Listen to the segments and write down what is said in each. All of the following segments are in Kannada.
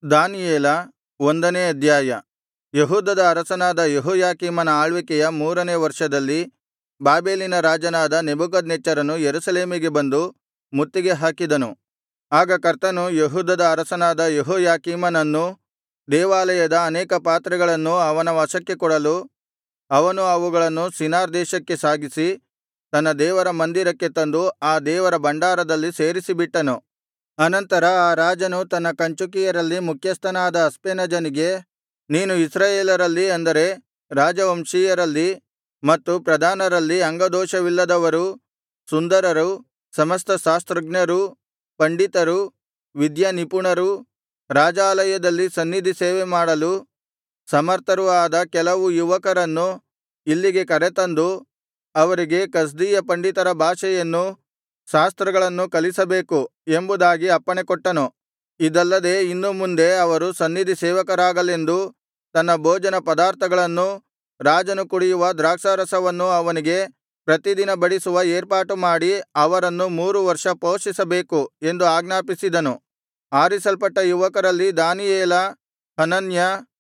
ದಾನಿಯೇಲ ಒಂದನೇ ಅಧ್ಯಾಯ ಯೆಹೂದದ ಅರಸನಾದ ಯೆಹೋಯಾಕೀಮನ ಆಳ್ವಿಕೆಯ ಮೂರನೇ ವರ್ಷದಲ್ಲಿ ಬಾಬೆಲಿನ ರಾಜನಾದ ನೆಬೂಕದ್ನೆಚ್ಚರನು ಯೆರೂಸಲೇಮಿಗೆ ಬಂದು ಮುತ್ತಿಗೆ ಹಾಕಿದನು ಆಗ ಕರ್ತನು ಯೆಹೂದದ ಅರಸನಾದ ಯೆಹೋಯಾಕೀಮನನ್ನೂ ದೇವಾಲಯದ ಅನೇಕ ಪಾತ್ರೆಗಳನ್ನೂ ಅವನ ವಶಕ್ಕೆ ಕೊಡಲು ಅವನು ಅವುಗಳನ್ನು ಶಿನಾರ್ ದೇಶಕ್ಕೆ ಸಾಗಿಸಿ ತನ್ನ ದೇವರ ಮಂದಿರಕ್ಕೆ ತಂದು ಆ ದೇವರ ಭಂಡಾರದಲ್ಲಿ ಸೇರಿಸಿಬಿಟ್ಟನು ಅನಂತರ ಆ ರಾಜನು ತನ್ನ ಕಂಚುಕಿಯರಲ್ಲಿ ಮುಖ್ಯಸ್ಥನಾದ ಅಸ್ಪೆನಜನಿಗೆ ನೀನು ಇಸ್ರಾಯೇಲರಲ್ಲಿ ಅಂದರೆ ರಾಜವಂಶೀಯರಲ್ಲಿ ಮತ್ತು ಪ್ರಧಾನರಲ್ಲಿ ಅಂಗದೋಷವಿಲ್ಲದವರೂ ಸುಂದರರೂ ಸಮಸ್ತ ಶಾಸ್ತ್ರಜ್ಞರೂ ಪಂಡಿತರೂ ವಿದ್ಯಾನಿಪುಣರೂ ರಾಜಾಲಯದಲ್ಲಿ ಸನ್ನಿಧಿ ಸೇವೆಮಾಡಲು ಸಮರ್ಥರೂ ಆದ ಕೆಲವು ಯುವಕರನ್ನು ಇಲ್ಲಿಗೆ ಕರೆತಂದು ಅವರಿಗೆ ಕಸ್ದೀಯ ಪಂಡಿತರ ಭಾಷೆಯನ್ನೂ ಶಾಸ್ತ್ರಗಳನ್ನೂ ಕಲಿಸಬೇಕು ಎಂಬುದಾಗಿ ಅಪ್ಪಣೆಕೊಟ್ಟನು ಇದಲ್ಲದೆ ಇನ್ನು ಮುಂದೆ ಅವರು ಸನ್ನಿಧಿ ಸೇವಕರಾಗಲೆಂದು ತನ್ನ ಭೋಜನ ಪದಾರ್ಥಗಳನ್ನೂ ರಾಜನು ಕುಡಿಯುವ ದ್ರಾಕ್ಷಾರಸವನ್ನೂ ಅವನಿಗೆ ಪ್ರತಿದಿನ ಬಡಿಸುವ ಏರ್ಪಾಟುಮಾಡಿ ಅವರನ್ನು ಮೂರು ವರ್ಷ ಪೋಷಿಸಬೇಕು ಎಂದು ಆಜ್ಞಾಪಿಸಿದನು ಆರಿಸಲ್ಪಟ್ಟ ಯುವಕರಲ್ಲಿ ದಾನಿಯೇಲ ಹನನ್ಯ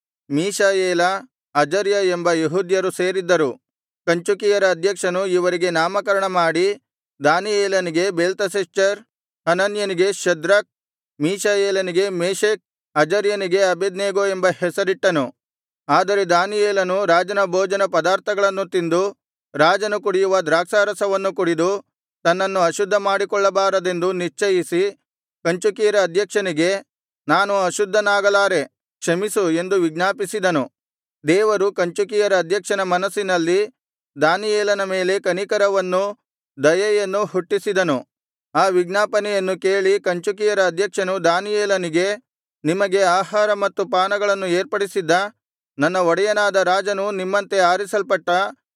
ಮೀಶಾಯೇಲ ಅಜರ್ಯ ಎಂಬ ಯೆಹೂದ್ಯರು ಸೇರಿದ್ದರು ಕಂಚುಕಿಯರ ಅಧ್ಯಕ್ಷನು ಇವರಿಗೆ ನಾಮಕರಣ ಮಾಡಿ ದಾನಿಯೇಲನಿಗೆ ಬೇಲ್ತೆಶಚ್ಚರ್ ಹನನ್ಯನಿಗೆ ಶದ್ರಕ್ ಮೀಶಾಯೇಲನಿಗೆ ಮೇಶಕ್ ಅಜರ್ಯನಿಗೆ ಅಬೇದ್ನೆಗೋ ಎಂಬ ಹೆಸರಿಟ್ಟನು ಆದರೆ ದಾನಿಯೇಲನು ರಾಜನ ಭೋಜನ ಪದಾರ್ಥಗಳನ್ನು ತಿಂದು ರಾಜನು ಕುಡಿಯುವ ದ್ರಾಕ್ಷಾರಸವನ್ನು ಕುಡಿದು ತನ್ನನ್ನು ಅಶುದ್ಧ ಮಾಡಿಕೊಳ್ಳಬಾರದೆಂದು ನಿಶ್ಚಯಿಸಿ ಕಂಚುಕಿಯರ ಅಧ್ಯಕ್ಷನಿಗೆ ನಾನು ಅಶುದ್ಧನಾಗಲಾರೆ ಕ್ಷಮಿಸು ಎಂದು ವಿಜ್ಞಾಪಿಸಿದನು ದೇವರು ಕಂಚುಕಿಯರ ಅಧ್ಯಕ್ಷನ ಮನಸ್ಸಿನಲ್ಲಿ ದಾನಿಯೇಲನ ಮೇಲೆ ಕನಿಕರವನ್ನೂ ದಯೆಯನ್ನೂ ಹುಟ್ಟಿಸಿದನು ಆ ವಿಜ್ಞಾಪನೆಯನ್ನು ಕೇಳಿ ಕಂಚುಕಿಯರ ಅಧ್ಯಕ್ಷನು ದಾನಿಯೇಲನಿಗೆ ನಿಮಗೆ ಆಹಾರ ಮತ್ತು ಪಾನಗಳನ್ನು ಏರ್ಪಡಿಸಿದ್ದ ನನ್ನ ಒಡೆಯನಾದ ರಾಜನು ನಿಮ್ಮಂತೆ ಆರಿಸಲ್ಪಟ್ಟ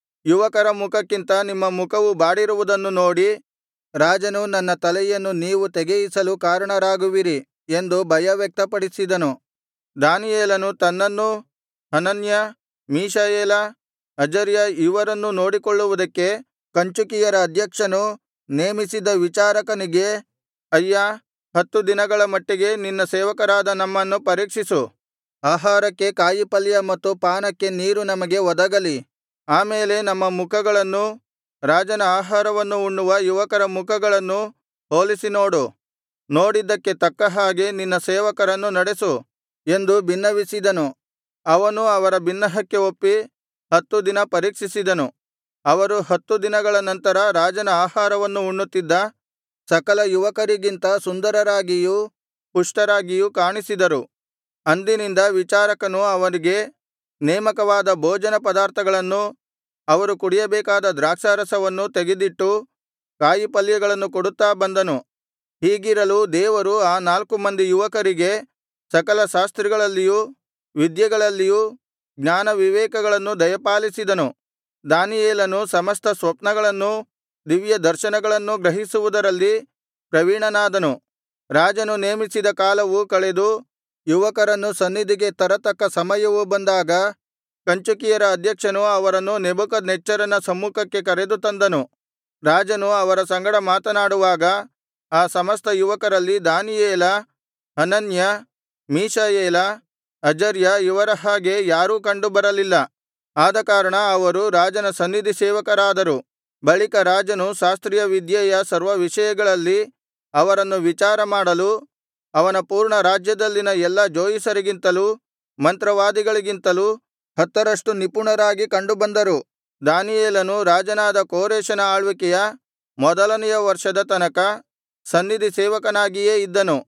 ಯುವಕರ ಮುಖಕ್ಕಿಂತ ನಿಮ್ಮ ಮುಖವು ಬಾಡಿರುವುದನ್ನು ನೋಡಿ ರಾಜನು ನನ್ನ ತಲೆಯನ್ನು ನೀವು ತೆಗೆಯಿಸಲು ಕಾರಣರಾಗುವಿರಿ ಎಂದು ಭಯವ್ಯಕ್ತಪಡಿಸಿದನು ದಾನಿಯೇಲನು ತನ್ನನ್ನೂ ಹನನ್ಯ ಮೀಶಾಯೇಲ ಅಜರ್ಯ ಇವರನ್ನೂ ನೋಡಿಕೊಳ್ಳುವುದಕ್ಕೆ ಕಂಚುಕಿಯರ ಅಧ್ಯಕ್ಷನು ನೇಮಿಸಿದ್ದ ವಿಚಾರಕನಿಗೆ ಅಯ್ಯಾ ಹತ್ತು ದಿನಗಳ ಮಟ್ಟಿಗೆ ನಿನ್ನ ಸೇವಕರಾದ ನಮ್ಮನ್ನು ಪರೀಕ್ಷಿಸು ಆಹಾರಕ್ಕೆ ಕಾಯಿಪಲ್ಯ ಮತ್ತು ಪಾನಕ್ಕೆ ನೀರು ನಮಗೆ ಒದಗಲಿ ಆಮೇಲೆ ನಮ್ಮ ಮುಖಗಳನ್ನೂ ರಾಜನ ಆಹಾರವನ್ನು ಉಣ್ಣುವ ಯುವಕರ ಮುಖಗಳನ್ನೂ ಹೋಲಿಸಿ ನೋಡು ನೋಡಿದ್ದಕ್ಕೆ ತಕ್ಕ ಹಾಗೆ ನಿನ್ನ ಸೇವಕರನ್ನು ನಡೆಸು ಎಂದು ಬಿನ್ನವಿಸಿದನು ಅವನು ಅವರ ಬಿನ್ನಹಕ್ಕೆ ಒಪ್ಪಿ ಹತ್ತು ದಿನ ಪರೀಕ್ಷಿಸಿದನು ಅವರು ಹತ್ತು ದಿನಗಳ ನಂತರ ರಾಜನ ಆಹಾರವನ್ನು ಉಣ್ಣುತ್ತಿದ್ದ ಸಕಲ ಯುವಕರಿಗಿಂತ ಸುಂದರರಾಗಿಯೂ ಪುಷ್ಟರಾಗಿಯೂ ಕಾಣಿಸಿದರು ಅಂದಿನಿಂದ ವಿಚಾರಕನು ಅವರಿಗೆ ನೇಮಕವಾದ ಭೋಜನ ಪದಾರ್ಥಗಳನ್ನೂ ಅವರು ಕುಡಿಯಬೇಕಾದ ದ್ರಾಕ್ಷಾರಸವನ್ನೂ ತೆಗೆದಿಟ್ಟು ಕಾಯಿಪಲ್ಯಗಳನ್ನು ಕೊಡುತ್ತಾ ಬಂದನು ಹೀಗಿರಲು ದೇವರು ಆ ನಾಲ್ಕು ಮಂದಿ ಯುವಕರಿಗೆ ಸಕಲ ಶಾಸ್ತ್ರಗಳಲ್ಲಿಯೂ ವಿದ್ಯೆಗಳಲ್ಲಿಯೂ ಜ್ಞಾನವಿವೇಕಗಳನ್ನು ದಯಪಾಲಿಸಿದನು ದಾನಿಯೇಲನು ಸಮಸ್ತ ಸ್ವಪ್ನಗಳನ್ನೂ ದಿವ್ಯದರ್ಶನಗಳನ್ನೂ ಗ್ರಹಿಸುವುದರಲ್ಲಿ ಪ್ರವೀಣನಾದನು ರಾಜನು ನೇಮಿಸಿದ ಕಾಲವು ಕಳೆದು ಯುವಕರನ್ನು ಸನ್ನಿಧಿಗೆ ತರತಕ್ಕ ಸಮಯವು ಬಂದಾಗ ಕಂಚುಕಿಯರ ಅಧ್ಯಕ್ಷನು ಅವರನ್ನು ನೆಬೂಕದ್ನೆಚ್ಚರನ ಸಮ್ಮುಖಕ್ಕೆ ಕರೆದು ತಂದನು ರಾಜನು ಅವರ ಸಂಗಡ ಮಾತನಾಡುವಾಗ ಆ ಸಮಸ್ತ ಯುವಕರಲ್ಲಿ ದಾನಿಯೇಲ ಹನನ್ಯ ಮೀಶಾಯೇಲ ಅಜರ್ಯ ಇವರ ಹಾಗೆ ಯಾರೂ ಕಂಡುಬರಲಿಲ್ಲ ಆದಕಾರಣ ಅವರು ರಾಜನ ಸನ್ನಿಧಿ ಸೇವಕರಾದರು ಬಳಿಕ ರಾಜನು ಶಾಸ್ತ್ರೀಯ ವಿದ್ಯೆಯ ಸರ್ವ ವಿಷಯಗಳಲ್ಲಿ ಅವರನ್ನು ವಿಚಾರಮಾಡಲು ಅವನ ಪೂರ್ಣ ರಾಜ್ಯದಲ್ಲಿನ ಎಲ್ಲಾ ಜೋಯಿಸರಿಗಿಂತಲೂ ಮಂತ್ರವಾದಿಗಳಿಗಿಂತಲೂ ಹತ್ತರಷ್ಟು ನಿಪುಣರಾಗಿ ಕಂಡುಬಂದರು ದಾನಿಯೇಲನು ರಾಜನಾದ ಕೋರೆಷನ ಆಳ್ವಿಕೆಯ ಮೊದಲನೆಯ ವರ್ಷದ ತನಕ ಸನ್ನಿಧಿ ಸೇವಕನಾಗಿಯೇ ಇದ್ದನು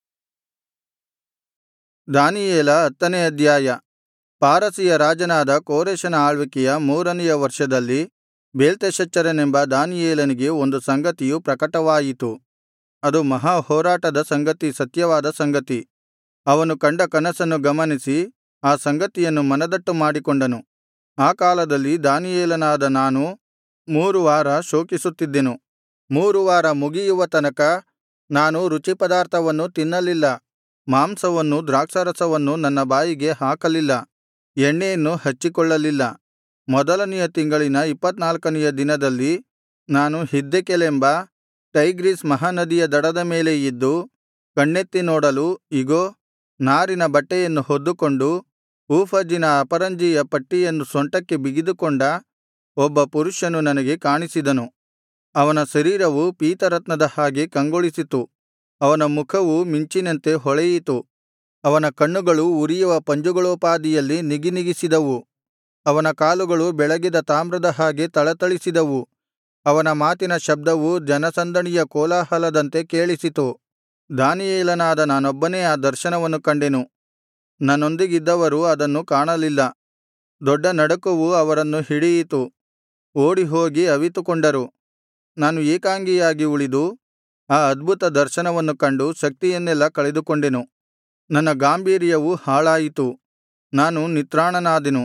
ದಾನಿಯೇಲ ಹತ್ತನೇ ಅಧ್ಯಾಯ ಪಾರಸಿಯ ರಾಜನಾದ ಕೋರೆಷನ ಆಳ್ವಿಕೆಯ ಮೂರನೆಯ ವರ್ಷದಲ್ಲಿ ಬೇಲ್ತೆಶಚ್ಚರನೆಂಬ ದಾನಿಯೇಲನಿಗೆ ಒಂದು ಸಂಗತಿಯು ಪ್ರಕಟವಾಯಿತು ಅದು ಮಹಾ ಹೋರಾಟದ ಸಂಗತಿ ಸತ್ಯವಾದ ಸಂಗತಿ ಅವನು ಕಂಡ ಕನಸನ್ನು ಗಮನಿಸಿ ಆ ಸಂಗತಿಯನ್ನು ಮನದಟ್ಟು ಮಾಡಿಕೊಂಡನು ಆ ಕಾಲದಲ್ಲಿ ದಾನಿಯೇಲನಾದ ನಾನು ಮೂರು ವಾರ ಶೋಕಿಸುತ್ತಿದ್ದೆನು ಮೂರು ವಾರ ಮುಗಿಯುವ ತನಕ ನಾನು ರುಚಿಪದಾರ್ಥವನ್ನು ತಿನ್ನಲಿಲ್ಲ ಮಾಂಸವನ್ನೂ ದ್ರಾಕ್ಷಾರಸವನ್ನೂ ನನ್ನ ಬಾಯಿಗೆ ಹಾಕಲಿಲ್ಲ ಎಣ್ಣೆಯನ್ನು ಹಚ್ಚಿಕೊಳ್ಳಲಿಲ್ಲ ಮೊದಲನೆಯ ತಿಂಗಳಿನ ಇಪ್ಪತ್ತನಾಲ್ಕನೆಯ ದಿನದಲ್ಲಿ ನಾನು ಹಿದ್ದೆಕೆಲೆಂಬ ಟೈಗ್ರೀಸ್ ಮಹಾನದಿಯ ದಡದ ಮೇಲೆ ಇದ್ದು ಕಣ್ಣೆತ್ತಿ ನೋಡಲು ಇಗೋ ನಾರಿನ ಬಟ್ಟೆಯನ್ನು ಹೊದ್ದುಕೊಂಡು ಊಫಜಿನ ಅಪರಂಜಿಯ ಪಟ್ಟಿಯನ್ನು ಸೊಂಟಕ್ಕೆ ಬಿಗಿದುಕೊಂಡ ಒಬ್ಬ ಪುರುಷನು ನನಗೆ ಕಾಣಿಸಿದನು ಅವನ ಶರೀರವು ಪೀತರತ್ನದ ಹಾಗೆ ಕಂಗೊಳಿಸಿತು ಅವನ ಮುಖವು ಮಿಂಚಿನಂತೆ ಹೊಳೆಯಿತು ಅವನ ಕಣ್ಣುಗಳು ಉರಿಯುವ ಪಂಜುಗಳೋಪಾದಿಯಲ್ಲಿ ನಿಗಿನಿಗಿಸಿದವು ಅವನ ಕಾಲುಗಳು ಬೆಳಗಿದ ತಾಮ್ರದ ಹಾಗೆ ಥಳಥಳಿಸಿದವು ಅವನ ಮಾತಿನ ಶಬ್ದವು ಜನಸಂದಣಿಯ ಕೋಲಾಹಲದಂತೆ ಕೇಳಿಸಿತು ದಾನಿಯೇಲನಾದ ನಾನೊಬ್ಬನೇ ಆ ದರ್ಶನವನ್ನು ಕಂಡೆನು ನನ್ನೊಂದಿಗಿದ್ದವರು ಅದನ್ನು ಕಾಣಲಿಲ್ಲ ದೊಡ್ಡ ನಡುಕವು ಅವರನ್ನು ಹಿಡಿಯಿತು ಓಡಿಹೋಗಿ ಅವಿತುಕೊಂಡರು ನಾನು ಏಕಾಂಗಿಯಾಗಿ ಉಳಿದು ಆ ಅದ್ಭುತ ದರ್ಶನವನ್ನು ಕಂಡು ಶಕ್ತಿಯನ್ನೆಲ್ಲಾ ಕಳೆದುಕೊಂಡೆನು ನನ್ನ ಗಾಂಭೀರ್ಯವು ಹಾಳಾಯಿತು ನಾನು ನಿತ್ರಾಣನಾದೆನು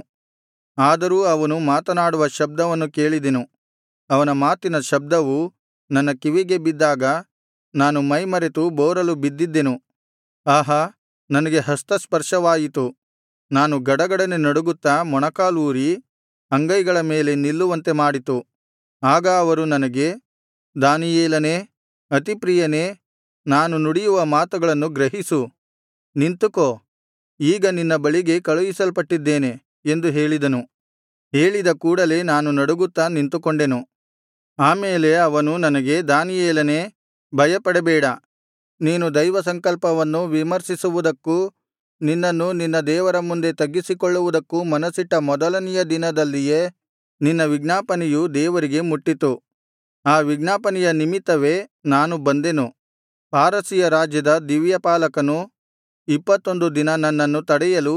ಆದರೂ ಅವನು ಮಾತನಾಡುವ ಶಬ್ದವನ್ನು ಕೇಳಿದೆನು ಅವನ ಮಾತಿನ ಶಬ್ದವು ನನ್ನ ಕಿವಿಗೆ ಬಿದ್ದಾಗ ನಾನು ಮೈಮರೆತು ಬೋರಲು ಬಿದ್ದಿದ್ದೆನು ಆಹಾ ನನಗೆ ಹಸ್ತಸ್ಪರ್ಶವಾಯಿತು ನಾನು ಗಡಗಡನೆ ನಡುಗುತ್ತಾ ಮೊಣಕಾಲೂರಿ ಅಂಗೈಗಳ ಮೇಲೆ ನಿಲ್ಲುವಂತೆ ಮಾಡಿತು ಆಗ ಅವರು ನನಗೆ ದಾನಿಯೇಲನೇ ಅತಿಪ್ರಿಯನೇ ನಾನು ನುಡಿಯುವ ಮಾತುಗಳನ್ನು ಗ್ರಹಿಸು ನಿಂತುಕೋ ಈಗ ನಿನ್ನ ಬಳಿಗೆ ಕಳುಹಿಸಲ್ಪಟ್ಟಿದ್ದೇನೆ ಎಂದು ಹೇಳಿದನು ಹೇಳಿದ ಕೂಡಲೆ ನಾನು ನಡುಗುತ್ತಾ ನಿಂತುಕೊಂಡೆನು ಆಮೇಲೆ ಅವನು ನನಗೆ ದಾನಿಯೇಲನೇ ಭಯಪಡಬೇಡ ನೀನು ದೈವಸಂಕಲ್ಪವನ್ನು ವಿಮರ್ಶಿಸುವುದಕ್ಕೂ ನಿನ್ನನ್ನು ನಿನ್ನ ದೇವರ ಮುಂದೆ ತಗ್ಗಿಸಿಕೊಳ್ಳುವುದಕ್ಕೂ ಮನಸ್ಸಿಟ್ಟ ಮೊದಲನೆಯ ದಿನದಲ್ಲಿಯೇ ನಿನ್ನ ವಿಜ್ಞಾಪನೆಯು ದೇವರಿಗೆ ಮುಟ್ಟಿತು ಆ ವಿಜ್ಞಾಪನೆಯ ನಿಮಿತ್ತವೇ ನಾನು ಬಂದೆನು ಪಾರಸಿಯ ರಾಜ್ಯದ ದಿವ್ಯಪಾಲಕನು ಇಪ್ಪತ್ತೊಂದು ದಿನ ನನ್ನನ್ನು ತಡೆಯಲು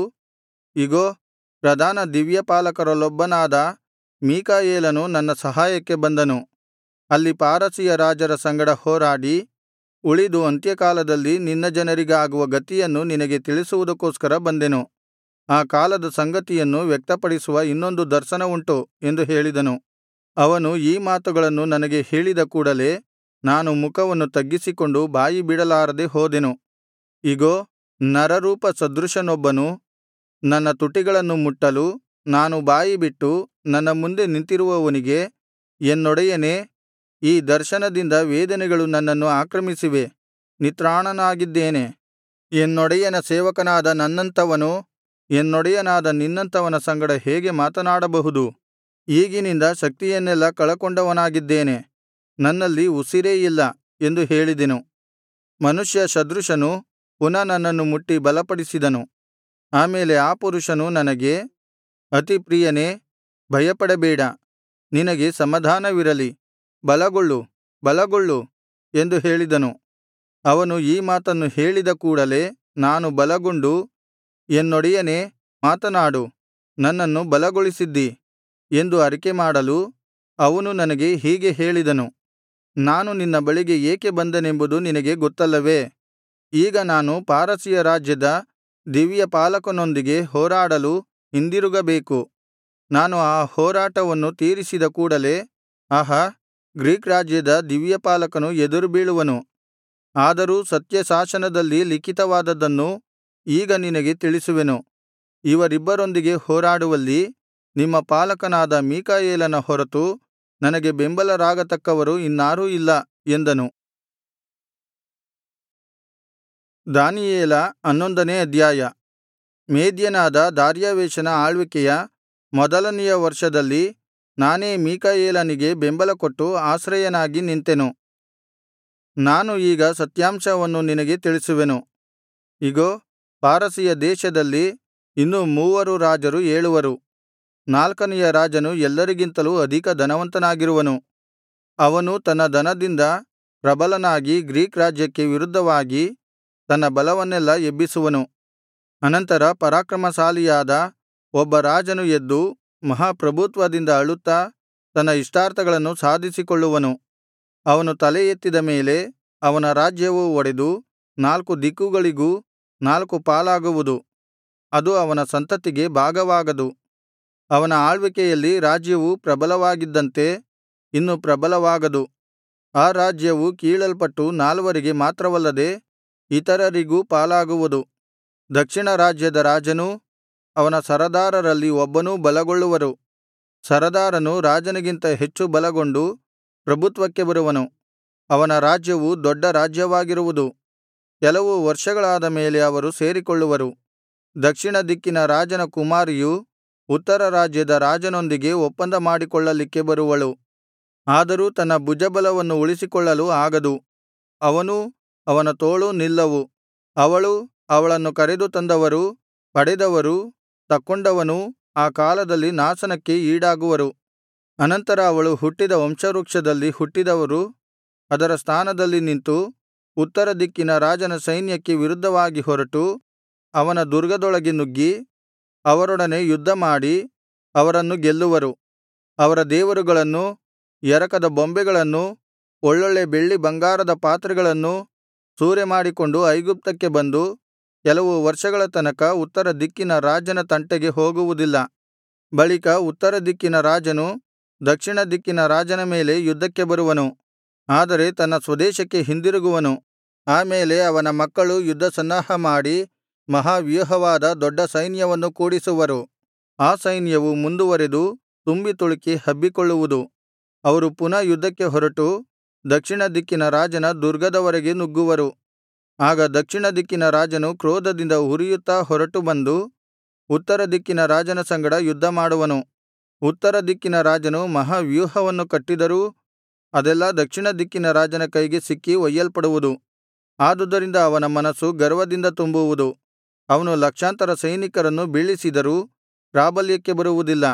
ಇಗೋ ಪ್ರಧಾನ ದಿವ್ಯಪಾಲಕರಲ್ಲೊಬ್ಬನಾದ ಮೀಕಾಯೇಲನು ನನ್ನ ಸಹಾಯಕ್ಕೆ ಬಂದನು ಅಲ್ಲಿ ಪಾರಸಿಯ ರಾಜರ ಸಂಗಡ ಹೋರಾಡಿ ಉಳಿದು ಅಂತ್ಯಕಾಲದಲ್ಲಿ ನಿನ್ನ ಜನರಿಗಾಗುವ ಗತಿಯನ್ನು ನಿನಗೆ ತಿಳಿಸುವುದಕ್ಕೋಸ್ಕರ ಬಂದೆನು ಆ ಕಾಲದ ಸಂಗತಿಯನ್ನು ವ್ಯಕ್ತಪಡಿಸುವ ಇನ್ನೊಂದು ದರ್ಶನವುಂಟು ಎಂದು ಹೇಳಿದನು ಅವನು ಈ ಮಾತುಗಳನ್ನು ನನಗೆ ಹೇಳಿದ ಕೂಡಲೆ ನಾನು ಮುಖವನ್ನು ತಗ್ಗಿಸಿಕೊಂಡು ಬಾಯಿ ಬಿಡಲಾರದೆ ಹೋದೆನು ಇಗೋ ನರರೂಪ ಸದೃಶನೊಬ್ಬನು ನನ್ನ ತುಟಿಗಳನ್ನು ಮುಟ್ಟಲು ನಾನು ಬಾಯಿಬಿಟ್ಟು ನನ್ನ ಮುಂದೆ ನಿಂತಿರುವವನಿಗೆ ಎನ್ನೊಡೆಯನೇ ಈ ದರ್ಶನದಿಂದ ವೇದನೆಗಳು ನನ್ನನ್ನು ಆಕ್ರಮಿಸಿವೆ ನಿತ್ರಾಣನಾಗಿದ್ದೇನೆ ಎನ್ನೊಡೆಯನ ಸೇವಕನಾದ ನನ್ನಂಥವನು ಎನ್ನೊಡೆಯನಾದ ನಿನ್ನಂಥವನ ಸಂಗಡ ಹೇಗೆ ಮಾತನಾಡಬಹುದು ಈಗಿನಿಂದ ಶಕ್ತಿಯನ್ನೆಲ್ಲಾ ಕಳಕೊಂಡವನಾಗಿದ್ದೇನೆ ನನ್ನಲ್ಲಿ ಉಸಿರೇ ಇಲ್ಲ ಎಂದು ಹೇಳಿದೆನು ಮನುಷ್ಯ ಸದೃಶನು ಪುನಃ ನನ್ನನ್ನು ಮುಟ್ಟಿ ಬಲಪಡಿಸಿದನು ಆಮೇಲೆ ಆ ಪುರುಷನು ನನಗೆ ಅತಿಪ್ರಿಯನೇ ಭಯಪಡಬೇಡ ನಿನಗೆ ಸಮಾಧಾನವಿರಲಿ ಬಲಗೊಳ್ಳು ಬಲಗೊಳ್ಳು ಎಂದು ಹೇಳಿದನು ಅವನು ಈ ಮಾತನ್ನು ಹೇಳಿದ ಕೂಡಲೆ ನಾನು ಬಲಗೊಂಡು ಎನ್ನೊಡೆಯನೇ ಮಾತನಾಡು ನನ್ನನ್ನು ಬಲಗೊಳಿಸಿದ್ದೀ ಎಂದು ಅರಿಕೆಮಾಡಲು ಅವನು ನನಗೆ ಹೀಗೆ ಹೇಳಿದನು ನಾನು ನಿನ್ನ ಬಳಿಗೆ ಏಕೆ ಬಂದೆನೆಂಬುದು ನಿನಗೆ ಗೊತ್ತಲ್ಲವೇ ಈಗ ನಾನು ಪಾರಸಿಯ ರಾಜ್ಯದ ದಿವ್ಯಪಾಲಕನೊಂದಿಗೆ ಹೋರಾಡಲು ಹಿಂದಿರುಗಬೇಕು ನಾನು ಆ ಹೋರಾಟವನ್ನು ತೀರಿಸಿದ ಕೂಡಲೆ ಆಹಾ ಗ್ರೀಕ್ ರಾಜ್ಯದ ದಿವ್ಯಪಾಲಕನು ಎದುರುಬೀಳುವನು ಆದರೂ ಸತ್ಯಶಾಸನದಲ್ಲಿ ಲಿಖಿತವಾದದ್ದನ್ನು ಈಗ ನಿನಗೆ ತಿಳಿಸುವೆನು ಇವರಿಬ್ಬರೊಂದಿಗೆ ಹೋರಾಡುವಲ್ಲಿ ನಿಮ್ಮ ಪಾಲಕನಾದ ಮೀಕಾಯೇಲನ ಹೊರತು ನನಗೆ ಬೆಂಬಲರಾಗತಕ್ಕವರು ಇನ್ನಾರೂ ಇಲ್ಲ ಎಂದನು ದಾನಿಯೇಲ ಹನ್ನೊಂದನೇ ಅಧ್ಯಾಯ ಮೇದ್ಯನಾದ ದಾರ್ಯಾವೆಷನ ಆಳ್ವಿಕೆಯ ಮೊದಲನೆಯ ವರ್ಷದಲ್ಲಿ ನಾನೇ ಮೀಕಾಯೇಲನಿಗೆ ಬೆಂಬಲಕೊಟ್ಟು ಆಶ್ರಯನಾಗಿ ನಿಂತೆನು ನಾನು ಈಗ ಸತ್ಯಾಂಶವನ್ನು ನಿನಗೆ ತಿಳಿಸುವೆನು ಇಗೋ ಪಾರಸಿಯ ದೇಶದಲ್ಲಿ ಇನ್ನೂ ಮೂವರು ರಾಜರು ಏಳುವರು ನಾಲ್ಕನೆಯ ರಾಜನು ಎಲ್ಲರಿಗಿಂತಲೂ ಅಧಿಕ ಧನವಂತನಾಗಿರುವನು ಅವನು ತನ್ನ ಧನದಿಂದ ಪ್ರಬಲನಾಗಿ ಗ್ರೀಕ್ ರಾಜ್ಯಕ್ಕೆ ವಿರುದ್ಧವಾಗಿ ತನ್ನ ಬಲವನ್ನೆಲ್ಲಾ ಎಬ್ಬಿಸುವನು ಅನಂತರ ಪರಾಕ್ರಮಶಾಲಿಯಾದ ಒಬ್ಬ ರಾಜನು ಎದ್ದು ಮಹಾಪ್ರಭುತ್ವದಿಂದ ಆಳುತ್ತಾ ತನ್ನ ಇಷ್ಟಾರ್ಥಗಳನ್ನು ಸಾಧಿಸಿಕೊಳ್ಳುವನು ಅವನು ತಲೆ ಎತ್ತಿದ ಮೇಲೆ ಅವನ ರಾಜ್ಯವು ಒಡೆದು ನಾಲ್ಕು ದಿಕ್ಕುಗಳಿಗೂ ನಾಲ್ಕು ಪಾಲಾಗುವುದು ಅದು ಅವನ ಸಂತತಿಗೆ ಭಾಗವಾಗದು ಅವನ ಆಳ್ವಿಕೆಯಲ್ಲಿ ರಾಜ್ಯವು ಪ್ರಬಲವಾಗಿದ್ದಂತೆ ಇನ್ನು ಪ್ರಬಲವಾಗದು ಆ ರಾಜ್ಯವು ಕೀಳಲ್ಪಟ್ಟು ನಾಲ್ವರಿಗೆ ಮಾತ್ರವಲ್ಲದೆ ಇತರರಿಗೂ ಪಾಲಾಗುವುದು ದಕ್ಷಿಣ ರಾಜ್ಯದ ರಾಜನೂ ಅವನ ಸರದಾರರಲ್ಲಿ ಒಬ್ಬನೂ ಬಲಗೊಳ್ಳುವರು ಸರದಾರನು ರಾಜನಿಗಿಂತ ಹೆಚ್ಚು ಬಲಗೊಂಡು ಪ್ರಭುತ್ವಕ್ಕೆ ಬರುವನು ಅವನ ರಾಜ್ಯವು ದೊಡ್ಡ ರಾಜ್ಯವಾಗಿರುವುದು ಕೆಲವು ವರ್ಷಗಳಾದ ಮೇಲೆ ಅವರು ಸೇರಿಕೊಳ್ಳುವರು ದಕ್ಷಿಣ ದಿಕ್ಕಿನ ರಾಜನ ಕುಮಾರಿಯು ಉತ್ತರ ರಾಜ್ಯದ ರಾಜನೊಂದಿಗೆ ಒಪ್ಪಂದ ಮಾಡಿಕೊಳ್ಳಲಿಕ್ಕೆ ಬರುವಳು ಆದರೂ ತನ್ನ ಭುಜಬಲವನ್ನು ಉಳಿಸಿಕೊಳ್ಳಲು ಆಗದು ಅವನೂ ಅವನ ತೋಳೂ ನಿಲ್ಲವು ಅವಳೂ ಅವಳನ್ನು ಕರೆದು ತಂದವರೂ ಪಡೆದವರೂ ತಕ್ಕೊಂಡವನೂ ಆ ಕಾಲದಲ್ಲಿ ನಾಶನಕ್ಕೆ ಈಡಾಗುವರು ಅನಂತರ ಅವಳು ಹುಟ್ಟಿದ ವಂಶವೃಕ್ಷದಲ್ಲಿ ಹುಟ್ಟಿದವರು ಅದರ ಸ್ಥಾನದಲ್ಲಿ ನಿಂತು ಉತ್ತರ ದಿಕ್ಕಿನ ರಾಜನ ಸೈನ್ಯಕ್ಕೆ ವಿರುದ್ಧವಾಗಿ ಹೊರಟು ಅವನ ದುರ್ಗದೊಳಗೆ ನುಗ್ಗಿ ಅವರೊಡನೆ ಯುದ್ಧಮಾಡಿ ಅವರನ್ನು ಗೆಲ್ಲುವರು ಅವರ ದೇವರುಗಳನ್ನೂ ಎರಕದ ಬೊಂಬೆಗಳನ್ನೂ ಒಳ್ಳೊಳ್ಳೆ ಬೆಳ್ಳಿ ಬಂಗಾರದ ಪಾತ್ರೆಗಳನ್ನೂ ಸೂರೆಮಾಡಿಕೊಂಡು ಐಗುಪ್ತಕ್ಕೆ ಬಂದು ಕೆಲವು ವರ್ಷಗಳ ತನಕ ಉತ್ತರ ದಿಕ್ಕಿನ ರಾಜನ ತಂಟೆಗೆ ಹೋಗುವುದಿಲ್ಲ ಬಳಿಕ ಉತ್ತರ ದಿಕ್ಕಿನ ರಾಜನು ದಕ್ಷಿಣ ದಿಕ್ಕಿನ ರಾಜನ ಮೇಲೆ ಯುದ್ಧಕ್ಕೆ ಬರುವನು ಆದರೆ ತನ್ನ ಸ್ವದೇಶಕ್ಕೆ ಹಿಂದಿರುಗುವನು ಆ ಮೇಲೆ ಅವನ ಮಕ್ಕಳು ಯುದ್ಧಸನ್ನಾಹಮಾಡಿ ಮಹಾವ್ಯೂಹವಾದ ದೊಡ್ಡ ಸೈನ್ಯವನ್ನು ಕೂಡಿಸುವರು ಆ ಸೈನ್ಯವು ಮುಂದುವರೆದು ತುಂಬಿ ತುಳುಕಿ ಹಬ್ಬಿಕೊಳ್ಳುವುದು ಅವರು ಪುನಃ ಯುದ್ಧಕ್ಕೆ ಹೊರಟು ದಕ್ಷಿಣ ದಿಕ್ಕಿನ ರಾಜನ ದುರ್ಗದವರೆಗೆ ನುಗ್ಗುವರು ಆಗ ದಕ್ಷಿಣ ದಿಕ್ಕಿನ ರಾಜನು ಕ್ರೋಧದಿಂದ ಉರಿಯುತ್ತಾ ಹೊರಟು ಬಂದು ಉತ್ತರ ದಿಕ್ಕಿನ ರಾಜನ ಸಂಗಡ ಯುದ್ಧಮಾಡುವನು ಉತ್ತರ ದಿಕ್ಕಿನ ರಾಜನು ಮಹಾವ್ಯೂಹವನ್ನು ಕಟ್ಟಿದರೂ ಅದೆಲ್ಲಾ ದಕ್ಷಿಣ ದಿಕ್ಕಿನ ರಾಜನ ಕೈಗೆ ಸಿಕ್ಕಿ ಒಯ್ಯಲ್ಪಡುವುದು ಆದುದರಿಂದ ಅವನ ಮನಸ್ಸು ಗರ್ವದಿಂದ ತುಂಬುವುದು ಅವನು ಲಕ್ಷಾಂತರ ಸೈನಿಕರನ್ನು ಬೀಳಿಸಿದರೂ ಪ್ರಾಬಲ್ಯಕ್ಕೆ ಬರುವುದಿಲ್ಲ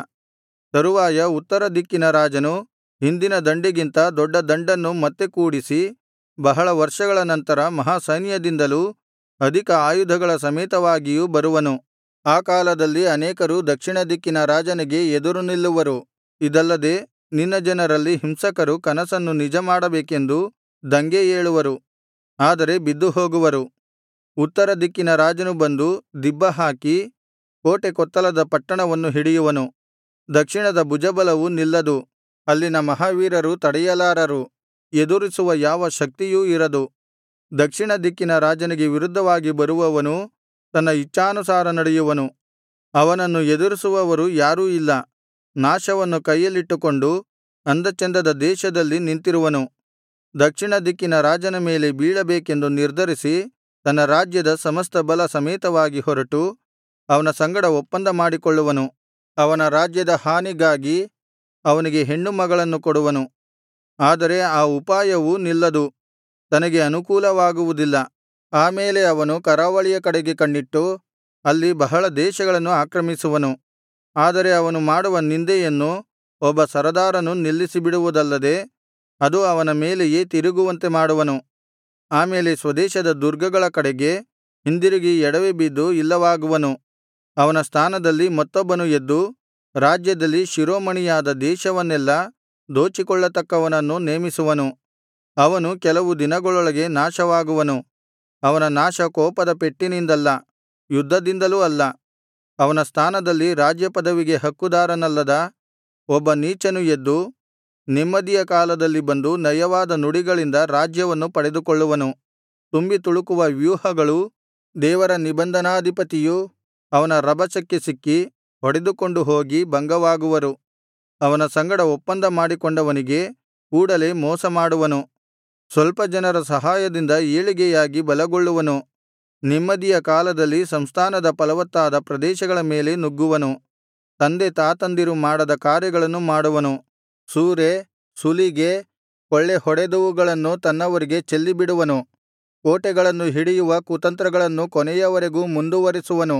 ತರುವಾಯ ಉತ್ತರ ದಿಕ್ಕಿನ ರಾಜನು ಹಿಂದಿನ ದಂಡಿಗಿಂತ ದೊಡ್ಡ ದಂಡನ್ನು ಮತ್ತೆ ಕೂಡಿಸಿ ಬಹಳ ವರ್ಷಗಳ ನಂತರ ಮಹಾಸೈನ್ಯದಿಂದಲೂ ಅಧಿಕ ಆಯುಧಗಳ ಸಮೇತವಾಗಿಯೂ ಬರುವನು ಆ ಕಾಲದಲ್ಲಿ ಅನೇಕರು ದಕ್ಷಿಣ ದಿಕ್ಕಿನ ರಾಜನಿಗೆ ಎದುರು ನಿಲ್ಲುವರು ಇದಲ್ಲದೆ ನಿನ್ನ ಜನರಲ್ಲಿ ಹಿಂಸಕರು ಕನಸನ್ನು ನಿಜಮಾಡಬೇಕೆಂದು ದಂಗೆ ಏಳುವರು ಆದರೆ ಬಿದ್ದುಹೋಗುವರು ಉತ್ತರ ದಿಕ್ಕಿನ ರಾಜನು ಬಂದು ದಿಬ್ಬಹಾಕಿ ಕೋಟೆ ಕೊತ್ತಲದ ಪಟ್ಟಣವನ್ನು ಹಿಡಿಯುವನು ದಕ್ಷಿಣದ ಭುಜಬಲವು ನಿಲ್ಲದು ಅಲ್ಲಿನ ಮಹಾವೀರರು ತಡೆಯಲಾರರು ಎದುರಿಸುವ ಯಾವ ಶಕ್ತಿಯೂ ಇರದು ದಕ್ಷಿಣ ದಿಕ್ಕಿನ ರಾಜನಿಗೆ ವಿರುದ್ಧವಾಗಿ ಬರುವವನು ತನ್ನ ಇಚ್ಛಾನುಸಾರ ನಡೆಯುವನು ಅವನನ್ನು ಎದುರಿಸುವವರು ಯಾರೂ ಇಲ್ಲ ನಾಶವನ್ನು ಕೈಯಲ್ಲಿಟ್ಟುಕೊಂಡು ಅಂದಚಂದದ ದೇಶದಲ್ಲಿ ನಿಂತಿರುವನು ದಕ್ಷಿಣ ದಿಕ್ಕಿನ ರಾಜನ ಮೇಲೆ ಬೀಳಬೇಕೆಂದು ನಿರ್ಧರಿಸಿ ತನ್ನ ರಾಜ್ಯದ ಸಮಸ್ತ ಬಲ ಸಮೇತವಾಗಿ ಹೊರಟು ಅವನ ಸಂಗಡ ಒಪ್ಪಂದ ಮಾಡಿಕೊಳ್ಳುವನು ಅವನ ರಾಜ್ಯದ ಹಾನಿಗಾಗಿ ಅವನಿಗೆ ಹೆಣ್ಣು ಮಗಳನ್ನು ಕೊಡುವನು ಆದರೆ ಆ ಉಪಾಯವೂ ನಿಲ್ಲದು ತನಗೆ ಅನುಕೂಲವಾಗುವುದಿಲ್ಲ ಆ ಮೇಲೆ ಅವನು ಕರಾವಳಿಯ ಕಡೆಗೆ ಕಣ್ಣಿಟ್ಟು ಅಲ್ಲಿ ಬಹಳ ದೇಶಗಳನ್ನು ಆಕ್ರಮಿಸುವನು ಆದರೆ ಅವನು ಮಾಡುವ ನಿಂದೆಯನ್ನು ಒಬ್ಬ ಸರದಾರನು ನಿಲ್ಲಿಸಿಬಿಡುವುದಲ್ಲದೆ ಅದು ಅವನ ಮೇಲೆಯೇ ತಿರುಗುವಂತೆ ಮಾಡುವನು ಆಮೇಲೆ ಸ್ವದೇಶದ ದುರ್ಗಗಳ ಕಡೆಗೆ ಹಿಂದಿರುಗಿ ಎಡವಿಬಿದ್ದು ಇಲ್ಲವಾಗುವನು ಅವನ ಸ್ಥಾನದಲ್ಲಿ ಮತ್ತೊಬ್ಬನು ಎದ್ದು ರಾಜ್ಯದಲ್ಲಿ ಶಿರೋಮಣಿಯಾದ ದೇಶವನ್ನೆಲ್ಲಾ ದೋಚಿಕೊಳ್ಳತಕ್ಕವನನ್ನು ನೇಮಿಸುವನು ಅವನು ಕೆಲವು ದಿನಗಳೊಳಗೆ ನಾಶವಾಗುವನು ಅವನ ನಾಶ ಕೋಪದ ಪೆಟ್ಟಿನಿಂದಲ್ಲ ಯುದ್ಧದಿಂದಲೂ ಅಲ್ಲ ಅವನ ಸ್ಥಾನದಲ್ಲಿ ರಾಜ್ಯಪದವಿಗೆ ಹಕ್ಕುದಾರನಲ್ಲದ ಒಬ್ಬ ನೀಚನು ಎದ್ದು ನೆಮ್ಮದಿಯ ಕಾಲದಲ್ಲಿ ಬಂದು ನಯವಾದ ನುಡಿಗಳಿಂದ ರಾಜ್ಯವನ್ನು ಪಡೆದುಕೊಳ್ಳುವನು ತುಂಬಿ ತುಳುಕುವ ವ್ಯೂಹಗಳೂ ದೇವರ ನಿಬಂಧನಾಧಿಪತಿಯೂ ಅವನ ರಭಸಕ್ಕೆ ಸಿಕ್ಕಿ ಹೊಡೆದುಕೊಂಡು ಹೋಗಿ ಭಂಗವಾಗುವರು ಅವನ ಸಂಗಡ ಒಪ್ಪಂದ ಮಾಡಿಕೊಂಡವನಿಗೆ ಕೂಡಲೆ ಮೋಸಮಾಡುವನು ಸ್ವಲ್ಪ ಜನರ ಸಹಾಯದಿಂದ ಏಳಿಗೆಯಾಗಿ ಬಲಗೊಳ್ಳುವನು ನೆಮ್ಮದಿಯ ಕಾಲದಲ್ಲಿ ಸಂಸ್ಥಾನದ ಫಲವತ್ತಾದ ಪ್ರದೇಶಗಳ ಮೇಲೆ ನುಗ್ಗುವನು ತಂದೆ ತಾತಂದಿರು ಮಾಡದ ಕಾರ್ಯಗಳನ್ನು ಮಾಡುವನು ಸೂರೆ ಸುಲಿಗೆ ಕೊಳ್ಳೆಹೊಡೆದವುಗಳನ್ನು ತನ್ನವರಿಗೆ ಚೆಲ್ಲಿಬಿಡುವನು ಕೋಟೆಗಳನ್ನು ಹಿಡಿಯುವ ಕುತಂತ್ರಗಳನ್ನು ಕೊನೆಯವರೆಗೂ ಮುಂದುವರಿಸುವನು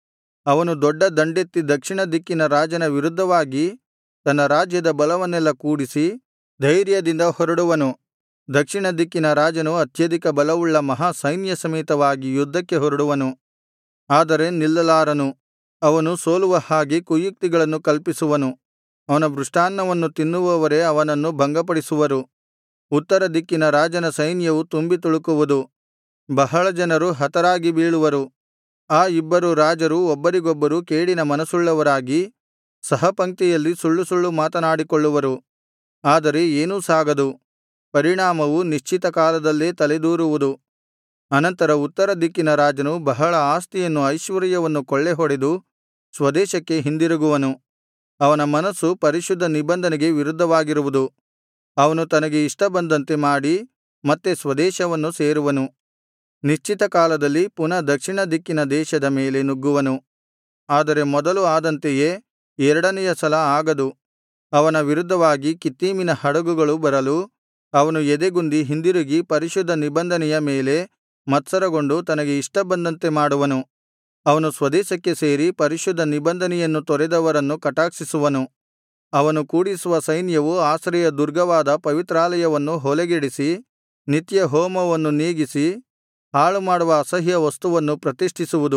ಅವನು ದೊಡ್ಡ ದಂಡೆತ್ತಿ ದಕ್ಷಿಣ ದಿಕ್ಕಿನ ರಾಜನ ವಿರುದ್ಧವಾಗಿ ತನ್ನ ರಾಜ್ಯದ ಬಲವನ್ನೆಲ್ಲಾ ಕೂಡಿಸಿ ಧೈರ್ಯದಿಂದ ಹೊರಡುವನು ದಕ್ಷಿಣ ದಿಕ್ಕಿನ ರಾಜನು ಅತ್ಯಧಿಕ ಬಲವುಳ್ಳ ಮಹಾ ಸೈನ್ಯ ಸಮೇತವಾಗಿ ಯುದ್ಧಕ್ಕೆ ಹೊರಡುವನು ಆದರೆ ನಿಲ್ಲಲಾರನು ಅವನು ಸೋಲುವ ಹಾಗೆ ಕುಯುಕ್ತಿಗಳನ್ನು ಕಲ್ಪಿಸುವನು ಅವನ ಮೃಷ್ಟಾನ್ನವನ್ನು ತಿನ್ನುವವರೇ ಅವನನ್ನು ಭಂಗಪಡಿಸುವರು ಉತ್ತರ ದಿಕ್ಕಿನ ರಾಜನ ಸೈನ್ಯವು ತುಂಬಿ ತುಳುಕುವುದು ಬಹಳ ಜನರು ಹತರಾಗಿ ಬೀಳುವರು ಆ ಇಬ್ಬರು ರಾಜರು ಒಬ್ಬರಿಗೊಬ್ಬರು ಕೇಡಿನ ಮನಸ್ಸುಳ್ಳವರಾಗಿ ಸಹಪಂಕ್ತಿಯಲ್ಲಿ ಸುಳ್ಳು ಸುಳ್ಳು ಮಾತನಾಡಿಕೊಳ್ಳುವರು ಆದರೆ ಏನೂ ಸಾಗದು ಪರಿಣಾಮವು ನಿಶ್ಚಿತ ಕಾಲದಲ್ಲೇ ತಲೆದೂರುವುದು ಅನಂತರ ಉತ್ತರ ದಿಕ್ಕಿನ ರಾಜನು ಬಹಳ ಆಸ್ತಿಯನ್ನು ಐಶ್ವರ್ಯವನ್ನು ಕೊಳ್ಳೆಹೊಡೆದು ಸ್ವದೇಶಕ್ಕೆ ಹಿಂದಿರುಗುವನು ಅವನ ಮನಸ್ಸು ಪರಿಶುದ್ಧ ನಿಬಂಧನೆಗೆ ವಿರುದ್ಧವಾಗಿರುವುದು ಅವನು ತನಗೆ ಇಷ್ಟ ಬಂದಂತೆ ಮಾಡಿ ಮತ್ತೆ ಸ್ವದೇಶವನ್ನು ಸೇರುವನು ನಿಶ್ಚಿತ ಕಾಲದಲ್ಲಿ ಪುನಃ ದಕ್ಷಿಣ ದಿಕ್ಕಿನ ದೇಶದ ಮೇಲೆ ನುಗ್ಗುವನು ಆದರೆ ಮೊದಲು ಆದಂತೆಯೇ ಎರಡನೆಯ ಸಲ ಆಗದು ಅವನ ವಿರುದ್ಧವಾಗಿ ಕಿತ್ತೀಮಿನ ಹಡಗುಗಳು ಬರಲು ಅವನು ಎದೆಗುಂದಿ ಹಿಂದಿರುಗಿ ಪರಿಶುದ್ಧ ನಿಬಂಧನೆಯ ಮೇಲೆ ಮತ್ಸರಗೊಂಡು ತನಗೆ ಇಷ್ಟ ಬಂದಂತೆ ಮಾಡುವನು ಅವನು ಸ್ವದೇಶಕ್ಕೆ ಸೇರಿ ಪರಿಶುದ್ಧ ನಿಬಂಧನೆಯನ್ನು ತೊರೆದವರನ್ನು ಕಟಾಕ್ಷಿಸುವನು ಅವನು ಕೂಡಿಸುವ ಸೈನ್ಯವು ಆಶ್ರಯ ದುರ್ಗವಾದ ಪವಿತ್ರಾಲಯವನ್ನು ಹೊಲೆಗೆಡಿಸಿ ನಿತ್ಯ ಹೋಮವನ್ನು ನೀಗಿಸಿ ಹಾಳುಮಾಡುವ ಅಸಹ್ಯ ವಸ್ತುವನ್ನು ಪ್ರತಿಷ್ಠಿಸುವುದು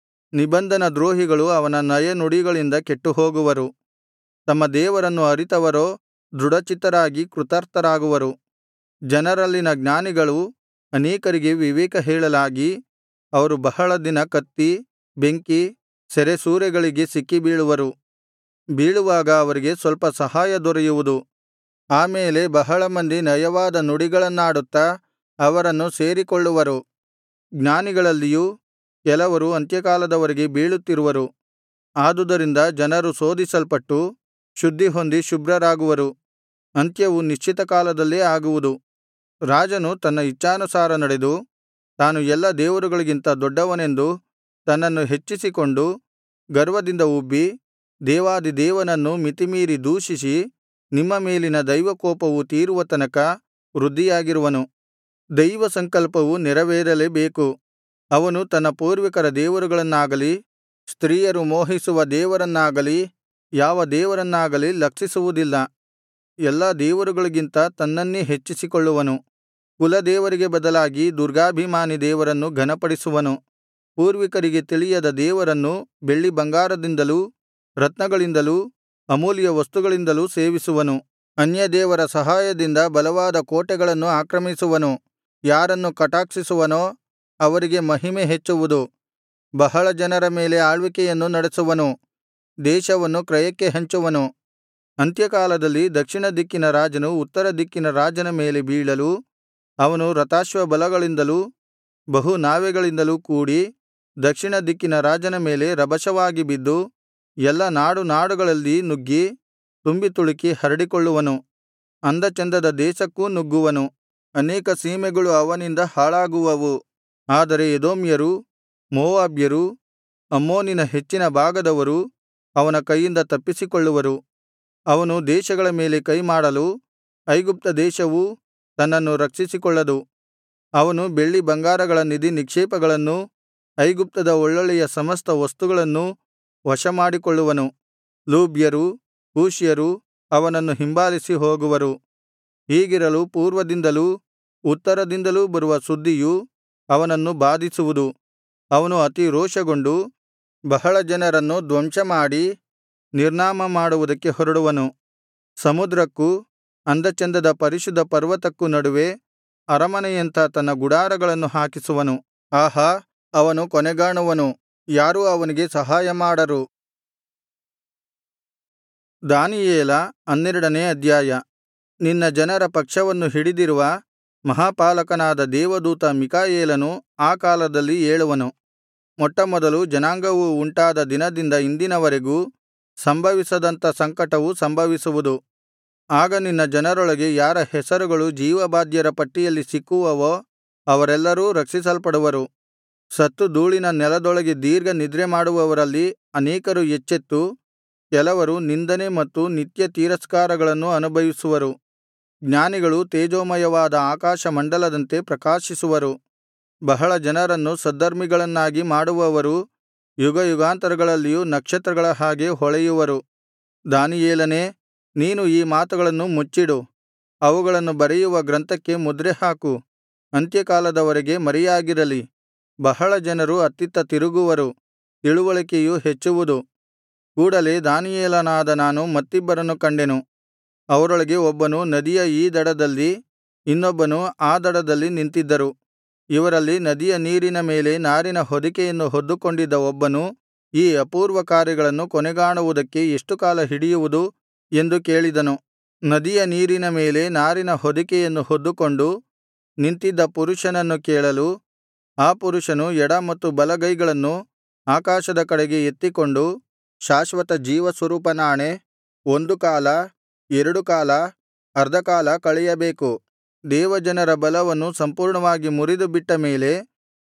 ನಿಬಂಧನ ದ್ರೋಹಿಗಳು ಅವನ ನಯನುಡಿಗಳಿಂದ ಕೆಟ್ಟುಹೋಗುವರು ತಮ್ಮ ದೇವರನ್ನು ಅರಿತವರೋ ದೃಢಚಿತ್ತರಾಗಿ ಕೃತಾರ್ಥರಾಗುವರು ಜನರಲ್ಲಿನ ಜ್ಞಾನಿಗಳು ಅನೇಕರಿಗೆ ವಿವೇಕ ಹೇಳಲಾಗಿ ಅವರು ಬಹಳ ದಿನ ಕತ್ತಿ ಬೆಂಕಿ ಸೆರೆಸೂರೆಗಳಿಗೆ ಸಿಕ್ಕಿಬೀಳುವರು ಬೀಳುವಾಗ ಅವರಿಗೆ ಸ್ವಲ್ಪ ಸಹಾಯ ದೊರೆಯುವುದು ಆಮೇಲೆ ಬಹಳ ಮಂದಿ ನಯವಾದ ನುಡಿಗಳನ್ನಾಡುತ್ತಾ ಅವರನ್ನು ಸೇರಿಕೊಳ್ಳುವರು ಜ್ಞಾನಿಗಳಲ್ಲಿಯೂ ಕೆಲವರು ಅಂತ್ಯಕಾಲದವರೆಗೆ ಬೀಳುತ್ತಿರುವರು ಆದುದರಿಂದ ಜನರು ಶೋಧಿಸಲ್ಪಟ್ಟು ಶುದ್ಧಿಹೊಂದಿ ಶುಭ್ರರಾಗುವರು ಅಂತ್ಯವು ನಿಶ್ಚಿತ ಕಾಲದಲ್ಲೇ ಆಗುವುದು ರಾಜನು ತನ್ನ ಇಚ್ಛಾನುಸಾರ ನಡೆದು ತಾನು ಎಲ್ಲಾ ದೇವರುಗಳಿಗಿಂತ ದೊಡ್ಡವನೆಂದು ತನ್ನನ್ನು ಹೆಚ್ಚಿಸಿಕೊಂಡು ಗರ್ವದಿಂದ ಉಬ್ಬಿ ದೇವಾಧಿದೇವನನ್ನು ಮಿತಿಮೀರಿ ದೂಷಿಸಿ ನಿಮ್ಮ ಮೇಲಿನ ದೈವಕೋಪವು ತೀರುವ ತನಕ ವೃದ್ಧಿಯಾಗಿರುವನು ದೈವಸಂಕಲ್ಪವು ನೆರವೇರಲೇಬೇಕು ಅವನು ತನ್ನ ಪೂರ್ವಿಕರ ದೇವರುಗಳನ್ನಾಗಲಿ ಸ್ತ್ರೀಯರು ಮೋಹಿಸುವ ದೇವರನ್ನಾಗಲಿ ಯಾವ ದೇವರನ್ನಾಗಲಿ ಲಕ್ಷಿಸುವುದಿಲ್ಲ ಎಲ್ಲಾ ದೇವರುಗಳಿಗಿಂತ ತನ್ನನ್ನೇ ಹೆಚ್ಚಿಸಿಕೊಳ್ಳುವನು ಕುಲದೇವರಿಗೆ ಬದಲಾಗಿ ದುರ್ಗಾಭಿಮಾನಿ ದೇವರನ್ನು ಘನಪಡಿಸುವನು ಪೂರ್ವಿಕರಿಗೆ ತಿಳಿಯದ ದೇವರನ್ನು ಬೆಳ್ಳಿಬಂಗಾರದಿಂದಲೂ ರತ್ನಗಳಿಂದಲೂ ಅಮೂಲ್ಯ ವಸ್ತುಗಳಿಂದಲೂ ಸೇವಿಸುವನು ಅನ್ಯದೇವರ ಸಹಾಯದಿಂದ ಬಲವಾದ ಕೋಟೆಗಳನ್ನು ಆಕ್ರಮಿಸುವನು ಯಾರನ್ನು ಕಟಾಕ್ಷಿಸುವನೋ ಅವರಿಗೆ ಮಹಿಮೆ ಹೆಚ್ಚುವುದು ಬಹಳ ಜನರ ಮೇಲೆ ಆಳ್ವಿಕೆಯನ್ನು ನಡೆಸುವನು ದೇಶವನ್ನು ಕ್ರಯಕ್ಕೆ ಹಂಚುವನು ಅಂತ್ಯಕಾಲದಲ್ಲಿ ದಕ್ಷಿಣ ದಿಕ್ಕಿನ ರಾಜನು ಉತ್ತರ ದಿಕ್ಕಿನ ರಾಜನ ಮೇಲೆ ಬೀಳಲು ಅವನು ರಥಾಶ್ವಬಲಗಳಿಂದಲೂ ಬಹು ನಾವೆಗಳಿಂದಲೂ ಕೂಡಿ ದಕ್ಷಿಣ ದಿಕ್ಕಿನ ರಾಜನ ಮೇಲೆ ರಭಸವಾಗಿ ಬಿದ್ದು ಎಲ್ಲಾ ನಾಡು ನಾಡುಗಳಲ್ಲಿ ನುಗ್ಗಿ ತುಂಬಿ ತುಳುಕಿ ಹರಡಿಕೊಳ್ಳುವನು ಅಂದಚಂದದ ದೇಶಕ್ಕೂ ನುಗ್ಗುವನು ಅನೇಕ ಸೀಮೆಗಳು ಅವನಿಂದ ಹಾಳಾಗುವವು ಆದರೆ ಎದೋಮ್ಯರು ಮೋವಾಬ್ಯರು ಅಮ್ಮೋನಿನ ಹೆಚ್ಚಿನ ಭಾಗದವರು ಅವನ ಕೈಯಿಂದ ತಪ್ಪಿಸಿಕೊಳ್ಳುವರು ಅವನು ದೇಶಗಳ ಮೇಲೆ ಕೈಮಾಡಲು ಐಗುಪ್ತ ದೇಶವೂ ತನ್ನನ್ನು ರಕ್ಷಿಸಿಕೊಳ್ಳದು ಅವನು ಬೆಳ್ಳಿ ಬಂಗಾರಗಳ ನಿಧಿ ನಿಕ್ಷೇಪಗಳನ್ನೂ ಐಗುಪ್ತದ ಒಳ್ಳೊಳ್ಳೆಯ ಸಮಸ್ತ ವಸ್ತುಗಳನ್ನೂ ವಶಮಾಡಿಕೊಳ್ಳುವನು ಲೂಬ್ಯರು ಕೂಷ್ಯರು ಅವನನ್ನು ಹಿಂಬಾಲಿಸಿ ಹೋಗುವರು ಹೀಗಿರಲು ಪೂರ್ವದಿಂದಲೂ ಉತ್ತರದಿಂದಲೂ ಬರುವ ಸುದ್ದಿಯು ಅವನನ್ನು ಬಾಧಿಸುವುದು ಅವನು ಅತಿ ರೋಷಗೊಂಡು ಬಹಳ ಜನರನ್ನು ಧ್ವಂಸಮಾಡಿ ನಿರ್ನಾಮ ಮಾಡುವುದಕ್ಕೆ ಹೊರಡುವನು ಸಮುದ್ರಕ್ಕೂ ಅಂದಚಂದದ ಪರಿಶುದ್ಧ ಪರ್ವತಕ್ಕೂ ನಡುವೆ ಅರಮನೆಯಂಥ ತನ್ನ ಗುಡಾರಗಳನ್ನು ಹಾಕಿಸುವನು ಆಹಾ ಅವನು ಕೊನೆಗಾಣುವನು ಯಾರೂ ಅವನಿಗೆ ಸಹಾಯಮಾಡರು ದಾನಿಯೇಲ ಹನ್ನೆರಡನೇ ಅಧ್ಯಾಯ ನಿನ್ನ ಜನರ ಪಕ್ಷವನ್ನು ಹಿಡಿದಿರುವ ಮಹಾಪಾಲಕನಾದ ದೇವದೂತ ಮಿಕಾಯೇಲನು ಆ ಕಾಲದಲ್ಲಿ ಏಳುವನು ಮೊಟ್ಟಮೊದಲು ಜನಾಂಗವು ಉಂಟಾದ ದಿನದಿಂದ ಇಂದಿನವರೆಗೂ ಸಂಭವಿಸದಂಥ ಸಂಕಟವು ಸಂಭವಿಸುವುದು ಆಗ ನಿನ್ನ ಜನರೊಳಗೆ ಯಾರ ಹೆಸರುಗಳು ಜೀವಬಾಧ್ಯರ ಪಟ್ಟಿಯಲ್ಲಿ ಸಿಕ್ಕುವವೋ ಅವರೆಲ್ಲರೂ ರಕ್ಷಿಸಲ್ಪಡುವರು ಸತ್ತು ಧೂಳಿನ ನೆಲದೊಳಗೆ ದೀರ್ಘ ನಿದ್ರೆಮಾಡುವವರಲ್ಲಿ ಅನೇಕರು ಎಚ್ಚೆತ್ತು ಕೆಲವರು ನಿಂದನೆ ಮತ್ತು ನಿತ್ಯ ತಿರಸ್ಕಾರಗಳನ್ನು ಅನುಭವಿಸುವರು ಜ್ಞಾನಿಗಳು ತೇಜೋಮಯವಾದ ಆಕಾಶಮಂಡಲದಂತೆ ಪ್ರಕಾಶಿಸುವರು ಬಹಳ ಜನರನ್ನು ಸದ್ಧರ್ಮಿಗಳನ್ನಾಗಿ ಮಾಡುವವರು ಯುಗಯುಗಾಂತರಗಳಲ್ಲಿಯೂ ನಕ್ಷತ್ರಗಳ ಹಾಗೆ ಹೊಳೆಯುವರು ದಾನಿಯೇಲನೇ ನೀನು ಈ ಮಾತುಗಳನ್ನು ಮುಚ್ಚಿಡು ಅವುಗಳನ್ನು ಬರೆಯುವ ಗ್ರಂಥಕ್ಕೆ ಮುದ್ರೆ ಹಾಕು ಅಂತ್ಯಕಾಲದವರೆಗೆ ಮರೆಯಾಗಿರಲಿ ಬಹಳ ಜನರು ಅತ್ತಿತ್ತ ತಿರುಗುವರು ತಿಳುವಳಿಕೆಯು ಹೆಚ್ಚುವುದು ಕೂಡಲೆ ದಾನಿಯೇಲನಾದ ನಾನು ಮತ್ತಿಬ್ಬರನ್ನು ಕಂಡೆನು ಅವರೊಳಗೆ ಒಬ್ಬನು ನದಿಯ ಈ ದಡದಲ್ಲಿ ಇನ್ನೊಬ್ಬನು ಆ ದಡದಲ್ಲಿ ನಿಂತಿದ್ದರು ಇವರಲ್ಲಿ ನದಿಯ ನೀರಿನ ಮೇಲೆ ನಾರಿನ ಹೊದಿಕೆಯನ್ನು ಹೊದ್ದುಕೊಂಡಿದ್ದ ಒಬ್ಬನು ಈ ಅಪೂರ್ವ ಕಾರ್ಯಗಳನ್ನು ಕೊನೆಗಾಣುವುದಕ್ಕೆ ಎಷ್ಟು ಕಾಲ ಹಿಡಿಯುವುದು ಎಂದು ಕೇಳಿದನು ನದಿಯ ನೀರಿನ ಮೇಲೆ ನಾರಿನ ಹೊದಿಕೆಯನ್ನು ಹೊದ್ದುಕೊಂಡು ನಿಂತಿದ್ದ ಪುರುಷನನ್ನು ಕೇಳಲು ಆ ಪುರುಷನು ಎಡ ಮತ್ತು ಬಲಗೈಗಳನ್ನು ಆಕಾಶದ ಕಡೆಗೆ ಎತ್ತಿಕೊಂಡು ಶಾಶ್ವತ ಜೀವಸ್ವರೂಪನಾಣೆ ಒಂದು ಕಾಲ ಎರಡು ಕಾಲ ಅರ್ಧಕಾಲ ಕಳೆಯಬೇಕು ದೇವಜನರ ಬಲವನ್ನು ಸಂಪೂರ್ಣವಾಗಿ ಮುರಿದುಬಿಟ್ಟ ಮೇಲೆ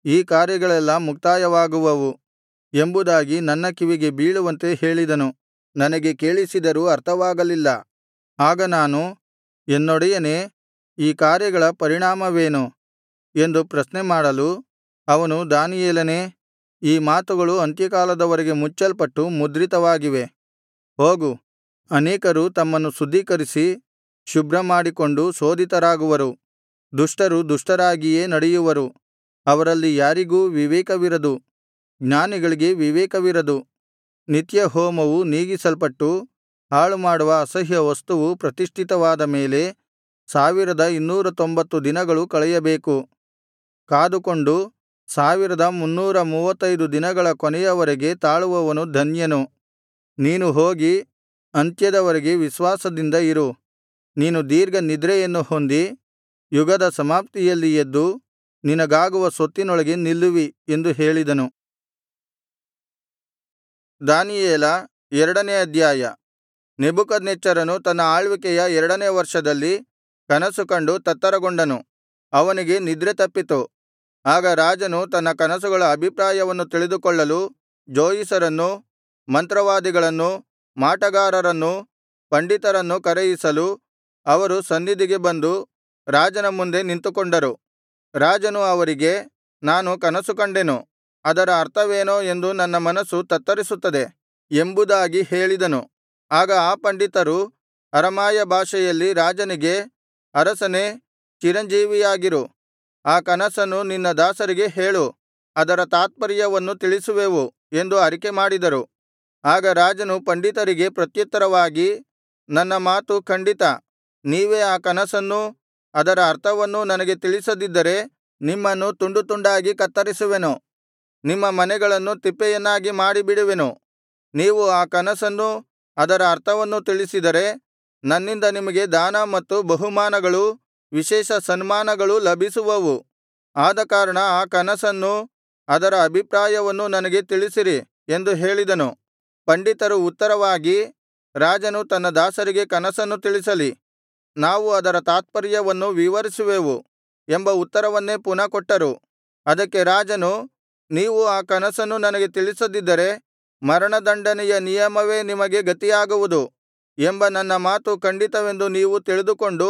ಈ ಕಾರ್ಯಗಳೆಲ್ಲಾ ಮುಕ್ತಾಯವಾಗುವವು ಎಂಬುದಾಗಿ ನನ್ನ ಕಿವಿಗೆ ಬೀಳುವಂತೆ ಹೇಳಿದನು ನನಗೆ ಕೇಳಿಸಿದರೂ ಅರ್ಥವಾಗಲಿಲ್ಲ ಆಗ ನಾನು ಎನ್ನೊಡೆಯನೇ ಈ ಕಾರ್ಯಗಳ ಪರಿಣಾಮವೇನು ಎಂದು ಪ್ರಶ್ನೆ ಮಾಡಲು ಅವನು ದಾನಿಯೇಲನೇ ಈ ಮಾತುಗಳು ಅಂತ್ಯಕಾಲದವರೆಗೆ ಮುಚ್ಚಲ್ಪಟ್ಟು ಮುದ್ರಿತವಾಗಿವೆ ಹೋಗು ಅನೇಕರು ತಮ್ಮನ್ನು ಶುದ್ಧೀಕರಿಸಿ ಶುಭ್ರಮಾಡಿಕೊಂಡು ಶೋಧಿತರಾಗುವರು ದುಷ್ಟರು ದುಷ್ಟರಾಗಿಯೇ ನಡೆಯುವರು ಅವರಲ್ಲಿ ಯಾರಿಗೂ ವಿವೇಕವಿರದು ಜ್ಞಾನಿಗಳಿಗೆ ವಿವೇಕವಿರದು ನಿತ್ಯಹೋಮವು ನೀಗಿಸಲ್ಪಟ್ಟು ಹಾಳುಮಾಡುವ ಅಸಹ್ಯ ವಸ್ತುವು ಪ್ರತಿಷ್ಠಿತವಾದ ಮೇಲೆ ಸಾವಿರದ ಇನ್ನೂರ ತೊಂಬತ್ತು ದಿನಗಳು ಕಳೆಯಬೇಕು ಕಾದುಕೊಂಡು ಸಾವಿರದ ಮುನ್ನೂರ ಮೂವತ್ತೈದು ದಿನಗಳ ಕೊನೆಯವರೆಗೆ ತಾಳುವವನು ಧನ್ಯನು ನೀನು ಹೋಗಿ ಅಂತ್ಯದವರೆಗೆ ವಿಶ್ವಾಸದಿಂದ ಇರು ನೀನು ದೀರ್ಘ ನಿದ್ರೆಯನ್ನು ಹೊಂದಿ ಯುಗದ ಸಮಾಪ್ತಿಯಲ್ಲಿ ಎದ್ದು ನಿನಗಾಗುವ ಸ್ವತ್ತಿನೊಳಗೆ ನಿಲ್ಲುವಿ ಎಂದು ಹೇಳಿದನು ದಾನಿಯೇಲ ಎರಡನೇ ಅಧ್ಯಾಯ ನೆಬೂಕದ್ನೆಚ್ಚರನು ತನ್ನ ಆಳ್ವಿಕೆಯ ಎರಡನೇ ವರ್ಷದಲ್ಲಿ ಕನಸು ಕಂಡು ತತ್ತರಗೊಂಡನು ಅವನಿಗೆ ನಿದ್ರೆ ತಪ್ಪಿತು ಆಗ ರಾಜನು ತನ್ನ ಕನಸುಗಳ ಅಭಿಪ್ರಾಯವನ್ನು ತಿಳಿದುಕೊಳ್ಳಲು ಜೋಯಿಸರನ್ನೂ ಮಂತ್ರವಾದಿಗಳನ್ನೂ ಮಾಟಗಾರರನ್ನೂ ಪಂಡಿತರನ್ನೂ ಕರೆಯಿಸಲು ಅವರು ಸನ್ನಿಧಿಗೆ ಬಂದು ರಾಜನ ಮುಂದೆ ನಿಂತುಕೊಂಡರು ರಾಜನು ಅವರಿಗೆ ನಾನು ಕನಸು ಕಂಡೆನು ಅದರ ಅರ್ಥವೇನೋ ಎಂದು ನನ್ನ ಮನಸ್ಸು ತತ್ತರಿಸುತ್ತದೆ ಎಂಬುದಾಗಿ ಹೇಳಿದನು ಆಗ ಆ ಪಂಡಿತರು ಅರಮಾಯ ಭಾಷೆಯಲ್ಲಿ ರಾಜನಿಗೆ ಅರಸನೇ ಚಿರಂಜೀವಿಯಾಗಿರು ಆ ಕನಸನ್ನು ನಿನ್ನ ದಾಸರಿಗೆ ಹೇಳು ಅದರ ತಾತ್ಪರ್ಯವನ್ನು ತಿಳಿಸುವೆವು ಎಂದು ಅರಿಕೆ ಮಾಡಿದರು ಆಗ ರಾಜನು ಪಂಡಿತರಿಗೆ ಪ್ರತ್ಯುತ್ತರವಾಗಿ ನನ್ನ ಮಾತು ಖಂಡಿತ ನೀವೇ ಆ ಕನಸನ್ನೂ ಅದರ ಅರ್ಥವನ್ನೂ ನನಗೆ ತಿಳಿಸದಿದ್ದರೆ ನಿಮ್ಮನ್ನು ತುಂಡು ತುಂಡಾಗಿ ಕತ್ತರಿಸುವೆನು ನಿಮ್ಮ ಮನೆಗಳನ್ನು ತಿಪ್ಪೆಯನ್ನಾಗಿ ಮಾಡಿಬಿಡುವೆನು ನೀವು ಆ ಕನಸನ್ನೂ ಅದರ ಅರ್ಥವನ್ನೂ ತಿಳಿಸಿದರೆ ನನ್ನಿಂದ ನಿಮಗೆ ದಾನ ಮತ್ತು ಬಹುಮಾನಗಳೂ ವಿಶೇಷ ಸನ್ಮಾನಗಳೂ ಲಭಿಸುವವು ಆದಕಾರಣ ಆ ಕನಸನ್ನೂ ಅದರ ಅಭಿಪ್ರಾಯವನ್ನೂ ನನಗೆ ತಿಳಿಸಿರಿ ಎಂದು ಹೇಳಿದನು ಪಂಡಿತರು ಉತ್ತರವಾಗಿ ರಾಜನು ತನ್ನ ದಾಸರಿಗೆ ಕನಸನ್ನು ತಿಳಿಸಲಿ ನಾವು ಅದರ ತಾತ್ಪರ್ಯವನ್ನು ವಿವರಿಸುವೆವು ಎಂಬ ಉತ್ತರವನ್ನೇ ಪುನಃ ಕೊಟ್ಟರು ಅದಕ್ಕೆ ರಾಜನು ನೀವು ಆ ಕನಸನ್ನು ನನಗೆ ತಿಳಿಸದಿದ್ದರೆ ಮರಣದಂಡನೆಯ ನಿಯಮವೇ ನಿಮಗೆ ಗತಿಯಾಗುವುದು ಎಂಬ ನನ್ನ ಮಾತು ಖಂಡಿತವೆಂದು ನೀವು ತಿಳಿದುಕೊಂಡು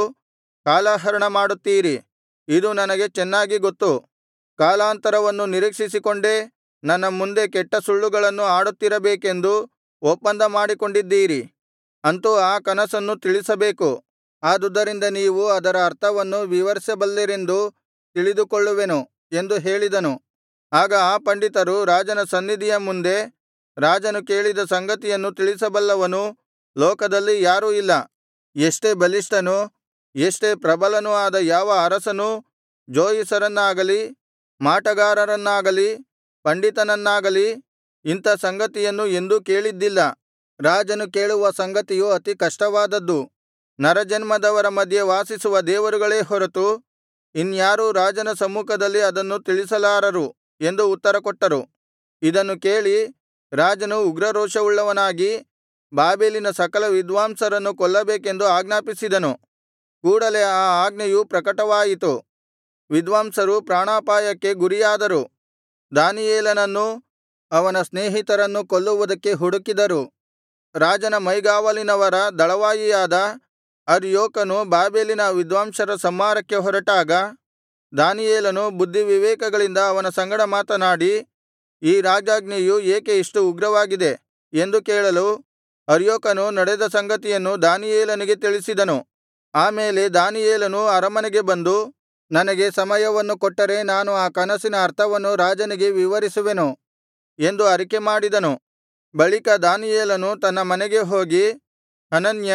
ಕಾಲಹರಣ ಮಾಡುತ್ತೀರಿ ಇದು ನನಗೆ ಚೆನ್ನಾಗಿ ಗೊತ್ತು ಕಾಲಾಂತರವನ್ನು ನಿರೀಕ್ಷಿಸಿಕೊಂಡೇ ನನ್ನ ಮುಂದೆ ಕೆಟ್ಟ ಸುಳ್ಳುಗಳನ್ನು ಆಡುತ್ತಿರಬೇಕೆಂದು ಒಪ್ಪಂದ ಮಾಡಿಕೊಂಡಿದ್ದೀರಿ ಅಂತೂ ಆ ಕನಸನ್ನು ತಿಳಿಸಬೇಕು ಆದುದರಿಂದ ನೀವು ಅದರ ಅರ್ಥವನ್ನು ವಿವರಿಸಬಲ್ಲಿರೆಂದು ತಿಳಿದುಕೊಳ್ಳುವೆನು ಎಂದು ಹೇಳಿದನು ಆಗ ಆ ಪಂಡಿತರು ರಾಜನ ಸನ್ನಿಧಿಯ ಮುಂದೆ ರಾಜನು ಕೇಳಿದ ಸಂಗತಿಯನ್ನು ತಿಳಿಸಬಲ್ಲವನು ಲೋಕದಲ್ಲಿ ಯಾರೂ ಇಲ್ಲ ಎಷ್ಟೇ ಬಲಿಷ್ಠನೂ ಎಷ್ಟೇ ಪ್ರಬಲನೂ ಆದ ಯಾವ ಅರಸನೂ ಜೋಯಿಸರನ್ನಾಗಲಿ ಮಾಟಗಾರರನ್ನಾಗಲಿ ಪಂಡಿತನನ್ನಾಗಲಿ ಇಂಥ ಸಂಗತಿಯನ್ನು ಎಂದೂ ಕೇಳಿದ್ದಿಲ್ಲ ರಾಜನು ಕೇಳುವ ಸಂಗತಿಯು ಅತಿ ಕಷ್ಟವಾದದ್ದು ನರಜನ್ಮದವರ ಮಧ್ಯೆ ವಾಸಿಸುವ ದೇವರುಗಳೇ ಹೊರತು ಇನ್ಯಾರೂ ರಾಜನ ಸಮ್ಮುಖದಲ್ಲಿ ಅದನ್ನು ತಿಳಿಸಲಾರರು ಎಂದು ಉತ್ತರಕೊಟ್ಟರು ಇದನ್ನು ಕೇಳಿ ರಾಜನು ಉಗ್ರರೋಷವುಳ್ಳವನಾಗಿ ಬಾಬೆಲಿನ ಸಕಲ ವಿದ್ವಾಂಸರನ್ನು ಕೊಲ್ಲಬೇಕೆಂದು ಆಜ್ಞಾಪಿಸಿದನು ಕೂಡಲೆ ಆ ಆಜ್ಞೆಯು ಪ್ರಕಟವಾಯಿತು ವಿದ್ವಾಂಸರು ಪ್ರಾಣಾಪಾಯಕ್ಕೆ ಗುರಿಯಾದರು ದಾನಿಯೇಲನನ್ನೂ ಅವನ ಸ್ನೇಹಿತರನ್ನೂ ಕೊಲ್ಲುವುದಕ್ಕೆ ಹುಡುಕಿದರು ರಾಜನ ಮೈಗಾವಲಿನವರ ದಳವಾಯಿಯಾದ ಅರ್ಯೋಕನು ಬಾಬೆಲಿನ ವಿದ್ವಾಂಸರ ಸಂಹಾರಕ್ಕೆ ಹೊರಟಾಗ ದಾನಿಯೇಲನು ಬುದ್ಧಿವಿವೇಕಗಳಿಂದ ಅವನ ಸಂಗಡ ಮಾತನಾಡಿ ಈ ರಾಜಾಜ್ಞೆಯು ಏಕೆ ಇಷ್ಟು ಉಗ್ರವಾಗಿದೆ ಎಂದು ಕೇಳಲು ಅರ್ಯೋಕನು ನಡೆದ ಸಂಗತಿಯನ್ನು ದಾನಿಯೇಲನಿಗೆ ತಿಳಿಸಿದನು ಆ ಮೇಲೆ ದಾನಿಯೇಲನು ಅರಮನೆಗೆ ಬಂದು ನನಗೆ ಸಮಯವನ್ನು ಕೊಟ್ಟರೆ ನಾನು ಆ ಕನಸಿನ ಅರ್ಥವನ್ನು ರಾಜನಿಗೆ ವಿವರಿಸುವೆನು ಎಂದು ಅರಿಕೆ ಮಾಡಿದನು ಬಳಿಕ ದಾನಿಯೇಲನು ತನ್ನ ಮನೆಗೆ ಹೋಗಿ ಹನನ್ಯ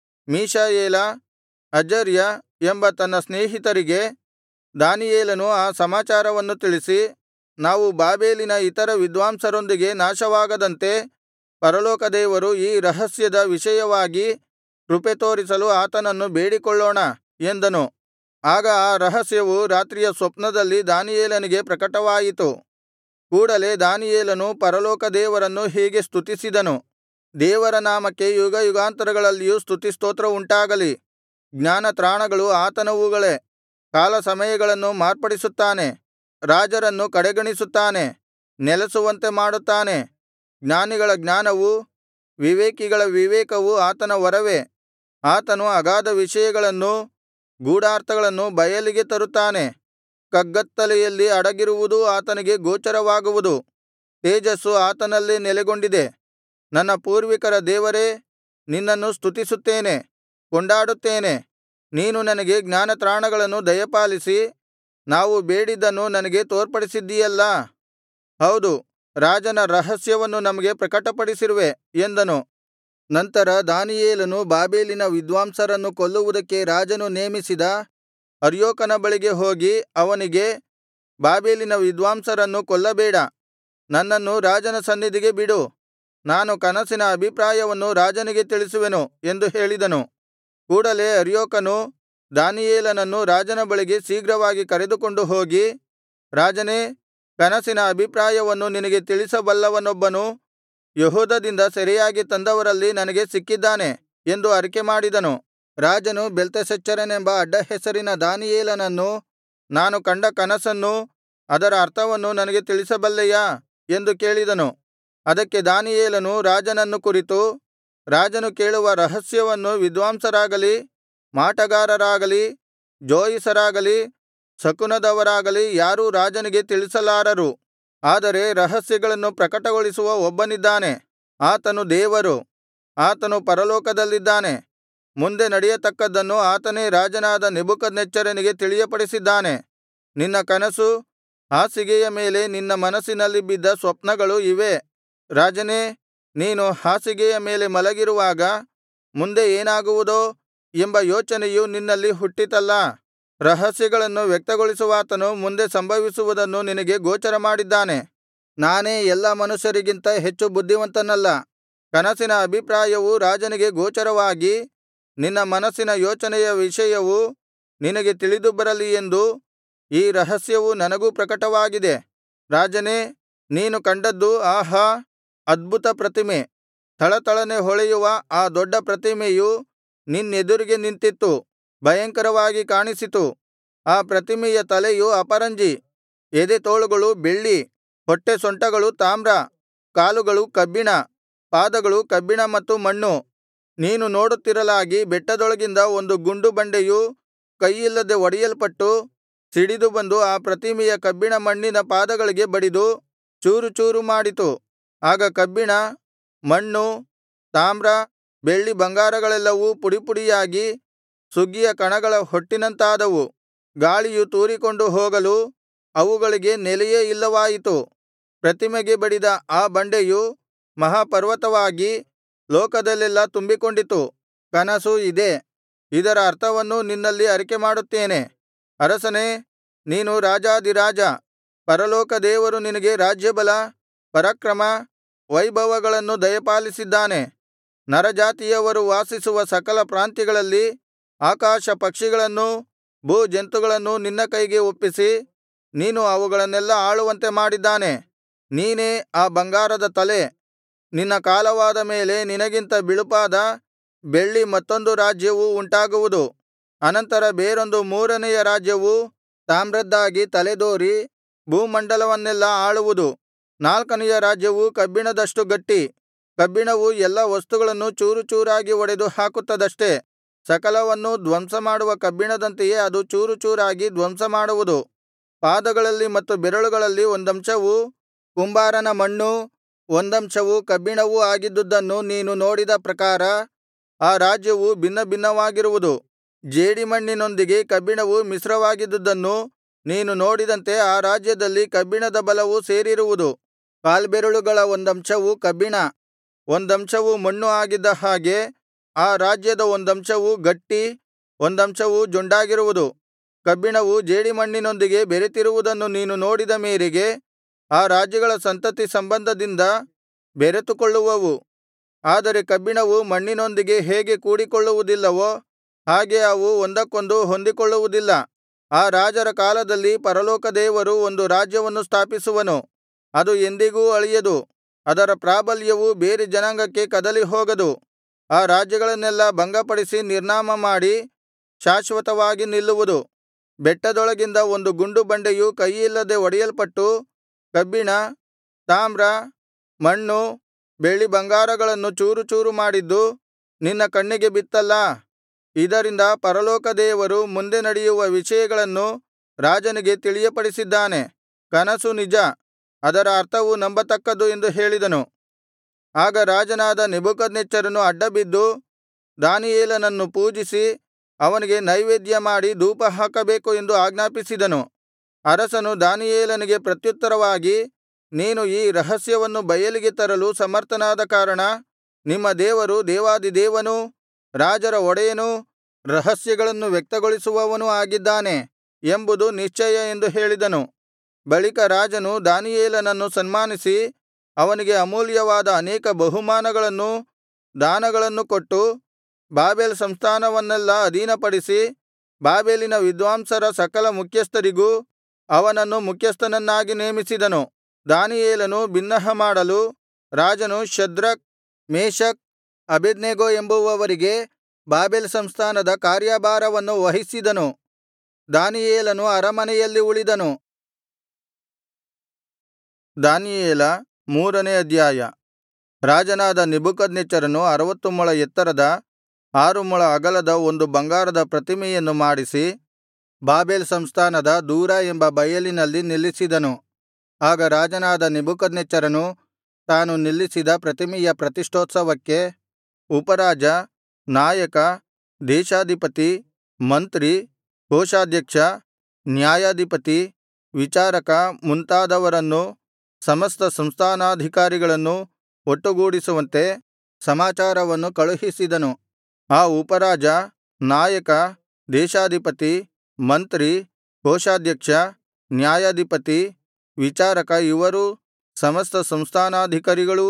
ಮೀಶಾಯೇಲ ಅಜರ್ಯ ಎಂಬ ತನ್ನ ಸ್ನೇಹಿತರಿಗೆ ದಾನಿಯೇಲನು ಆ ಸಮಾಚಾರವನ್ನು ತಿಳಿಸಿ ನಾವು ಬಾಬೆಲಿನ ಇತರ ವಿದ್ವಾಂಸರೊಂದಿಗೆ ನಾಶವಾಗದಂತೆ ಪರಲೋಕ ದೇವರು ಈ ರಹಸ್ಯದ ವಿಷಯವಾಗಿ ಕೃಪೆ ತೋರಿಸಲು ಆತನನ್ನು ಬೇಡಿಕೊಳ್ಳೋಣ ಎಂದನು ಆಗ ಆ ರಹಸ್ಯವು ರಾತ್ರಿಯ ಸ್ವಪ್ನದಲ್ಲಿ ದಾನಿಯೇಲನಿಗೆ ಪ್ರಕಟವಾಯಿತು ಕೂಡಲೆ ದಾನಿಯೇಲನು ಪರಲೋಕ ದೇವರನ್ನು ಹೀಗೆ ಸ್ತುತಿಸಿದನು ದೇವರ ನಾಮಕ್ಕೆ ಯುಗಯುಗಾಂತರಗಳಲ್ಲಿಯೂ ಸ್ತುತಿಸ್ತೋತ್ರ ಉಂಟಾಗಲಿ ಜ್ಞಾನತ್ರಾಣಗಳು ಆತನವುಗಳೇ ಕಾಲಸಮಯಗಳನ್ನು ಮಾರ್ಪಡಿಸುತ್ತಾನೆ ರಾಜರನ್ನು ಕಡೆಗಣಿಸುತ್ತಾನೆ ನೆಲೆಸುವಂತೆ ಮಾಡುತ್ತಾನೆ ಜ್ಞಾನಿಗಳ ಜ್ಞಾನವೂ ವಿವೇಕಿಗಳ ವಿವೇಕವೂ ಆತನ ವರವೇ ಆತನು ಅಗಾಧ ವಿಷಯಗಳನ್ನೂ ಗೂಢಾರ್ಥಗಳನ್ನು ಬಯಲಿಗೆ ತರುತ್ತಾನೆ ಕಗ್ಗತ್ತಲೆಯಲ್ಲಿ ಅಡಗಿರುವುದೂ ಆತನಿಗೆ ಗೋಚರವಾಗುವುದು ತೇಜಸ್ಸು ಆತನಲ್ಲೇ ನೆಲೆಗೊಂಡಿದೆ ನನ್ನ ಪೂರ್ವಿಕರ ದೇವರೇ ನಿನ್ನನ್ನು ಸ್ತುತಿಸುತ್ತೇನೆ ಕೊಂಡಾಡುತ್ತೇನೆ ನೀನು ನನಗೆ ಜ್ಞಾನತ್ರಾಣಗಳನ್ನು ದಯಪಾಲಿಸಿ ನಾವು ಬೇಡಿದ್ದನ್ನು ನನಗೆ ತೋರ್ಪಡಿಸಿದ್ದೀಯಲ್ಲಾ ಹೌದು ರಾಜನ ರಹಸ್ಯವನ್ನು ನಮಗೆ ಪ್ರಕಟಪಡಿಸಿರುವೆ ಎಂದನು ನಂತರ ದಾನಿಯೇಲನು ಬಾಬೆಲಿನ ವಿದ್ವಾಂಸರನ್ನು ಕೊಲ್ಲುವುದಕ್ಕೆ ರಾಜನು ನೇಮಿಸಿದ ಅರ್ಯೋಕನ ಬಳಿಗೆ ಹೋಗಿ ಅವನಿಗೆ ಬಾಬೆಲಿನ ವಿದ್ವಾಂಸರನ್ನು ಕೊಲ್ಲಬೇಡ ನನ್ನನ್ನು ರಾಜನ ಸನ್ನಿಧಿಗೆ ಬಿಡು ನಾನು ಕನಸಿನ ಅಭಿಪ್ರಾಯವನ್ನು ರಾಜನಿಗೆ ತಿಳಿಸುವೆನು ಎಂದು ಹೇಳಿದನು ಕೂಡಲೆ ಅರ್ಯೋಕನು ದಾನಿಯೇಲನನ್ನು ರಾಜನ ಬಳಿಗೆ ಶೀಘ್ರವಾಗಿ ಕರೆದುಕೊಂಡು ಹೋಗಿ ರಾಜನೇ ಕನಸಿನ ಅಭಿಪ್ರಾಯವನ್ನು ನಿನಗೆ ತಿಳಿಸಬಲ್ಲವನೊಬ್ಬನು ಯೆಹೂದದಿಂದ ಸೆರೆಯಾಗಿ ತಂದವರಲ್ಲಿ ನನಗೆ ಸಿಕ್ಕಿದ್ದಾನೆ ಎಂದು ಅರಿಕೆಮಾಡಿದನು ರಾಜನು ಬೆಲ್ತೆಶಚ್ಚರನೆಂಬ ಅಡ್ಡಹೆಸರಿನ ದಾನಿಯೇಲನನ್ನು ನಾನು ಕಂಡ ಕನಸನ್ನೂ ಅದರ ಅರ್ಥವನ್ನೂ ನನಗೆ ತಿಳಿಸಬಲ್ಲೆಯಾ ಎಂದು ಕೇಳಿದನು ಅದಕ್ಕೆ ದಾನಿಯೇಲನು ರಾಜನನ್ನು ಕುರಿತು ರಾಜನು ಕೇಳುವ ರಹಸ್ಯವನ್ನು ವಿದ್ವಾಂಸರಾಗಲಿ ಮಾಟಗಾರರಾಗಲಿ ಜೋಯಿಸರಾಗಲಿ ಶಕುನದವರಾಗಲಿ ಯಾರೂ ರಾಜನಿಗೆ ತಿಳಿಸಲಾರರು ಆದರೆ ರಹಸ್ಯಗಳನ್ನು ಪ್ರಕಟಗೊಳಿಸುವ ಒಬ್ಬನಿದ್ದಾನೆ ಆತನು ದೇವರು ಆತನು ಪರಲೋಕದಲ್ಲಿದ್ದಾನೆ ಮುಂದೆ ನಡೆಯತಕ್ಕದ್ದನ್ನು ಆತನೇ ರಾಜನಾದ ನೆಬೂಕದ್ನೆಚ್ಚರನಿಗೆ ತಿಳಿಯಪಡಿಸಿದ್ದಾನೆ ನಿನ್ನ ಕನಸು ಹಾಸಿಗೆಯ ಮೇಲೆ ನಿನ್ನ ಮನಸ್ಸಿನಲ್ಲಿ ಬಿದ್ದ ಸ್ವಪ್ನಗಳು ಇವೇ ರಾಜನೇ ನೀನು ಹಾಸಿಗೆಯ ಮೇಲೆ ಮಲಗಿರುವಾಗ ಮುಂದೆ ಏನಾಗುವುದೋ ಎಂಬ ಯೋಚನೆಯು ನಿನ್ನಲ್ಲಿ ಹುಟ್ಟಿತಲ್ಲಾ ರಹಸ್ಯಗಳನ್ನು ವ್ಯಕ್ತಗೊಳಿಸುವಾತನು ಮುಂದೆ ಸಂಭವಿಸುವುದನ್ನು ನಿನಗೆ ಗೋಚರಮಾಡಿದ್ದಾನೆ ನಾನೇ ಎಲ್ಲಾ ಮನುಷ್ಯರಿಗಿಂತ ಹೆಚ್ಚು ಬುದ್ಧಿವಂತನಲ್ಲ ಕನಸಿನ ಅಭಿಪ್ರಾಯವು ರಾಜನಿಗೆ ಗೋಚರವಾಗಿ ನಿನ್ನ ಮನಸ್ಸಿನ ಯೋಚನೆಯ ವಿಷಯವು ನಿನಗೆ ತಿಳಿದು ಬರಲಿ ಎಂದು ಈ ರಹಸ್ಯವು ನನಗೂ ಪ್ರಕಟವಾಗಿದೆ ರಾಜನೇ ನೀನು ಕಂಡದ್ದು ಆಹಾ ಅದ್ಭುತ ಪ್ರತಿಮೆ ಥಳಥಳನೆ ಹೊಳೆಯುವ ಆ ದೊಡ್ಡ ಪ್ರತಿಮೆಯು ನಿನ್ನೆದುರಿಗೆ ನಿಂತಿತ್ತು ಭಯಂಕರವಾಗಿ ಕಾಣಿಸಿತು ಆ ಪ್ರತಿಮೆಯ ತಲೆಯು ಅಪರಂಜಿ ಎದೆತೋಳುಗಳು ಬೆಳ್ಳಿ ಹೊಟ್ಟೆ ಸೊಂಟಗಳು ತಾಮ್ರ ಕಾಲುಗಳು ಕಬ್ಬಿಣ ಪಾದಗಳು ಕಬ್ಬಿಣ ಮತ್ತು ಮಣ್ಣು ನೀನು ನೋಡುತ್ತಿರಲಾಗಿ ಬೆಟ್ಟದೊಳಗಿಂದ ಒಂದು ಗುಂಡು ಬಂಡೆಯು ಕೈಯಿಲ್ಲದೆ ಒಡೆಯಲ್ಪಟ್ಟು ಸಿಡಿದು ಬಂದು ಆ ಪ್ರತಿಮೆಯ ಕಬ್ಬಿಣ ಮಣ್ಣಿನ ಪಾದಗಳಿಗೆ ಬಡಿದು ಚೂರು ಚೂರು ಮಾಡಿತು ಆಗ ಕಬ್ಬಿಣ ಮಣ್ಣು ತಾಮ್ರ ಬೆಳ್ಳಿ ಬಂಗಾರಗಳೆಲ್ಲವೂ ಪುಡಿಪುಡಿಯಾಗಿ ಸುಗ್ಗಿಯ ಕಣಗಳ ಹೊಟ್ಟಿನಂತಾದವು ಗಾಳಿಯು ತೂರಿಕೊಂಡು ಹೋಗಲು ಅವುಗಳಿಗೆ ನೆಲೆಯೇ ಇಲ್ಲವಾಯಿತು ಪ್ರತಿಮೆಗೆ ಬಡಿದ ಆ ಬಂಡೆಯು ಮಹಾಪರ್ವತವಾಗಿ ಲೋಕದಲ್ಲೆಲ್ಲಾ ತುಂಬಿಕೊಂಡಿತು ಕನಸು ಇದೇ ಇದರ ಅರ್ಥವನ್ನೂ ನಿನ್ನಲ್ಲಿ ಅರಿಕೆಮಾಡುತ್ತೇನೆ ಅರಸನೇ ನೀನು ರಾಜಾಧಿರಾಜ ಪರಲೋಕ ದೇವರು ನಿನಗೆ ರಾಜ್ಯಬಲ ಪರಾಕ್ರಮ ವೈಭವಗಳನ್ನು ದಯಪಾಲಿಸಿದ್ದಾನೆ ನರಜಾತಿಯವರು ವಾಸಿಸುವ ಸಕಲ ಪ್ರಾಂತ್ಯಗಳಲ್ಲಿ ಆಕಾಶ ಪಕ್ಷಿಗಳನ್ನೂ ಭೂಜಂತುಗಳನ್ನೂ ನಿನ್ನ ಕೈಗೆ ಒಪ್ಪಿಸಿ ನೀನು ಅವುಗಳನ್ನೆಲ್ಲಾ ಆಳುವಂತೆ ಮಾಡಿದ್ದಾನೆ ನೀನೇ ಆ ಬಂಗಾರದ ತಲೆ ನಿನ್ನ ಕಾಲವಾದ ಮೇಲೆ ನಿನಗಿಂತ ಬಿಳುಪಾದ ಬೆಳ್ಳಿ ಮತ್ತೊಂದು ರಾಜ್ಯವು ಉಂಟಾಗುವುದು ಅನಂತರ ಬೇರೊಂದು ಮೂರನೆಯ ರಾಜ್ಯವು ತಾಮ್ರದ್ದಾಗಿ ತಲೆದೋರಿ ಭೂಮಂಡಲವನ್ನೆಲ್ಲಾ ಆಳುವುದು ನಾಲ್ಕನೆಯ ರಾಜ್ಯವು ಕಬ್ಬಿಣದಷ್ಟು ಗಟ್ಟಿ ಕಬ್ಬಿಣವು ಎಲ್ಲಾ ವಸ್ತುಗಳನ್ನು ಚೂರುಚೂರಾಗಿ ಒಡೆದು ಹಾಕುತ್ತದಷ್ಟೆ ಸಕಲವನ್ನೂ ಧ್ವಂಸಮಾಡುವ ಕಬ್ಬಿಣದಂತೆಯೇ ಅದು ಚೂರುಚೂರಾಗಿ ಧ್ವಂಸಮಾಡುವುದು ಪಾದಗಳಲ್ಲಿ ಮತ್ತು ಬೆರಳುಗಳಲ್ಲಿ ಒಂದಂಶವು ಕುಂಬಾರನ ಮಣ್ಣೂ ಒಂದಂಶವು ಕಬ್ಬಿಣವೂ ಆಗಿದ್ದುದನ್ನು ನೀನು ನೋಡಿದ ಪ್ರಕಾರ ಆ ರಾಜ್ಯವು ಭಿನ್ನಭಿನ್ನವಾಗಿರುವುದು ಜೇಡಿಮಣ್ಣಿನೊಂದಿಗೆ ಕಬ್ಬಿಣವು ಮಿಶ್ರವಾಗಿದ್ದುದನ್ನು ನೀನು ನೋಡಿದಂತೆ ಆ ರಾಜ್ಯದಲ್ಲಿ ಕಬ್ಬಿಣದ ಬಲವು ಸೇರಿರುವುದು ಕಾಲ್ಬೆರಳುಗಳ ಒಂದಂಶವು ಕಬ್ಬಿಣ ಒಂದಂಶವು ಮಣ್ಣು ಆಗಿದ್ದ ಹಾಗೆ ಆ ರಾಜ್ಯದ ಒಂದಂಶವು ಗಟ್ಟಿ ಒಂದಂಶವು ಜೊಂಡಾಗಿರುವುದು ಕಬ್ಬಿಣವು ಜೇಡಿಮಣ್ಣಿನೊಂದಿಗೆ ಬೆರೆತಿರುವುದನ್ನು ನೀನು ನೋಡಿದ ಮೇರೆಗೆ ಆ ರಾಜ್ಯಗಳ ಸಂತತಿ ಸಂಬಂಧದಿಂದ ಬೆರೆತುಕೊಳ್ಳುವವು ಆದರೆ ಕಬ್ಬಿಣವು ಮಣ್ಣಿನೊಂದಿಗೆ ಹೇಗೆ ಕೂಡಿಕೊಳ್ಳುವುದಿಲ್ಲವೋ ಹಾಗೆ ಅವು ಒಂದಕ್ಕೊಂದು ಹೊಂದಿಕೊಳ್ಳುವುದಿಲ್ಲ ಆ ರಾಜರ ಕಾಲದಲ್ಲಿ ಪರಲೋಕ ದೇವರು ಒಂದು ರಾಜ್ಯವನ್ನು ಸ್ಥಾಪಿಸುವನು ಅದು ಎಂದಿಗೂ ಅಳಿಯದು ಅದರ ಪ್ರಾಬಲ್ಯವು ಬೇರೆ ಜನಾಂಗಕ್ಕೆ ಕದಲಿ ಹೋಗದು ಆ ರಾಜ್ಯಗಳನ್ನೆಲ್ಲಾ ಭಂಗಪಡಿಸಿ ನಿರ್ನಾಮ ಮಾಡಿ ಶಾಶ್ವತವಾಗಿ ನಿಲ್ಲುವುದು ಬೆಟ್ಟದೊಳಗಿಂದ ಒಂದು ಗುಂಡು ಬಂಡೆಯು ಕೈಯಿಲ್ಲದೆ ಒಡೆಯಲ್ಪಟ್ಟು ಕಬ್ಬಿಣ ತಾಮ್ರ ಮಣ್ಣು ಬೆಳ್ಳಿಬಂಗಾರಗಳನ್ನು ಚೂರುಚೂರು ಮಾಡಿದ್ದು ನಿನ್ನ ಕಣ್ಣಿಗೆ ಬಿತ್ತಲ್ಲಾ ಇದರಿಂದ ಪರಲೋಕ ದೇವರು ಮುಂದೆ ನಡೆಯುವ ವಿಷಯಗಳನ್ನು ರಾಜನಿಗೆ ತಿಳಿಯಪಡಿಸಿದ್ದಾನೆ ಕನಸು ನಿಜ ಅದರ ಅರ್ಥವು ನಂಬತಕ್ಕದ್ದು ಎಂದು ಹೇಳಿದನು ಆಗ ರಾಜನಾದ ನೆಬೂಕದ್ನೆಚ್ಚರನು ಅಡ್ಡಬಿದ್ದು ದಾನಿಯೇಲನನ್ನು ಪೂಜಿಸಿ ಅವನಿಗೆ ನೈವೇದ್ಯಮಾಡಿ ಧೂಪಹಾಕಬೇಕು ಎಂದು ಆಜ್ಞಾಪಿಸಿದನು ಅರಸನು ದಾನಿಯೇಲನಿಗೆ ಪ್ರತ್ಯುತ್ತರವಾಗಿ ನೀನು ಈ ರಹಸ್ಯವನ್ನು ಬಯಲಿಗೆ ತರಲು ಸಮರ್ಥನಾದ ಕಾರಣ ನಿಮ್ಮ ದೇವರು ದೇವಾಧಿದೇವನೂ ರಾಜರ ಒಡೆಯನೂ ರಹಸ್ಯಗಳನ್ನು ವ್ಯಕ್ತಗೊಳಿಸುವವನೂ ಆಗಿದ್ದಾನೆ ಎಂಬುದು ನಿಶ್ಚಯ ಎಂದು ಹೇಳಿದನು ಬಳಿಕ ರಾಜನು ದಾನಿಯೇಲನನ್ನು ಸನ್ಮಾನಿಸಿ ಅವನಿಗೆ ಅಮೂಲ್ಯವಾದ ಅನೇಕ ಬಹುಮಾನಗಳನ್ನೂ ದಾನಗಳನ್ನು ಕೊಟ್ಟು ಬಾಬೆಲ್ ಸಂಸ್ಥಾನವನ್ನೆಲ್ಲಾ ಅಧೀನಪಡಿಸಿ ಬಾಬೆಲಿನ ವಿದ್ವಾಂಸರ ಸಕಲ ಮುಖ್ಯಸ್ಥರಿಗೂ ಅವನನ್ನು ಮುಖ್ಯಸ್ಥನನ್ನಾಗಿ ನೇಮಿಸಿದನು ದಾನಿಯೇಲನು ಬಿನ್ನಹ ಮಾಡಲು ರಾಜನು ಶದ್ರಕ್ ಮೇಶಕ್ ಅಬೇದ್ನೆಗೋ ಎಂಬುವವರಿಗೆ ಬಾಬೆಲ್ ಸಂಸ್ಥಾನದ ಕಾರ್ಯಭಾರವನ್ನು ವಹಿಸಿದನು ದಾನಿಯೇಲನು ಅರಮನೆಯಲ್ಲಿ ಉಳಿದನು ದಾನಿಯೇಲ ಮೂರನೇ ಅಧ್ಯಾಯ ರಾಜನಾದ ನೆಬೂಕದ್ನೆಚ್ಚರನು ಅರವತ್ತು ಮೊಳ ಎತ್ತರದ ಆರು ಮೊಳ ಅಗಲದ ಒಂದು ಬಂಗಾರದ ಪ್ರತಿಮೆಯನ್ನು ಮಾಡಿಸಿ ಬಾಬೆಲ್ ಸಂಸ್ಥಾನದ ದೂರ ಎಂಬ ಬಯಲಿನಲ್ಲಿ ನಿಲ್ಲಿಸಿದನು ಆಗ ರಾಜನಾದ ನೆಬೂಕದ್ನೆಚ್ಚರನು ತಾನು ನಿಲ್ಲಿಸಿದ ಪ್ರತಿಮೆಯ ಪ್ರತಿಷ್ಠೋತ್ಸವಕ್ಕೆ ಉಪರಾಜ ನಾಯಕ ದೇಶಾಧಿಪತಿ ಮಂತ್ರಿ ಕೋಶಾಧ್ಯಕ್ಷ ನ್ಯಾಯಾಧಿಪತಿ ವಿಚಾರಕ ಮುಂತಾದವರನ್ನೂ ಸಮಸ್ತ ಸಂಸ್ಥಾನಾಧಿಕಾರಿಗಳನ್ನೂ ಒಟ್ಟುಗೂಡಿಸುವಂತೆ ಸಮಾಚಾರವನ್ನು ಕಳುಹಿಸಿದನು ಆ ಉಪರಾಜ ನಾಯಕ ದೇಶಾಧಿಪತಿ ಮಂತ್ರಿ ಕೋಶಾಧ್ಯಕ್ಷ ನ್ಯಾಯಾಧಿಪತಿ ವಿಚಾರಕ ಇವರೂ ಸಮಸ್ತ ಸಂಸ್ಥಾನಾಧಿಕಾರಿಗಳೂ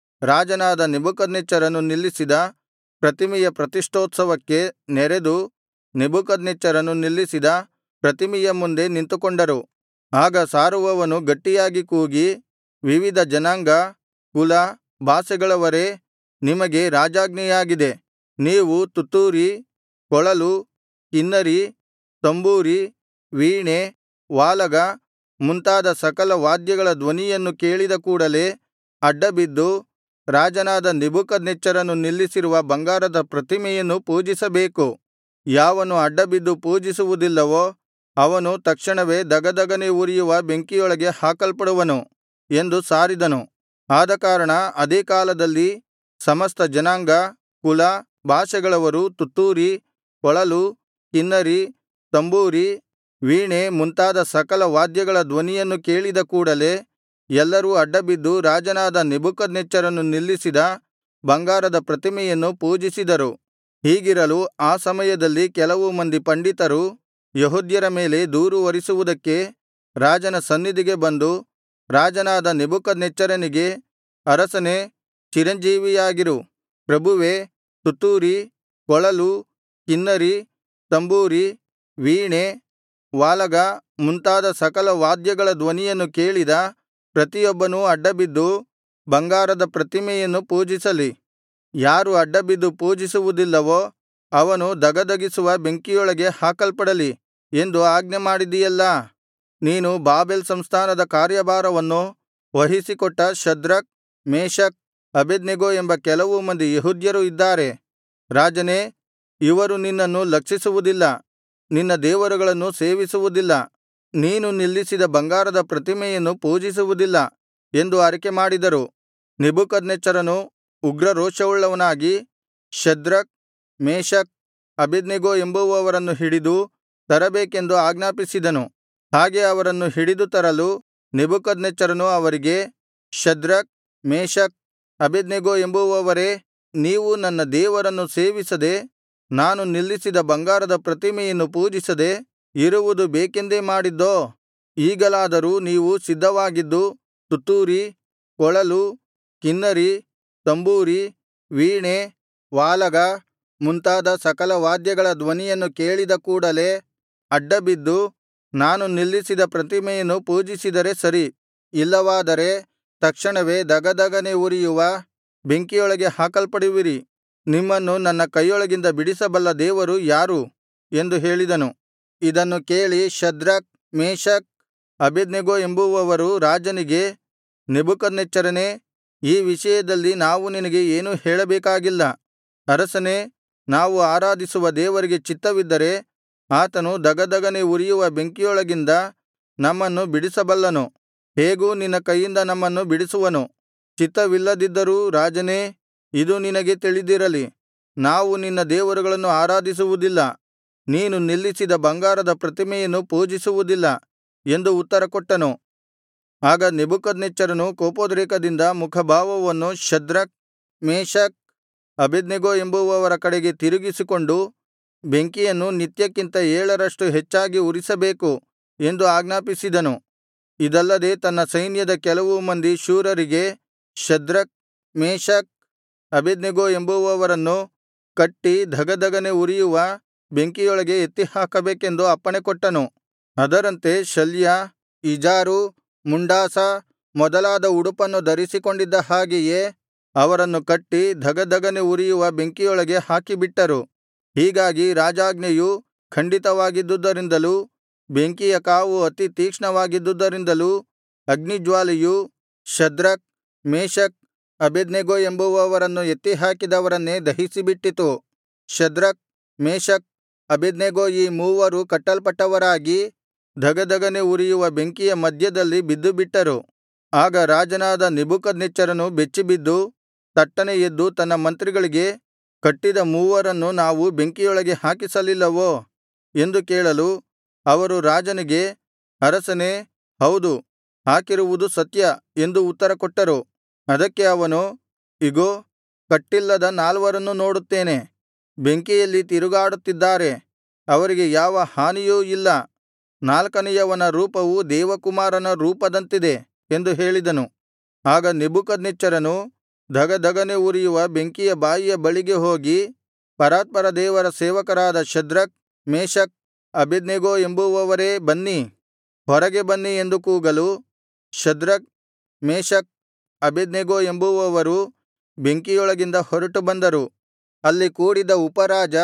ರಾಜನಾದ ನೆಬೂಕದ್ನೆಚ್ಚರನು ನಿಲ್ಲಿಸಿದ ಪ್ರತಿಮೆಯ ಪ್ರತಿಷ್ಠೋತ್ಸವಕ್ಕೆ ನೆರೆದು ನೆಬೂಕದ್ನೆಚ್ಚರನು ನಿಲ್ಲಿಸಿದ ಪ್ರತಿಮೆಯ ಮುಂದೆ ನಿಂತುಕೊಂಡರು ಆಗ ಸಾರುವವನು ಗಟ್ಟಿಯಾಗಿ ಕೂಗಿ ವಿವಿಧ ಜನಾಂಗ ಕುಲ ಭಾಷೆಗಳವರೇ ನಿಮಗೆ ರಾಜಾಜ್ಞೆಯಾಗಿದೆ ನೀವು ತುತ್ತೂರಿ ಕೊಳಲು ಕಿನ್ನರಿ ತಂಬೂರಿ ವೀಣೆ ವಾಲಗ ಮುಂತಾದ ಸಕಲ ವಾದ್ಯಗಳ ಧ್ವನಿಯನ್ನು ಕೇಳಿದ ಕೂಡಲೆ ಅಡ್ಡಬಿದ್ದು ರಾಜನಾದ ನೆಬೂಕದ್ನೆಚ್ಚರನು ನಿಲ್ಲಿಸಿರುವ ಬಂಗಾರದ ಪ್ರತಿಮೆಯನ್ನು ಪೂಜಿಸಬೇಕು ಯಾವನು ಅಡ್ಡಬಿದ್ದು ಪೂಜಿಸುವುದಿಲ್ಲವೋ ಅವನು ತಕ್ಷಣವೇ ಧಗಧಗನೆ ಉರಿಯುವ ಬೆಂಕಿಯೊಳಗೆ ಹಾಕಲ್ಪಡುವನು ಎಂದು ಸಾರಿದನು ಆದಕಾರಣ ಅದೇ ಕಾಲದಲ್ಲಿ ಸಮಸ್ತ ಜನಾಂಗ ಕುಲ ಭಾಷೆಗಳವರು ತುತ್ತೂರಿ ಕೊಳಲು ಕಿನ್ನರಿ ತಂಬೂರಿ ವೀಣೆ ಮುಂತಾದ ಸಕಲ ವಾದ್ಯಗಳ ಧ್ವನಿಯನ್ನು ಕೇಳಿದ ಕೂಡಲೆ ಎಲ್ಲರೂ ಅಡ್ಡಬಿದ್ದು ರಾಜನಾದ ನೆಬೂಕದ್ನೆಚ್ಚರನು ನಿಲ್ಲಿಸಿದ ಬಂಗಾರದ ಪ್ರತಿಮೆಯನ್ನು ಪೂಜಿಸಿದರು ಹೀಗಿರಲು ಆ ಸಮಯದಲ್ಲಿ ಕೆಲವು ಮಂದಿ ಪಂಡಿತರು ಯೆಹೂದ್ಯರ ಮೇಲೆ ದೂರು ಹೊರಿಸುವುದಕ್ಕೆ ರಾಜನ ಸನ್ನಿಧಿಗೆ ಬಂದು ರಾಜನಾದ ನೆಬೂಕದ್ನೆಚ್ಚರನಿಗೆ ಅರಸನೇ ಚಿರಂಜೀವಿಯಾಗಿರು ಪ್ರಭುವೇ ತುತ್ತೂರಿ ಕೊಳಲು ಕಿನ್ನರಿ ತಂಬೂರಿ ವೀಣೆ ವಾಲಗ ಮುಂತಾದ ಸಕಲ ವಾದ್ಯಗಳ ಧ್ವನಿಯನ್ನು ಕೇಳಿದ ಪ್ರತಿಯೊಬ್ಬನೂ ಅಡ್ಡಬಿದ್ದು ಬಂಗಾರದ ಪ್ರತಿಮೆಯನ್ನು ಪೂಜಿಸಲಿ ಯಾರು ಅಡ್ಡಬಿದ್ದು ಪೂಜಿಸುವುದಿಲ್ಲವೋ ಅವನು ಧಗಧಗಿಸುವ ಬೆಂಕಿಯೊಳಗೆ ಹಾಕಲ್ಪಡಲಿ ಎಂದು ಆಜ್ಞೆಮಾಡಿದಿಯಲ್ಲಾ ನೀನು ಬಾಬೆಲ್ ಸಂಸ್ಥಾನದ ಕಾರ್ಯಭಾರವನ್ನು ವಹಿಸಿಕೊಟ್ಟ ಶದ್ರಕ್ ಮೇಶಕ್ ಅಬೇದ್ನೆಗೋ ಎಂಬ ಕೆಲವು ಮಂದಿ ಯೆಹೂದ್ಯರು ಇದ್ದಾರೆ ರಾಜನೇ ಇವರು ನಿನ್ನನ್ನು ಲಕ್ಷಿಸುವುದಿಲ್ಲ ನಿನ್ನ ದೇವರುಗಳನ್ನು ಸೇವಿಸುವುದಿಲ್ಲ ನೀನು ನಿಲ್ಲಿಸಿದ ಬಂಗಾರದ ಪ್ರತಿಮೆಯನ್ನು ಪೂಜಿಸುವುದಿಲ್ಲ ಎಂದು ಅರಿಕೆಮಾಡಿದರು ನೆಬೂಕದ್ನೆಚ್ಚರನು ಉಗ್ರರೋಷವುಳ್ಳವನಾಗಿ ಶದ್ರಕ್ ಮೇಶಕ್ ಅಬೇದ್ನೆಗೋ ಎಂಬುವವರನ್ನು ಹಿಡಿದು ತರಬೇಕೆಂದು ಆಜ್ಞಾಪಿಸಿದನು ಹಾಗೆ ಅವರನ್ನು ಹಿಡಿದು ತರಲು ನೆಬೂಕದ್ನೆಚ್ಚರನು ಅವರಿಗೆ ಶದ್ರಕ್ ಮೇಶಕ್ ಅಬೇದ್ನೆಗೋ ಎಂಬುವವರೇ ನೀವು ನನ್ನ ದೇವರನ್ನು ಸೇವಿಸದೆ ನಾನು ನಿಲ್ಲಿಸಿದ ಬಂಗಾರದ ಪ್ರತಿಮೆಯನ್ನು ಪೂಜಿಸದೆ ಇರುವುದು ಬೇಕೆಂದೇ ಮಾಡಿದ್ದೋ ಈಗಲಾದರೂ ನೀವು ಸಿದ್ಧವಾಗಿದ್ದು ತುತ್ತೂರಿ ಕೊಳಲು ಕಿನ್ನರಿ ತಂಬೂರಿ ವೀಣೆ ವಾಲಗ ಮುಂತಾದ ಸಕಲ ವಾದ್ಯಗಳ ಧ್ವನಿಯನ್ನು ಕೇಳಿದ ಕೂಡಲೆ ಅಡ್ಡಬಿದ್ದು ನಾನು ನಿಲ್ಲಿಸಿದ ಪ್ರತಿಮೆಯನ್ನು ಪೂಜಿಸಿದರೆ ಸರಿ ಇಲ್ಲವಾದರೆ ತಕ್ಷಣವೇ ಧಗಧಗನೆ ಉರಿಯುವ ಬೆಂಕಿಯೊಳಗೆ ಹಾಕಲ್ಪಡುವಿರಿ ನಿಮ್ಮನ್ನು ನನ್ನ ಕೈಯೊಳಗಿಂದ ಬಿಡಿಸಬಲ್ಲ ದೇವರು ಯಾರು ಎಂದು ಹೇಳಿದನು ಇದನ್ನು ಕೇಳಿ ಶದ್ರಕ್ ಮೇಶಕ್ ಅಬೇದ್ನೆಗೋ ಎಂಬುವವರು ರಾಜನಿಗೆ ನೆಬೂಕದ್ನೆಚ್ಚರನೇ ಈ ವಿಷಯದಲ್ಲಿ ನಾವು ನಿನಗೆ ಏನೂ ಹೇಳಬೇಕಾಗಿಲ್ಲ ಅರಸನೇ ನಾವು ಆರಾಧಿಸುವ ದೇವರಿಗೆ ಚಿತ್ತವಿದ್ದರೆ ಆತನು ಧಗಧಗನೆ ಉರಿಯುವ ಬೆಂಕಿಯೊಳಗಿಂದ ನಮ್ಮನ್ನು ಬಿಡಿಸಬಲ್ಲನು ಹೇಗೂ ನಿನ್ನ ಕೈಯಿಂದ ನಮ್ಮನ್ನು ಬಿಡಿಸುವನು ಚಿತ್ತವಿಲ್ಲದಿದ್ದರೂ ರಾಜನೇ ಇದು ನಿನಗೆ ತಿಳಿದಿರಲಿ ನಾವು ನಿನ್ನ ದೇವರುಗಳನ್ನು ಆರಾಧಿಸುವುದಿಲ್ಲ ನೀನು ನಿಲ್ಲಿಸಿದ ಬಂಗಾರದ ಪ್ರತಿಮೆಯನ್ನು ಪೂಜಿಸುವುದಿಲ್ಲ ಎಂದು ಉತ್ತರಕೊಟ್ಟನು ಆಗ ನೆಬೂಕದ್ನೆಚ್ಚರನು ಕೋಪೋದ್ರೇಕದಿಂದ ಮುಖಭಾವವನ್ನು ಶದ್ರಕ್ ಮೇಶಕ್ ಅಬೇದ್ನೆಗೋ ಎಂಬುವವರ ಕಡೆಗೆ ತಿರುಗಿಸಿಕೊಂಡು ಬೆಂಕಿಯನ್ನು ನಿತ್ಯಕ್ಕಿಂತ ಏಳರಷ್ಟು ಹೆಚ್ಚಾಗಿ ಉರಿಸಬೇಕು ಎಂದು ಆಜ್ಞಾಪಿಸಿದನು ಇದಲ್ಲದೆ ತನ್ನ ಸೈನ್ಯದ ಕೆಲವು ಮಂದಿ ಶೂರರಿಗೆ ಶದ್ರಕ್ ಮೇಶಕ್ ಅಬೇದ್ನೆಗೋ ಎಂಬುವವರನ್ನು ಕಟ್ಟಿ ಧಗಧಗನೆ ಉರಿಯುವ ಬೆಂಕಿಯೊಳಗೆ ಎತ್ತಿಹಾಕಬೇಕೆಂದು ಅಪ್ಪಣೆಕೊಟ್ಟನು ಅದರಂತೆ ಶಲ್ಯ ಇಜಾರು ಮುಂಡಾಸ ಮೊದಲಾದ ಉಡುಪನ್ನು ಧರಿಸಿಕೊಂಡಿದ್ದ ಹಾಗೆಯೇ ಅವರನ್ನು ಕಟ್ಟಿ ಧಗಧಗನೆ ಉರಿಯುವ ಬೆಂಕಿಯೊಳಗೆ ಹಾಕಿಬಿಟ್ಟರು ಹೀಗಾಗಿ ರಾಜಾಜ್ಞೆಯು ಖಂಡಿತವಾಗಿದ್ದುದರಿಂದಲೂ ಬೆಂಕಿಯ ಕಾವು ಅತಿ ತೀಕ್ಷ್ಣವಾಗಿದ್ದುದರಿಂದಲೂ ಅಗ್ನಿಜ್ವಾಲೆಯು ಶದ್ರಕ್ ಮೇಶಕ್ ಅಬೇದ್ನೆಗೋ ಎಂಬುವವರನ್ನು ಎತ್ತಿಹಾಕಿದವರನ್ನೇ ದಹಿಸಿಬಿಟ್ಟಿತು ಶದ್ರಕ್ ಮೇಶಕ್ ಅಬೇದ್ನೆಗೋ ಈ ಮೂವರು ಕಟ್ಟಲ್ಪಟ್ಟವರಾಗಿ ಧಗಧಗನೆ ಉರಿಯುವ ಬೆಂಕಿಯ ಮಧ್ಯದಲ್ಲಿ ಬಿದ್ದುಬಿಟ್ಟರು ಆಗ ರಾಜನಾದ ನೆಬೂಕದ್ನೆಚ್ಚರನು ಬೆಚ್ಚಿಬಿದ್ದು ತಟ್ಟನೆ ಎದ್ದು ತನ್ನ ಮಂತ್ರಿಗಳಿಗೆ ಕಟ್ಟಿದ ಮೂವರನ್ನು ನಾವು ಬೆಂಕಿಯೊಳಗೆ ಹಾಕಿಸಲಿಲ್ಲವೋ ಎಂದು ಕೇಳಲು ಅವರು ರಾಜನಿಗೆ ಅರಸನೇ ಹೌದು ಹಾಕಿರುವುದು ಸತ್ಯ ಎಂದು ಉತ್ತರಕೊಟ್ಟರು ಅದಕ್ಕೆ ಅವನು ಇಗೋ ಕಟ್ಟಿಲ್ಲದ ನಾಲ್ವರನ್ನು ನೋಡುತ್ತೇನೆ ಬೆಂಕಿಯಲ್ಲಿ ತಿರುಗಾಡುತ್ತಿದ್ದಾರೆ ಅವರಿಗೆ ಯಾವ ಹಾನಿಯೂ ಇಲ್ಲ ನಾಲ್ಕನೆಯವನ ರೂಪವು ದೇವಕುಮಾರನ ರೂಪದಂತಿದೆ ಎಂದು ಹೇಳಿದನು ಆಗ ನೆಬೂಕದ್ನೆಚ್ಚರನು ಧಗಧಗನೆ ಉರಿಯುವ ಬೆಂಕಿಯ ಬಾಯಿಯ ಬಳಿಗೆ ಹೋಗಿ ಪರಾತ್ಪರ ದೇವರ ಸೇವಕರಾದ ಶದ್ರಕ್ ಮೇಶಕ್ ಅಬೇದ್ನೆಗೋ ಎಂಬುವವರೇ ಬನ್ನಿ ಹೊರಗೆ ಬನ್ನಿ ಎಂದು ಕೂಗಲು ಶದ್ರಕ್ ಮೇಶಕ್ ಅಬೇದ್ನೆಗೋ ಎಂಬುವವರು ಬೆಂಕಿಯೊಳಗಿಂದ ಹೊರಟು ಬಂದರು ಅಲ್ಲಿ ಕೂಡಿದ್ದ ಉಪರಾಜ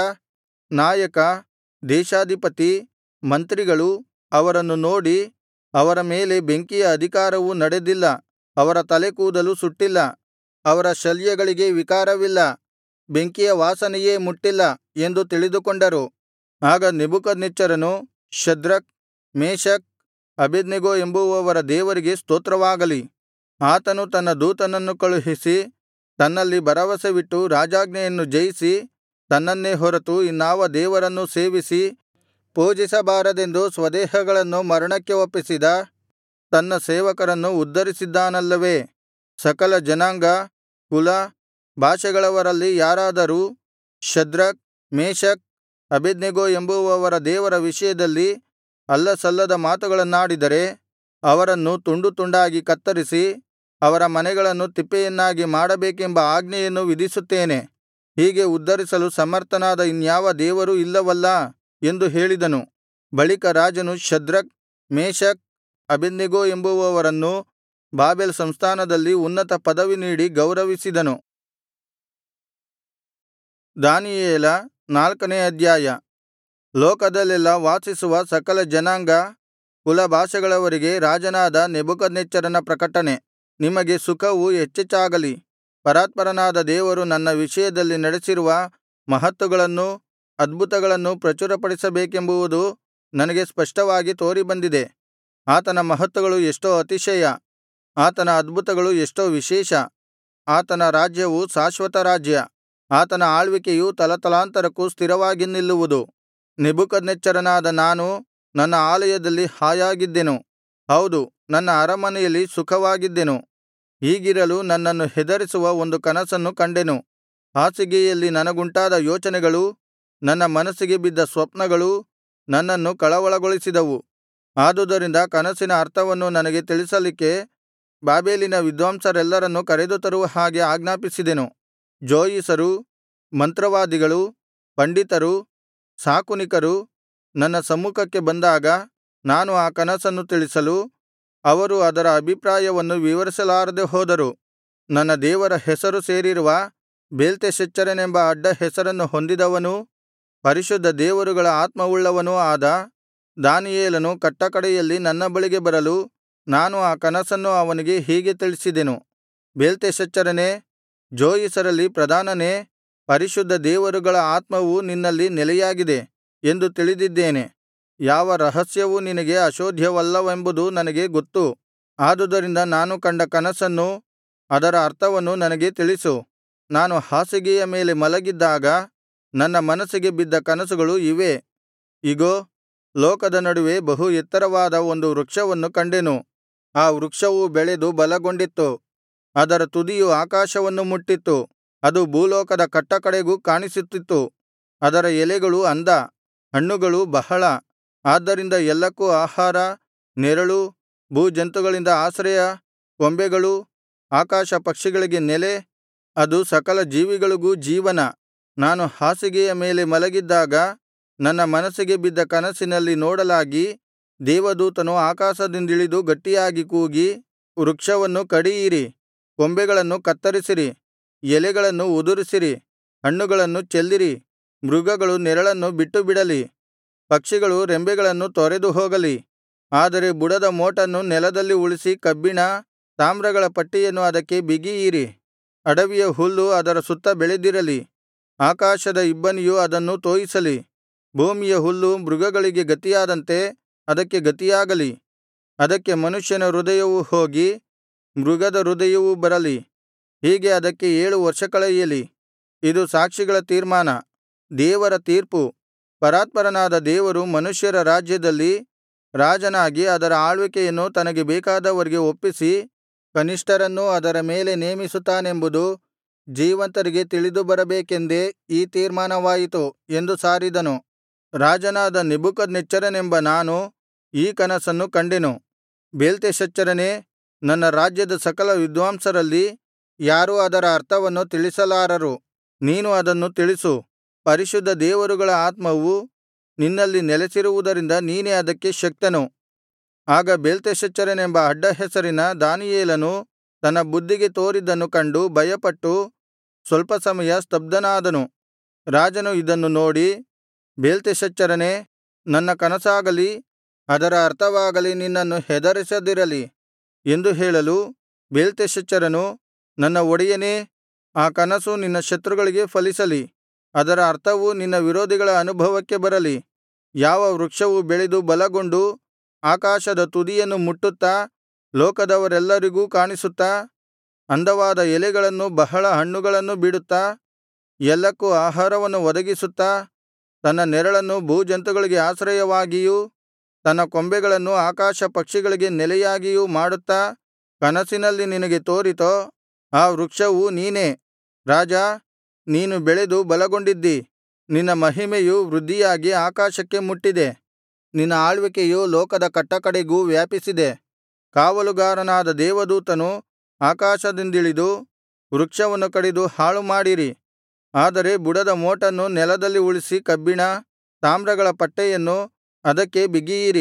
ನಾಯಕ ದೇಶಾಧಿಪತಿ ಮಂತ್ರಿಗಳು ಅವರನ್ನು ನೋಡಿ ಅವರ ಮೇಲೆ ಬೆಂಕಿಯ ಅಧಿಕಾರವು ನಡೆದಿಲ್ಲ ಅವರ ತಲೆಕೂದಲು ಸುಟ್ಟಿಲ್ಲ ಅವರ ಶಲ್ಯಗಳಿಗೆ ವಿಕಾರವಿಲ್ಲ ಬೆಂಕಿಯ ವಾಸನೆಯೇ ಮುಟ್ಟಿಲ್ಲ ಎಂದು ತಿಳಿದುಕೊಂಡರು ಆಗ ನೆಬೂಕದ್ನೆಚ್ಚರನು ಶದ್ರಕ್ ಮೇಶಕ್ ಅಬೇದ್ನೆಗೋ ಎಂಬುವವರ ದೇವರಿಗೆ ಸ್ತೋತ್ರವಾಗಲಿ ಆತನು ತನ್ನ ದೂತನನ್ನು ಕಳುಹಿಸಿ ತನ್ನಲ್ಲಿ ಭರವಸವಿಟ್ಟು ರಾಜಾಜ್ಞೆಯನ್ನು ಜಯಿಸಿ ತನ್ನನ್ನೇ ಹೊರತು ಇನ್ನಾವ ದೇವರನ್ನೂ ಸೇವಿಸಿ ಪೂಜಿಸಬಾರದೆಂದು ಸ್ವದೇಹಗಳನ್ನು ಮರಣಕ್ಕೆ ಒಪ್ಪಿಸಿದ ತನ್ನ ಸೇವಕರನ್ನು ಉದ್ಧರಿಸಿದ್ದಾನಲ್ಲವೇ ಸಕಲ ಜನಾಂಗ ಕುಲ ಭಾಷೆಗಳವರಲ್ಲಿ ಯಾರಾದರೂ ಶದ್ರಕ್ ಮೇಶಕ್ ಅಬೇದ್ನೆಗೋ ಎಂಬುವವರ ದೇವರ ವಿಷಯದಲ್ಲಿ ಅಲ್ಲಸಲ್ಲದ ಮಾತುಗಳನ್ನಾಡಿದರೆ ಅವರನ್ನು ತುಂಡು ತುಂಡಾಗಿ ಕತ್ತರಿಸಿ ಅವರ ಮನೆಗಳನ್ನು ತಿಪ್ಪೆಯನ್ನಾಗಿ ಮಾಡಬೇಕೆಂಬ ಆಜ್ಞೆಯನ್ನು ವಿಧಿಸುತ್ತೇನೆ ಹೀಗೆ ಉದ್ಧರಿಸಲು ಸಮರ್ಥನಾದ ಇನ್ಯಾವ ದೇವರೂ ಇಲ್ಲವಲ್ಲಾ ಎಂದು ಹೇಳಿದನು ಬಳಿಕ ರಾಜನು ಶದ್ರಕ್ ಮೇಶಕ್ ಅಬೇದ್ನೆಗೋ ಎಂಬುವವರನ್ನು ಬಾಬೆಲ್ ಸಂಸ್ಥಾನದಲ್ಲಿ ಉನ್ನತ ಪದವಿ ನೀಡಿ ಗೌರವಿಸಿದನು ದಾನಿಯೇಲ ನಾಲ್ಕನೇ ಅಧ್ಯಾಯ ಲೋಕದಲ್ಲೆಲ್ಲಾ ವಾಸಿಸುವ ಸಕಲ ಜನಾಂಗ ಕುಲ ಭಾಷೆಗಳವರಿಗೆ ರಾಜನಾದ ನೆಬೂಕದ್ನೆಚ್ಚರನ ಪ್ರಕಟಣೆ ನಿಮಗೆ ಸುಖವು ಹೆಚ್ಚೆಚ್ಚಾಗಲಿ ಪರಾತ್ಪರನಾದ ದೇವರು ನನ್ನ ವಿಷಯದಲ್ಲಿ ನಡೆಸಿರುವ ಮಹತ್ತುಗಳನ್ನೂ ಅದ್ಭುತಗಳನ್ನೂ ಪ್ರಚುರಪಡಿಸಬೇಕೆಂಬುವುದು ನನಗೆ ಸ್ಪಷ್ಟವಾಗಿ ತೋರಿಬಂದಿದೆ ಆತನ ಮಹತ್ತುಗಳು ಎಷ್ಟೋ ಅತಿಶಯ ಆತನ ಅದ್ಭುತಗಳು ಎಷ್ಟೋ ವಿಶೇಷ ಆತನ ರಾಜ್ಯವು ಶಾಶ್ವತ ರಾಜ್ಯ ಆತನ ಆಳ್ವಿಕೆಯು ತಲತಲಾಂತರಕ್ಕೂ ಸ್ಥಿರವಾಗಿ ನಿಲ್ಲುವುದು ನೆಬೂಕದ್ನೆಚ್ಚರನಾದ ನಾನು ನನ್ನ ಆಲಯದಲ್ಲಿ ಹಾಯಾಗಿದ್ದೆನು ಹೌದು ನನ್ನ ಅರಮನೆಯಲ್ಲಿ ಸುಖವಾಗಿದ್ದೆನು ಹೀಗಿರಲು ನನ್ನನ್ನು ಹೆದರಿಸುವ ಒಂದು ಕನಸನ್ನು ಕಂಡೆನು ಹಾಸಿಗೆಯಲ್ಲಿ ನನಗುಂಟಾದ ಯೋಚನೆಗಳೂ ನನ್ನ ಮನಸ್ಸಿಗೆ ಬಿದ್ದ ಸ್ವಪ್ನಗಳೂ ನನ್ನನ್ನು ಕಳವಳಗೊಳಿಸಿದವು ಆದುದರಿಂದ ಕನಸಿನ ಅರ್ಥವನ್ನು ನನಗೆ ತಿಳಿಸಲಿಕ್ಕೆ ಬಾಬೆಲಿನ ವಿದ್ವಾಂಸರೆಲ್ಲರನ್ನು ಕರೆದು ತರುವ ಹಾಗೆ ಆಜ್ಞಾಪಿಸಿದೆನು ಜೋಯಿಸರು ಮಂತ್ರವಾದಿಗಳು ಪಂಡಿತರು ಶಾಕುನಿಕರು ನನ್ನ ಸಮ್ಮುಖಕ್ಕೆ ಬಂದಾಗ ನಾನು ಆ ಕನಸನ್ನು ತಿಳಿಸಲು ಅವರು ಅದರ ಅಭಿಪ್ರಾಯವನ್ನು ವಿವರಿಸಲಾರದೆ ಹೋದರು ನನ್ನ ದೇವರ ಹೆಸರು ಸೇರಿರುವ ಬೇಲ್ತೆಶಚ್ಚರನೆಂಬ ಅಡ್ಡ ಹೆಸರನ್ನು ಹೊಂದಿದವನೂ ಪರಿಶುದ್ಧ ದೇವರುಗಳ ಆತ್ಮವುಳ್ಳವನೂ ಆದ ದಾನಿಯೇಲನು ಕಟ್ಟಕಡೆಯಲ್ಲಿ ನನ್ನ ಬಳಿಗೆ ಬರಲು ನಾನು ಆ ಕನಸನ್ನು ಅವನಿಗೆ ಹೀಗೆ ತಿಳಿಸಿದೆನು ಬೇಲ್ತೆಶಚ್ಚರನೇ ಜೋಯಿಸರಲ್ಲಿ ಪ್ರಧಾನನೇ ಪರಿಶುದ್ಧ ದೇವರುಗಳ ಆತ್ಮವು ನಿನ್ನಲ್ಲಿ ನೆಲೆಯಾಗಿದೆ ಎಂದು ತಿಳಿದಿದ್ದೇನೆ ಯಾವ ರಹಸ್ಯವೂ ನಿನಗೆ ಅಶೋಧ್ಯವಲ್ಲವೆಂಬುದು ನನಗೆ ಗೊತ್ತು ಆದುದರಿಂದ ನಾನು ಕಂಡ ಕನಸನ್ನೂ ಅದರ ಅರ್ಥವನ್ನು ನನಗೆ ತಿಳಿಸು ನಾನು ಹಾಸಿಗೆಯ ಮೇಲೆ ಮಲಗಿದ್ದಾಗ ನನ್ನ ಮನಸ್ಸಿಗೆ ಬಿದ್ದ ಕನಸುಗಳು ಇವೇ ಇಗೋ ಲೋಕದ ನಡುವೆ ಬಹು ಎತ್ತರವಾದ ಒಂದು ವೃಕ್ಷವನ್ನು ಕಂಡೆನು ಆ ವೃಕ್ಷವು ಬೆಳೆದು ಬಲಗೊಂಡಿತ್ತು ಅದರ ತುದಿಯು ಆಕಾಶವನ್ನು ಮುಟ್ಟಿತ್ತು ಅದು ಭೂಲೋಕದ ಕಟ್ಟಕಡೆಗೂ ಕಾಣಿಸುತ್ತಿತ್ತು ಅದರ ಎಲೆಗಳು ಅಂದ ಹಣ್ಣುಗಳು ಬಹಳ ಆದ್ದರಿಂದ ಎಲ್ಲಕ್ಕೂ ಆಹಾರ ನೆರಳು ಭೂಜಂತುಗಳಿಂದ ಆಶ್ರಯ ಕೊಂಬೆಗಳು ಆಕಾಶ ಪಕ್ಷಿಗಳಿಗೆ ನೆಲೆ ಅದು ಸಕಲ ಜೀವಿಗಳಿಗೂ ಜೀವನ ನಾನು ಹಾಸಿಗೆಯ ಮೇಲೆ ಮಲಗಿದ್ದಾಗ ನನ್ನ ಮನಸ್ಸಿಗೆ ಬಿದ್ದ ಕನಸಿನಲ್ಲಿ ನೋಡಲಾಗಿ ದೇವದೂತನು ಆಕಾಶದಿಂದಿಳಿದು ಗಟ್ಟಿಯಾಗಿ ಕೂಗಿ ವೃಕ್ಷವನ್ನು ಕಡಿಯಿರಿ ಕೊಂಬೆಗಳನ್ನು ಕತ್ತರಿಸಿರಿ ಎಲೆಗಳನ್ನು ಉದುರಿಸಿರಿ ಹಣ್ಣುಗಳನ್ನು ಚೆಲ್ಲಿರಿ ಮೃಗಗಳು ನೆರಳನ್ನು ಬಿಟ್ಟುಬಿಡಲಿ ಪಕ್ಷಿಗಳು ರೆಂಬೆಗಳನ್ನು ತೊರೆದು ಹೋಗಲಿ ಆದರೆ ಬುಡದ ಮೋಟನ್ನು ನೆಲದಲ್ಲಿ ಉಳಿಸಿ ಕಬ್ಬಿಣ ತಾಮ್ರಗಳ ಪಟ್ಟಿಯನ್ನು ಅದಕ್ಕೆ ಬಿಗಿಯಿರಿ ಅಡವಿಯ ಹುಲ್ಲು ಅದರ ಸುತ್ತ ಬೆಳೆದಿರಲಿ ಆಕಾಶದ ಇಬ್ಬನಿಯು ಅದನ್ನು ತೋಯಿಸಲಿ ಭೂಮಿಯ ಹುಲ್ಲು ಮೃಗಗಳಿಗೆ ಗತಿಯಾದಂತೆ ಅದಕ್ಕೆ ಗತಿಯಾಗಲಿ ಅದಕ್ಕೆ ಮನುಷ್ಯನ ಹೃದಯವು ಹೋಗಿ ಮೃಗದ ಹೃದಯವೂ ಬರಲಿ ಹೀಗೆ ಅದಕ್ಕೆ ಏಳು ವರ್ಷ ಕಳೆಯಲಿ ಇದು ಸಾಕ್ಷಿಗಳ ತೀರ್ಮಾನ ದೇವರ ತೀರ್ಪು ಪರಾತ್ಪರನಾದ ದೇವರು ಮನುಷ್ಯರ ರಾಜ್ಯದಲ್ಲಿ ರಾಜನಾಗಿ ಅದರ ಆಳ್ವಿಕೆಯನ್ನು ತನಗೆ ಬೇಕಾದವರಿಗೆ ಒಪ್ಪಿಸಿ ಕನಿಷ್ಠರನ್ನೂ ಅದರ ಮೇಲೆ ನೇಮಿಸುತ್ತಾನೆಂಬುದು ಜೀವಂತರಿಗೆ ತಿಳಿದು ಬರಬೇಕೆಂದೇ ಈ ತೀರ್ಮಾನವಾಯಿತು ಎಂದು ಸಾರಿದನು ರಾಜನಾದ ನೆಬೂಕದ್ನೆಚ್ಚರನೆಂಬ ನಾನು ಈ ಕನಸನ್ನು ಕಂಡೆನು ಬೇಲ್ತೆಶಚ್ಚರನೇ ನನ್ನ ರಾಜ್ಯದ ಸಕಲ ವಿದ್ವಾಂಸರಲ್ಲಿ ಯಾರೂ ಅದರ ಅರ್ಥವನ್ನು ತಿಳಿಸಲಾರರು ನೀನು ಅದನ್ನು ತಿಳಿಸು ಪರಿಶುದ್ಧ ದೇವರುಗಳ ಆತ್ಮವು ನಿನ್ನಲ್ಲಿ ನೆಲೆಸಿರುವುದರಿಂದ ನೀನೇ ಅದಕ್ಕೆ ಶಕ್ತನು ಆಗ ಬೇಲ್ತೆಶಚ್ಚರನೆಂಬ ಅಡ್ಡಹೆಸರಿನ ದಾನಿಯೇಲನು ತನ್ನ ಬುದ್ಧಿಗೆ ತೋರಿದ್ದನ್ನು ಕಂಡು ಭಯಪಟ್ಟು ಸ್ವಲ್ಪ ಸಮಯ ಸ್ತಬ್ಧನಾದನು ರಾಜನು ಇದನ್ನು ನೋಡಿ ಬೇಲ್ತೆಶಚ್ಚರನೇ ನನ್ನ ಕನಸಾಗಲಿ ಅದರ ಅರ್ಥವಾಗಲಿ ನಿನ್ನನ್ನು ಹೆದರಿಸದಿರಲಿ ಎಂದು ಹೇಳಲು ಬೇಲ್ತೆಶಚ್ಚರನು ನನ್ನ ಒಡೆಯನೇ ಆ ಕನಸು ನಿನ್ನ ಶತ್ರುಗಳಿಗೆ ಫಲಿಸಲಿ ಅದರ ಅರ್ಥವು ನಿನ್ನ ವಿರೋಧಿಗಳ ಅನುಭವಕ್ಕೆ ಬರಲಿ ಯಾವ ವೃಕ್ಷವು ಬೆಳೆದು ಬಲಗೊಂಡು ಆಕಾಶದ ತುದಿಯನ್ನು ಮುಟ್ಟುತ್ತಾ ಲೋಕದವರೆಲ್ಲರಿಗೂ ಕಾಣಿಸುತ್ತಾ ಅಂದವಾದ ಎಲೆಗಳನ್ನೂ ಬಹಳ ಹಣ್ಣುಗಳನ್ನು ಬಿಡುತ್ತಾ ಎಲ್ಲಕ್ಕೂ ಆಹಾರವನ್ನು ಒದಗಿಸುತ್ತಾ ತನ್ನ ನೆರಳನ್ನು ಭೂಜಂತುಗಳಿಗೆ ಆಶ್ರಯವಾಗಿಯೂ ತನ್ನ ಕೊಂಬೆಗಳನ್ನು ಆಕಾಶ ಪಕ್ಷಿಗಳಿಗೆ ನೆಲೆಯಾಗಿಯೂ ಮಾಡುತ್ತಾ ಕನಸಿನಲ್ಲಿ ನಿನಗೆ ತೋರಿತೋ ಆ ವೃಕ್ಷವು ನೀನೇ ರಾಜಾ ನೀನು ಬೆಳೆದು ಬಲಗೊಂಡಿದ್ದಿ ನಿನ್ನ ಮಹಿಮೆಯು ವೃದ್ಧಿಯಾಗಿ ಆಕಾಶಕ್ಕೆ ಮುಟ್ಟಿದೆ ನಿನ್ನ ಆಳ್ವಿಕೆಯು ಲೋಕದ ಕಟ್ಟಕಡೆಗೂ ವ್ಯಾಪಿಸಿದೆ ಕಾವಲುಗಾರನಾದ ದೇವದೂತನು ಆಕಾಶದಿಂದಿಳಿದು ವೃಕ್ಷವನ್ನು ಕಡಿದು ಹಾಳುಮಾಡಿರಿ ಆದರೆ ಬುಡದ ಮೋಟನ್ನು ನೆಲದಲ್ಲಿ ಉಳಿಸಿ ಕಬ್ಬಿಣ ತಾಮ್ರಗಳ ಪಟ್ಟೆಯನ್ನು ಅದಕ್ಕೆ ಬಿಗಿಯಿರಿ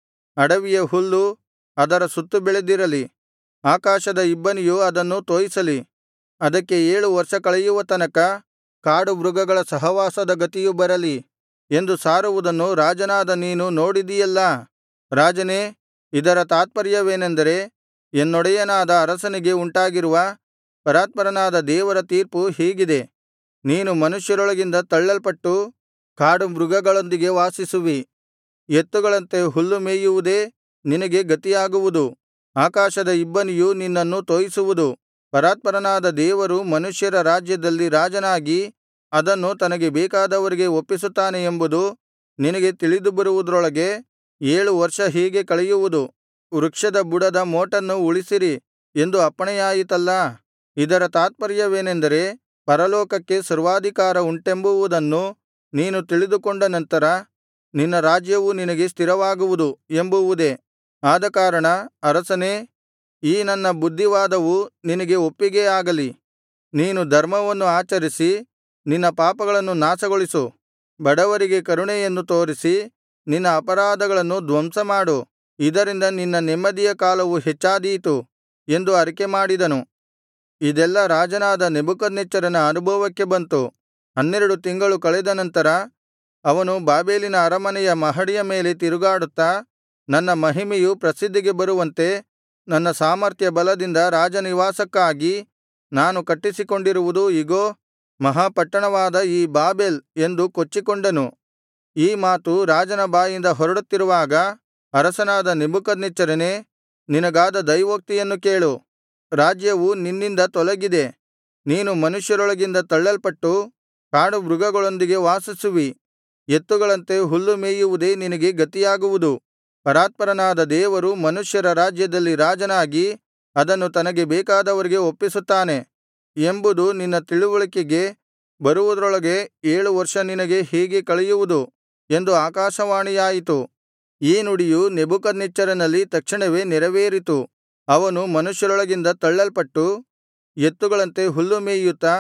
ಅಡವಿಯ ಹುಲ್ಲು ಅದರ ಸುತ್ತು ಬೆಳೆದಿರಲಿ ಆಕಾಶದ ಇಬ್ಬನಿಯು ಅದನ್ನು ತೋಯಿಸಲಿ ಅದಕ್ಕೆ ಏಳು ವರ್ಷ ಕಳೆಯುವ ತನಕ ಕಾಡು ಮೃಗಗಳ ಸಹವಾಸದ ಗತಿಯು ಬರಲಿ ಎಂದು ಸಾರುವುದನ್ನು ರಾಜನಾದ ನೀನು ನೋಡಿದಿಯಲ್ಲಾ ರಾಜನೇ ಇದರ ತಾತ್ಪರ್ಯವೇನೆಂದರೆ ಎನ್ನೊಡೆಯನಾದ ಅರಸನಿಗೆ ಉಂಟಾಗಿರುವ ಪರಾತ್ಪರನಾದ ದೇವರ ತೀರ್ಪು ಹೀಗಿದೆ ನೀನು ಮನುಷ್ಯರೊಳಗಿಂದ ತಳ್ಳಲ್ಪಟ್ಟು ಕಾಡು ಮೃಗಗಳೊಂದಿಗೆ ವಾಸಿಸುವಿ ಎತ್ತುಗಳಂತೆ ಹುಲ್ಲು ಮೇಯುವುದೇ ನಿನಗೆ ಗತಿಯಾಗುವುದು ಆಕಾಶದ ಇಬ್ಬನಿಯು ನಿನ್ನನ್ನು ತೋಯಿಸುವುದು ಪರಾತ್ಪರನಾದ ದೇವರು ಮನುಷ್ಯರ ರಾಜ್ಯದಲ್ಲಿ ರಾಜನಾಗಿ ಅದನ್ನು ತನಗೆ ಬೇಕಾದವರಿಗೆ ಒಪ್ಪಿಸುತ್ತಾನೆ ಎಂಬುದು ನಿನಗೆ ತಿಳಿದು ಬರುವುದರೊಳಗೆ ಏಳು ವರ್ಷ ಹೀಗೆ ಕಳೆಯುವುದು ವೃಕ್ಷದ ಬುಡದ ಮೋಟನ್ನು ಉಳಿಸಿರಿ ಎಂದು ಅಪ್ಪಣೆಯಾಯಿತಲ್ಲಾ ಇದರ ತಾತ್ಪರ್ಯವೇನೆಂದರೆ ಪರಲೋಕಕ್ಕೆ ಸರ್ವಾಧಿಕಾರ ಉಂಟೆಂಬುವುದನ್ನು ನೀನು ತಿಳಿದುಕೊಂಡ ನಂತರ ನಿನ್ನ ರಾಜ್ಯವು ನಿನಗೆ ಸ್ಥಿರವಾಗುವುದು ಎಂಬುವುದೇ ಆದಕಾರಣ ಅರಸನೇ ಈ ನನ್ನ ಬುದ್ಧಿವಾದವು ನಿನಗೆ ಒಪ್ಪಿಗೆ ಆಗಲಿ ನೀನು ಧರ್ಮವನ್ನು ಆಚರಿಸಿ ನಿನ್ನ ಪಾಪಗಳನ್ನು ನಾಶಗೊಳಿಸು ಬಡವರಿಗೆ ಕರುಣೆಯನ್ನು ತೋರಿಸಿ ನಿನ್ನ ಅಪರಾಧಗಳನ್ನು ಧ್ವಂಸಮಾಡು ಇದರಿಂದ ನಿನ್ನ ನೆಮ್ಮದಿಯ ಕಾಲವು ಹೆಚ್ಚಾದೀತು ಎಂದು ಅರಿಕೆಮಾಡಿದನು ಇದೆಲ್ಲಾ ರಾಜನಾದ ನೆಬೂಕದ್ನೆಚ್ಚರನ ಅನುಭವಕ್ಕೆ ಬಂತು ಹನ್ನೆರಡು ತಿಂಗಳು ಕಳೆದ ನಂತರ ಅವನು ಬಾಬೆಲಿನ ಅರಮನೆಯ ಮಹಡಿಯ ಮೇಲೆ ತಿರುಗಾಡುತ್ತಾ ನನ್ನ ಮಹಿಮೆಯು ಪ್ರಸಿದ್ಧಿಗೆ ಬರುವಂತೆ ನನ್ನ ಸಾಮರ್ಥ್ಯ ಬಲದಿಂದ ರಾಜನಿವಾಸಕ್ಕಾಗಿ ನಾನು ಕಟ್ಟಿಸಿಕೊಂಡಿರುವುದು ಇಗೋ ಮಹಾಪಟ್ಟಣವಾದ ಈ ಬಾಬೆಲ್ ಎಂದು ಕೊಚ್ಚಿಕೊಂಡನು ಈ ಮಾತು ರಾಜನ ಬಾಯಿಂದ ಹೊರಡುತ್ತಿರುವಾಗ ಅರಸನಾದ ನೆಬೂಕದ್ನೆಚ್ಚರನೇ ನಿನಗಾದ ದೈವೋಕ್ತಿಯನ್ನು ಕೇಳು ರಾಜ್ಯವು ನಿನ್ನಿಂದ ತೊಲಗಿದೆ ನೀನು ಮನುಷ್ಯರೊಳಗಿಂದ ತಳ್ಳಲ್ಪಟ್ಟು ಕಾಡು ಮೃಗಗಳೊಂದಿಗೆ ವಾಸಿಸುವಿ ಎತ್ತುಗಳಂತೆ ಹುಲ್ಲು ಮೇಯುವುದೇ ನಿನಗೆ ಗತಿಯಾಗುವುದು ಪರಾತ್ಪರನಾದ ದೇವರು ಮನುಷ್ಯರ ರಾಜ್ಯದಲ್ಲಿ ರಾಜನಾಗಿ ಅದನ್ನು ತನಗೆ ಬೇಕಾದವರಿಗೆ ಒಪ್ಪಿಸುತ್ತಾನೆ ಎಂಬುದು ನಿನ್ನ ತಿಳಿವಳಿಕೆಗೆ ಬರುವುದರೊಳಗೆ ಏಳು ವರ್ಷ ನಿನಗೆ ಹೀಗೆ ಕಳೆಯುವುದು ಎಂದು ಆಕಾಶವಾಣಿಯಾಯಿತು ಈ ನುಡಿಯು ನೆಬೂಕದ್ನೆಚ್ಚರನಲ್ಲಿ ತಕ್ಷಣವೇ ನೆರವೇರಿತು ಅವನು ಮನುಷ್ಯರೊಳಗಿಂದ ತಳ್ಳಲ್ಪಟ್ಟು ಎತ್ತುಗಳಂತೆ ಹುಲ್ಲು ಮೇಯುತ್ತಾ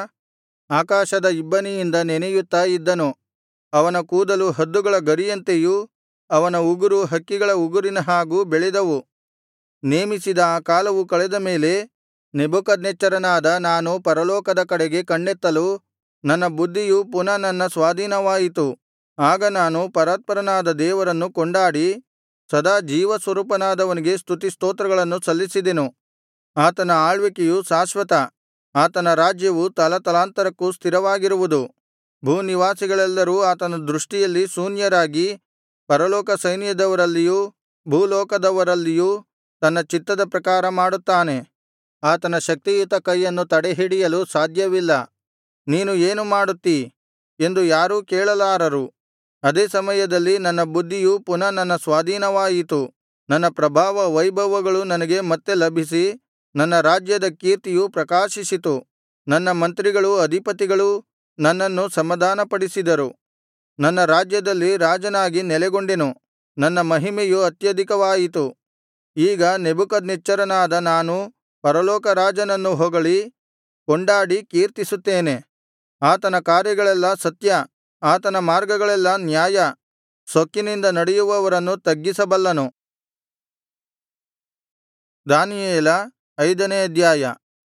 ಆಕಾಶದ ಇಬ್ಬನಿಯಿಂದ ನೆನೆಯುತ್ತಾ ಇದ್ದನು ಅವನ ಕೂದಲು ಹದ್ದುಗಳ ಗರಿಯಂತೆಯೂ ಅವನ ಉಗುರು ಹಕ್ಕಿಗಳ ಉಗುರಿನ ಹಾಗೂ ಬೆಳೆದವು ನೇಮಿಸಿದ ಆ ಕಾಲವು ಕಳೆದ ಮೇಲೆ ನೆಬೂಕದ್ನೆಚ್ಚರನಾದ ನಾನು ಪರಲೋಕದ ಕಡೆಗೆ ಕಣ್ಣೆತ್ತಲು ನನ್ನ ಬುದ್ಧಿಯು ಪುನಃ ನನ್ನ ಸ್ವಾಧೀನವಾಯಿತು ಆಗ ನಾನು ಪರಾತ್ಪರನಾದ ದೇವರನ್ನು ಕೊಂಡಾಡಿ ಸದಾ ಜೀವಸ್ವರೂಪನಾದವನಿಗೆ ಸ್ತುತಿಸ್ತೋತ್ರಗಳನ್ನು ಸಲ್ಲಿಸಿದೆನು ಆತನ ಆಳ್ವಿಕೆಯು ಶಾಶ್ವತ ಆತನ ರಾಜ್ಯವು ತಲತಲಾಂತರಕ್ಕೂ ಸ್ಥಿರವಾಗಿರುವುದು ಭೂನಿವಾಸಿಗಳೆಲ್ಲರೂ ಆತನ ದೃಷ್ಟಿಯಲ್ಲಿ ಶೂನ್ಯರಾಗಿ ಪರಲೋಕ ಸೈನ್ಯದವರಲ್ಲಿಯೂ ಭೂಲೋಕದವರಲ್ಲಿಯೂ ತನ್ನ ಚಿತ್ತದ ಪ್ರಕಾರ ಮಾಡುತ್ತಾನೆ ಆತನ ಶಕ್ತಿಯುತ ಕೈಯನ್ನು ತಡೆಹಿಡಿಯಲು ಸಾಧ್ಯವಿಲ್ಲ ನೀನು ಏನು ಮಾಡುತ್ತೀ ಎಂದು ಯಾರೂ ಕೇಳಲಾರರು ಅದೇ ಸಮಯದಲ್ಲಿ ನನ್ನ ಬುದ್ಧಿಯು ಪುನಃ ನನ್ನ ಸ್ವಾಧೀನವಾಯಿತು ನನ್ನ ಪ್ರಭಾವ ವೈಭವಗಳು ನನಗೆ ಮತ್ತೆ ಲಭಿಸಿ ನನ್ನ ರಾಜ್ಯದ ಕೀರ್ತಿಯು ಪ್ರಕಾಶಿಸಿತು ನನ್ನ ಮಂತ್ರಿಗಳೂ ಅಧಿಪತಿಗಳೂ ನನ್ನನ್ನು ಸಮಾಧಾನಪಡಿಸಿದರು ನನ್ನ ರಾಜ್ಯದಲ್ಲಿ ರಾಜನಾಗಿ ನೆಲೆಗೊಂಡೆನು ನನ್ನ ಮಹಿಮೆಯು ಅತ್ಯಧಿಕವಾಯಿತು ಈಗ ನೆಬೂಕದ್ನೆಚ್ಚರನಾದ ನಾನು ಪರಲೋಕ ರಾಜನನ್ನು ಹೊಗಳಿ ಕೊಂಡಾಡಿ ಕೀರ್ತಿಸುತ್ತೇನೆ ಆತನ ಕಾರ್ಯಗಳೆಲ್ಲಾ ಸತ್ಯ ಆತನ ಮಾರ್ಗಗಳೆಲ್ಲಾ ನ್ಯಾಯ ಸೊಕ್ಕಿನಿಂದ ನಡೆಯುವವರನ್ನು ತಗ್ಗಿಸಬಲ್ಲನು ದಾನಿಯೇಲ ಐದನೇ ಅಧ್ಯಾಯ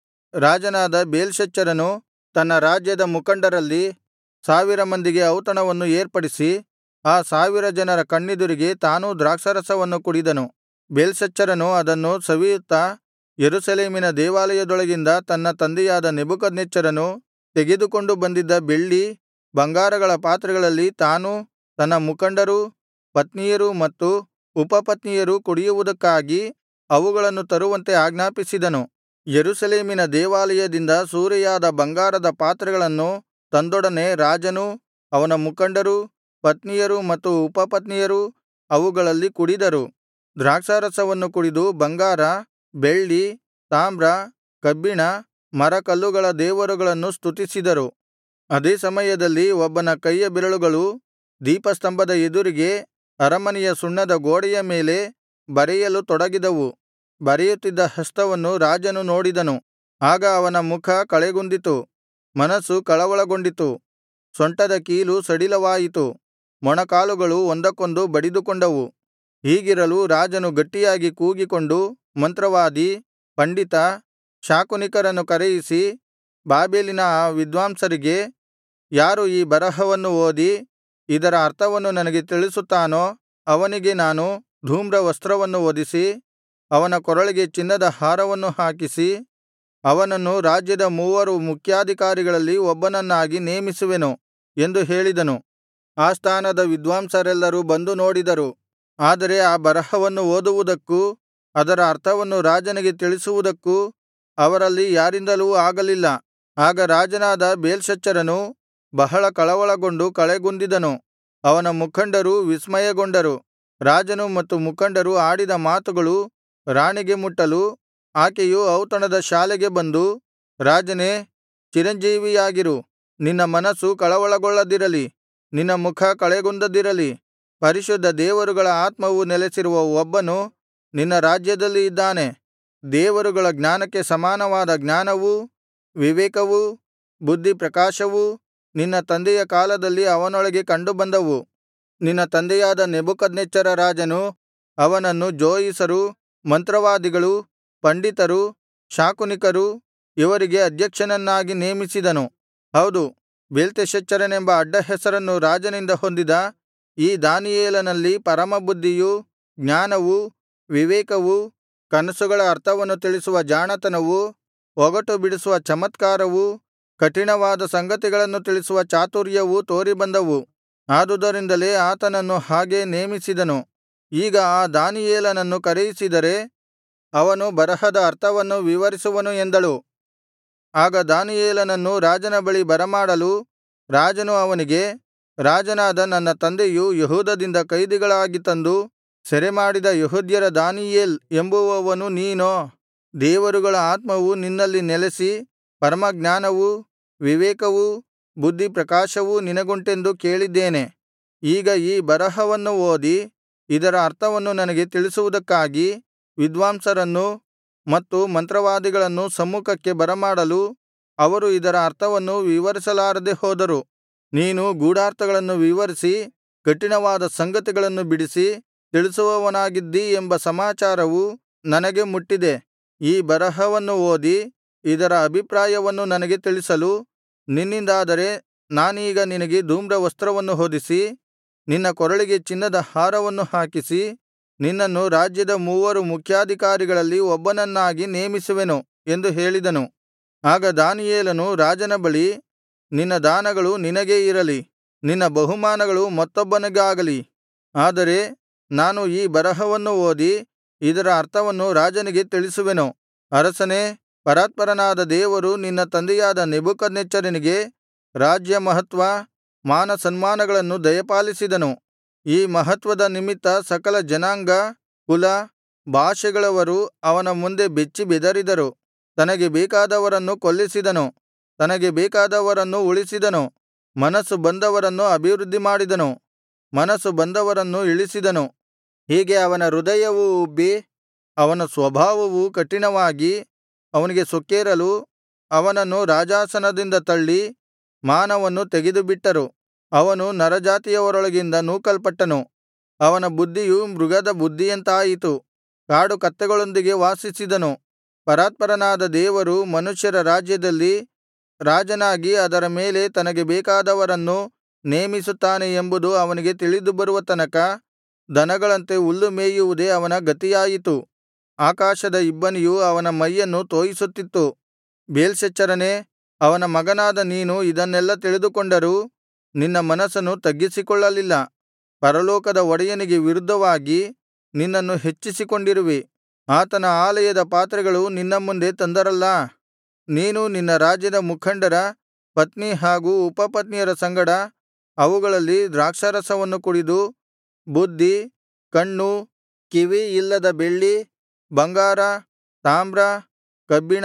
ರಾಜನಾದ ಬೇಲ್ಶಚ್ಚರನು ತನ್ನ ರಾಜ್ಯದ ಮುಖಂಡರಲ್ಲಿ ಸಾವಿರ ಮಂದಿಗೆ ಔತಣವನ್ನು ಏರ್ಪಡಿಸಿ ಆ ಸಾವಿರ ಜನರ ಕಣ್ಣೆದುರಿಗೆ ತಾನೂ ದ್ರಾಕ್ಷಾರಸವನ್ನು ಕುಡಿದನು ಬೇಲ್ಶಚ್ಚರನು ಅದನ್ನು ಸವಿಯುತ್ತಾ ಯೆರೂಸಲೇಮಿನ ದೇವಾಲಯದೊಳಗಿಂದ ತನ್ನ ತಂದೆಯಾದ ನೆಬೂಕದ್ನೆಚ್ಚರನು ತೆಗೆದುಕೊಂಡು ಬಂದಿದ್ದ ಬೆಳ್ಳಿ ಬಂಗಾರಗಳ ಪಾತ್ರೆಗಳಲ್ಲಿ ತಾನೂ ತನ್ನ ಮುಖಂಡರೂ ಪತ್ನಿಯರೂ ಮತ್ತು ಉಪಪತ್ನಿಯರೂ ಕುಡಿಯುವುದಕ್ಕಾಗಿ ಅವುಗಳನ್ನು ತರುವಂತೆ ಆಜ್ಞಾಪಿಸಿದನು ಯೆರೂಸಲೇಮಿನ ದೇವಾಲಯದಿಂದ ಸೂರೆಯಾದ ಬಂಗಾರದ ಪಾತ್ರೆಗಳನ್ನು ತಂದೊಡನೆ ರಾಜನೂ ಅವನ ಮುಖಂಡರೂ ಪತ್ನಿಯರೂ ಮತ್ತು ಉಪಪತ್ನಿಯರೂ ಅವುಗಳಲ್ಲಿ ಕುಡಿದರು ದ್ರಾಕ್ಷಾರಸವನ್ನು ಕುಡಿದು ಬಂಗಾರ ಬೆಳ್ಳಿ ತಾಮ್ರ ಕಬ್ಬಿಣ ಮರಕಲ್ಲುಗಳ ದೇವರುಗಳನ್ನು ಸ್ತುತಿಸಿದರು ಅದೇ ಸಮಯದಲ್ಲಿ ಒಬ್ಬನ ಕೈಯ ಬೆರಳುಗಳು ದೀಪಸ್ತಂಭದ ಎದುರಿಗೆ ಅರಮನೆಯ ಸುಣ್ಣದ ಗೋಡೆಯ ಮೇಲೆ ಬರೆಯಲು ತೊಡಗಿದವು ಬರೆಯುತ್ತಿದ್ದ ಹಸ್ತವನ್ನು ರಾಜನು ನೋಡಿದನು ಆಗ ಅವನ ಮುಖ ಕಳೆಗುಂದಿತು ಮನಸ್ಸು ಕಳವಳಗೊಂಡಿತು ಸೊಂಟದ ಕೀಲು ಸಡಿಲವಾಯಿತು ಮೊಣಕಾಲುಗಳು ಒಂದಕ್ಕೊಂದು ಬಡಿದುಕೊಂಡವು ಹೀಗಿರಲು ರಾಜನು ಗಟ್ಟಿಯಾಗಿ ಕೂಗಿಕೊಂಡು ಮಂತ್ರವಾದಿ ಪಂಡಿತ ಶಾಕುನಿಕರನ್ನು ಕರೆಯಿಸಿ ಬಾಬೆಲಿನ ಆ ವಿದ್ವಾಂಸರಿಗೆ ಯಾರು ಈ ಬರಹವನ್ನು ಓದಿ ಇದರ ಅರ್ಥವನ್ನು ನನಗೆ ತಿಳಿಸುತ್ತಾನೋ ಅವನಿಗೆ ನಾನು ಧೂಮ್ರವಸ್ತ್ರವನ್ನು ಹೊದಿಸಿ ಅವನ ಕೊರಳಿಗೆ ಚಿನ್ನದ ಹಾರವನ್ನು ಹಾಕಿಸಿ ಅವನನ್ನು ರಾಜ್ಯದ ಮೂವರು ಮುಖ್ಯಾಧಿಕಾರಿಗಳಲ್ಲಿ ಒಬ್ಬನನ್ನಾಗಿ ನೇಮಿಸುವೆನು ಎಂದು ಹೇಳಿದನು ಆಸ್ಥಾನದ ವಿದ್ವಾಂಸರೆಲ್ಲರೂ ಬಂದು ನೋಡಿದರು ಆದರೆ ಆ ಬರಹವನ್ನು ಓದುವುದಕ್ಕೂ ಅದರ ಅರ್ಥವನ್ನು ರಾಜನಿಗೆ ತಿಳಿಸುವುದಕ್ಕೂ ಅವರಲ್ಲಿ ಯಾರಿಂದಲೂ ಆಗಲಿಲ್ಲ ಆಗ ರಾಜನಾದ ಬೇಲ್ಶಚ್ಚರನು ಬಹಳ ಕಳವಳಗೊಂಡು ಕಳೆಗುಂದಿದನು ಅವನ ಮುಖಂಡರೂ ವಿಸ್ಮಯಗೊಂಡರು ರಾಜನು ಮತ್ತು ಮುಖಂಡರು ಆಡಿದ ಮಾತುಗಳು ರಾಣಿಗೆ ಮುಟ್ಟಲು ಆಕೆಯು ಔತಣದ ಶಾಲೆಗೆ ಬಂದು ರಾಜನೇ ಚಿರಂಜೀವಿಯಾಗಿರು ನಿನ್ನ ಮನಸ್ಸು ಕಳವಳಗೊಳ್ಳದಿರಲಿ ನಿನ್ನ ಮುಖ ಕಳೆಗುಂದದಿರಲಿ ಪರಿಶುದ್ಧ ದೇವರುಗಳ ಆತ್ಮವು ನೆಲೆಸಿರುವ ಒಬ್ಬನು ನಿನ್ನ ರಾಜ್ಯದಲ್ಲಿ ಇದ್ದಾನೆ ದೇವರುಗಳ ಜ್ಞಾನಕ್ಕೆ ಸಮಾನವಾದ ಜ್ಞಾನವೂ ವಿವೇಕವೂ ಬುದ್ಧಿಪ್ರಕಾಶವೂ ನಿನ್ನ ತಂದೆಯ ಕಾಲದಲ್ಲಿ ಅವನೊಳಗೆ ಕಂಡುಬಂದವು ನಿನ್ನ ತಂದೆಯಾದ ನೆಬೂಕದ್ನೆಚ್ಚರ ರಾಜನು ಅವನನ್ನು ಜೋಯಿಸರು ಮಂತ್ರವಾದಿಗಳು ಪಂಡಿತರು ಶಾಕುನಿಕರು ಇವರಿಗೆ ಅಧ್ಯಕ್ಷನನ್ನಾಗಿ ನೇಮಿಸಿದನು ಹೌದು ಬೇಲ್ತೆಶಚ್ಚರನೆಂಬ ಅಡ್ಡಹೆಸರನ್ನು ರಾಜನಿಂದ ಹೊಂದಿದ ಈ ದಾನಿಯೇಲನಲ್ಲಿ ಪರಮಬುದ್ಧಿಯೂ ಜ್ಞಾನವೂ ವಿವೇಕವೂ ಕನಸುಗಳ ಅರ್ಥವನ್ನು ತಿಳಿಸುವ ಜಾಣತನವೂ ಒಗಟು ಬಿಡಿಸುವ ಚಮತ್ಕಾರವೂ ಕಠಿಣವಾದ ಸಂಗತಿಗಳನ್ನು ತಿಳಿಸುವ ಚಾತುರ್ಯವೂ ತೋರಿಬಂದವು ಆದುದರಿಂದಲೇ ಆತನನ್ನು ಹಾಗೆ ನೇಮಿಸಿದನು ಈಗ ಆ ದಾನಿಯೇಲನನ್ನು ಕರೆಯಿಸಿದರೆ ಅವನು ಬರಹದ ಅರ್ಥವನ್ನು ವಿವರಿಸುವನು ಎಂದಳು ಆಗ ದಾನಿಯೇಲನನ್ನು ರಾಜನ ಬಳಿ ಬರಮಾಡಲು ರಾಜನು ಅವನಿಗೆ ರಾಜನಾದ ನನ್ನ ತಂದೆಯು ಯೆಹೂದದಿಂದ ಕೈದಿಗಳಾಗಿ ತಂದು ಸೆರೆಮಾಡಿದ ಯೆಹೂದ್ಯರ ದಾನಿಯೇಲ್ ಎಂಬುವವನು ನೀನೋ ದೇವರುಗಳ ಆತ್ಮವು ನಿನ್ನಲ್ಲಿ ನೆಲೆಸಿ ಪರಮಜ್ಞಾನವೂ ವಿವೇಕವೂ ಬುದ್ಧಿಪ್ರಕಾಶವೂ ನಿನಗುಂಟೆಂದು ಕೇಳಿದ್ದೇನೆ ಈಗ ಈ ಬರಹವನ್ನು ಓದಿ ಇದರ ಅರ್ಥವನ್ನು ನನಗೆ ತಿಳಿಸುವುದಕ್ಕಾಗಿ ವಿದ್ವಾಂಸರನ್ನೂ ಮತ್ತು ಮಂತ್ರವಾದಿಗಳನ್ನೂ ಸಮ್ಮುಖಕ್ಕೆ ಬರಮಾಡಲು ಅವರು ಇದರ ಅರ್ಥವನ್ನು ವಿವರಿಸಲಾರದೆ ಹೋದರು ನೀನು ಗೂಢಾರ್ಥಗಳನ್ನು ವಿವರಿಸಿ ಕಠಿಣವಾದ ಸಂಗತಿಗಳನ್ನು ಬಿಡಿಸಿ ತಿಳಿಸುವವನಾಗಿದ್ದೀ ಎಂಬ ಸಮಾಚಾರವು ನನಗೆ ಮುಟ್ಟಿದೆ ಈ ಬರಹವನ್ನು ಓದಿ ಇದರ ಅಭಿಪ್ರಾಯವನ್ನು ನನಗೆ ತಿಳಿಸಲು ನಿನ್ನಿಂದಾದರೆ ನಾನೀಗ ನಿನಗೆ ಧೂಮ್ರವಸ್ತ್ರವನ್ನು ಹೊದಿಸಿ ನಿನ್ನ ಕೊರಳಿಗೆ ಚಿನ್ನದ ಹಾರವನ್ನು ಹಾಕಿಸಿ ನಿನ್ನನ್ನು ರಾಜ್ಯದ ಮೂವರು ಮುಖ್ಯಾಧಿಕಾರಿಗಳಲ್ಲಿ ಒಬ್ಬನನ್ನಾಗಿ ನೇಮಿಸುವೆನು ಎಂದು ಹೇಳಿದನು ಆಗ ದಾನಿಯೇಲನು ರಾಜನ ಬಳಿ ನಿನ್ನ ದಾನಗಳು ನಿನಗೇ ಇರಲಿ ನಿನ್ನ ಬಹುಮಾನಗಳು ಮತ್ತೊಬ್ಬನಿಗಾಗಲಿ ಆದರೆ ನಾನು ಈ ಬರಹವನ್ನು ಓದಿ ಇದರ ಅರ್ಥವನ್ನು ರಾಜನಿಗೆ ತಿಳಿಸುವೆನು ಅರಸನೇ ಪರಾತ್ಪರನಾದ ದೇವರು ನಿನ್ನ ತಂದೆಯಾದ ನೆಬೂಕದ್ನೆಚ್ಚರನಿಗೆ ರಾಜ್ಯ ಮಹತ್ವ ಮಾನ ಸನ್ಮಾನಗಳನ್ನು ದಯಪಾಲಿಸಿದನು ಈ ಮಹತ್ವದ ನಿಮಿತ್ತ ಸಕಲ ಜನಾಂಗ ಕುಲ ಭಾಷೆಗಳವರು ಅವನ ಮುಂದೆ ಬೆಚ್ಚಿ ಬೆದರಿದರು ತನಗೆ ಬೇಕಾದವರನ್ನು ಕೊಲ್ಲಿಸಿದನು ತನಗೆ ಬೇಕಾದವರನ್ನು ಉಳಿಸಿದನು ಮನಸ್ಸು ಬಂದವರನ್ನು ಅಭಿವೃದ್ಧಿಮಾಡಿದನು ಮನಸ್ಸು ಬಂದವರನ್ನು ಇಳಿಸಿದನು ಹೀಗೆ ಅವನ ಹೃದಯವು ಉಬ್ಬಿ ಅವನ ಸ್ವಭಾವವು ಕಠಿಣವಾಗಿ ಅವನಿಗೆ ಸೊಕ್ಕೇರಲು ಅವನನ್ನು ರಾಜಾಸನದಿಂದ ತಳ್ಳಿ ಮಾನವನ್ನು ತೆಗೆದುಬಿಟ್ಟರು ಅವನು ನರಜಾತಿಯವರೊಳಗಿಂದ ನೂಕಲ್ಪಟ್ಟನು ಅವನ ಬುದ್ಧಿಯು ಮೃಗದ ಬುದ್ಧಿಯಂತಾಯಿತು ಕಾಡು ಕತ್ತೆಗಳೊಂದಿಗೆ ವಾಸಿಸಿದನು ಪರಾತ್ಪರನಾದ ದೇವರು ಮನುಷ್ಯರ ರಾಜ್ಯದಲ್ಲಿ ರಾಜನಾಗಿ ಅದರ ಮೇಲೆ ತನಗೆ ಬೇಕಾದವರನ್ನು ನೇಮಿಸುತ್ತಾನೆ ಎಂಬುದು ಅವನಿಗೆ ತಿಳಿದು ಬರುವ ತನಕ ದನಗಳಂತೆ ಹುಲ್ಲು ಮೇಯುವುದೇ ಅವನ ಗತಿಯಾಯಿತು ಆಕಾಶದ ಇಬ್ಬನಿಯು ಅವನ ಮೈಯನ್ನು ತೋಯಿಸುತ್ತಿತ್ತು ಬೇಲ್ಶಚ್ಚರನೇ ಅವನ ಮಗನಾದ ನೀನು ಇದನ್ನೆಲ್ಲಾ ತಿಳಿದುಕೊಂಡರೂ ನಿನ್ನ ಮನಸ್ಸನ್ನು ತಗ್ಗಿಸಿಕೊಳ್ಳಲಿಲ್ಲ ಪರಲೋಕದ ಒಡೆಯನಿಗೆ ವಿರುದ್ಧವಾಗಿ ನಿನ್ನನ್ನು ಹೆಚ್ಚಿಸಿಕೊಂಡಿರುವಿ ಆತನ ಆಲಯದ ಪಾತ್ರೆಗಳು ನಿನ್ನ ಮುಂದೆ ತಂದರಲ್ಲಾ ನೀನು ನಿನ್ನ ರಾಜ್ಯದ ಮುಖಂಡರ ಪತ್ನಿ ಹಾಗೂ ಉಪಪತ್ನಿಯರ ಸಂಗಡ ಅವುಗಳಲ್ಲಿ ದ್ರಾಕ್ಷಾರಸವನ್ನು ಕುಡಿದು ಬುದ್ಧಿ ಕಣ್ಣು ಕಿವಿ ಇಲ್ಲದ ಬೆಳ್ಳಿ ಬಂಗಾರ ತಾಮ್ರ ಕಬ್ಬಿಣ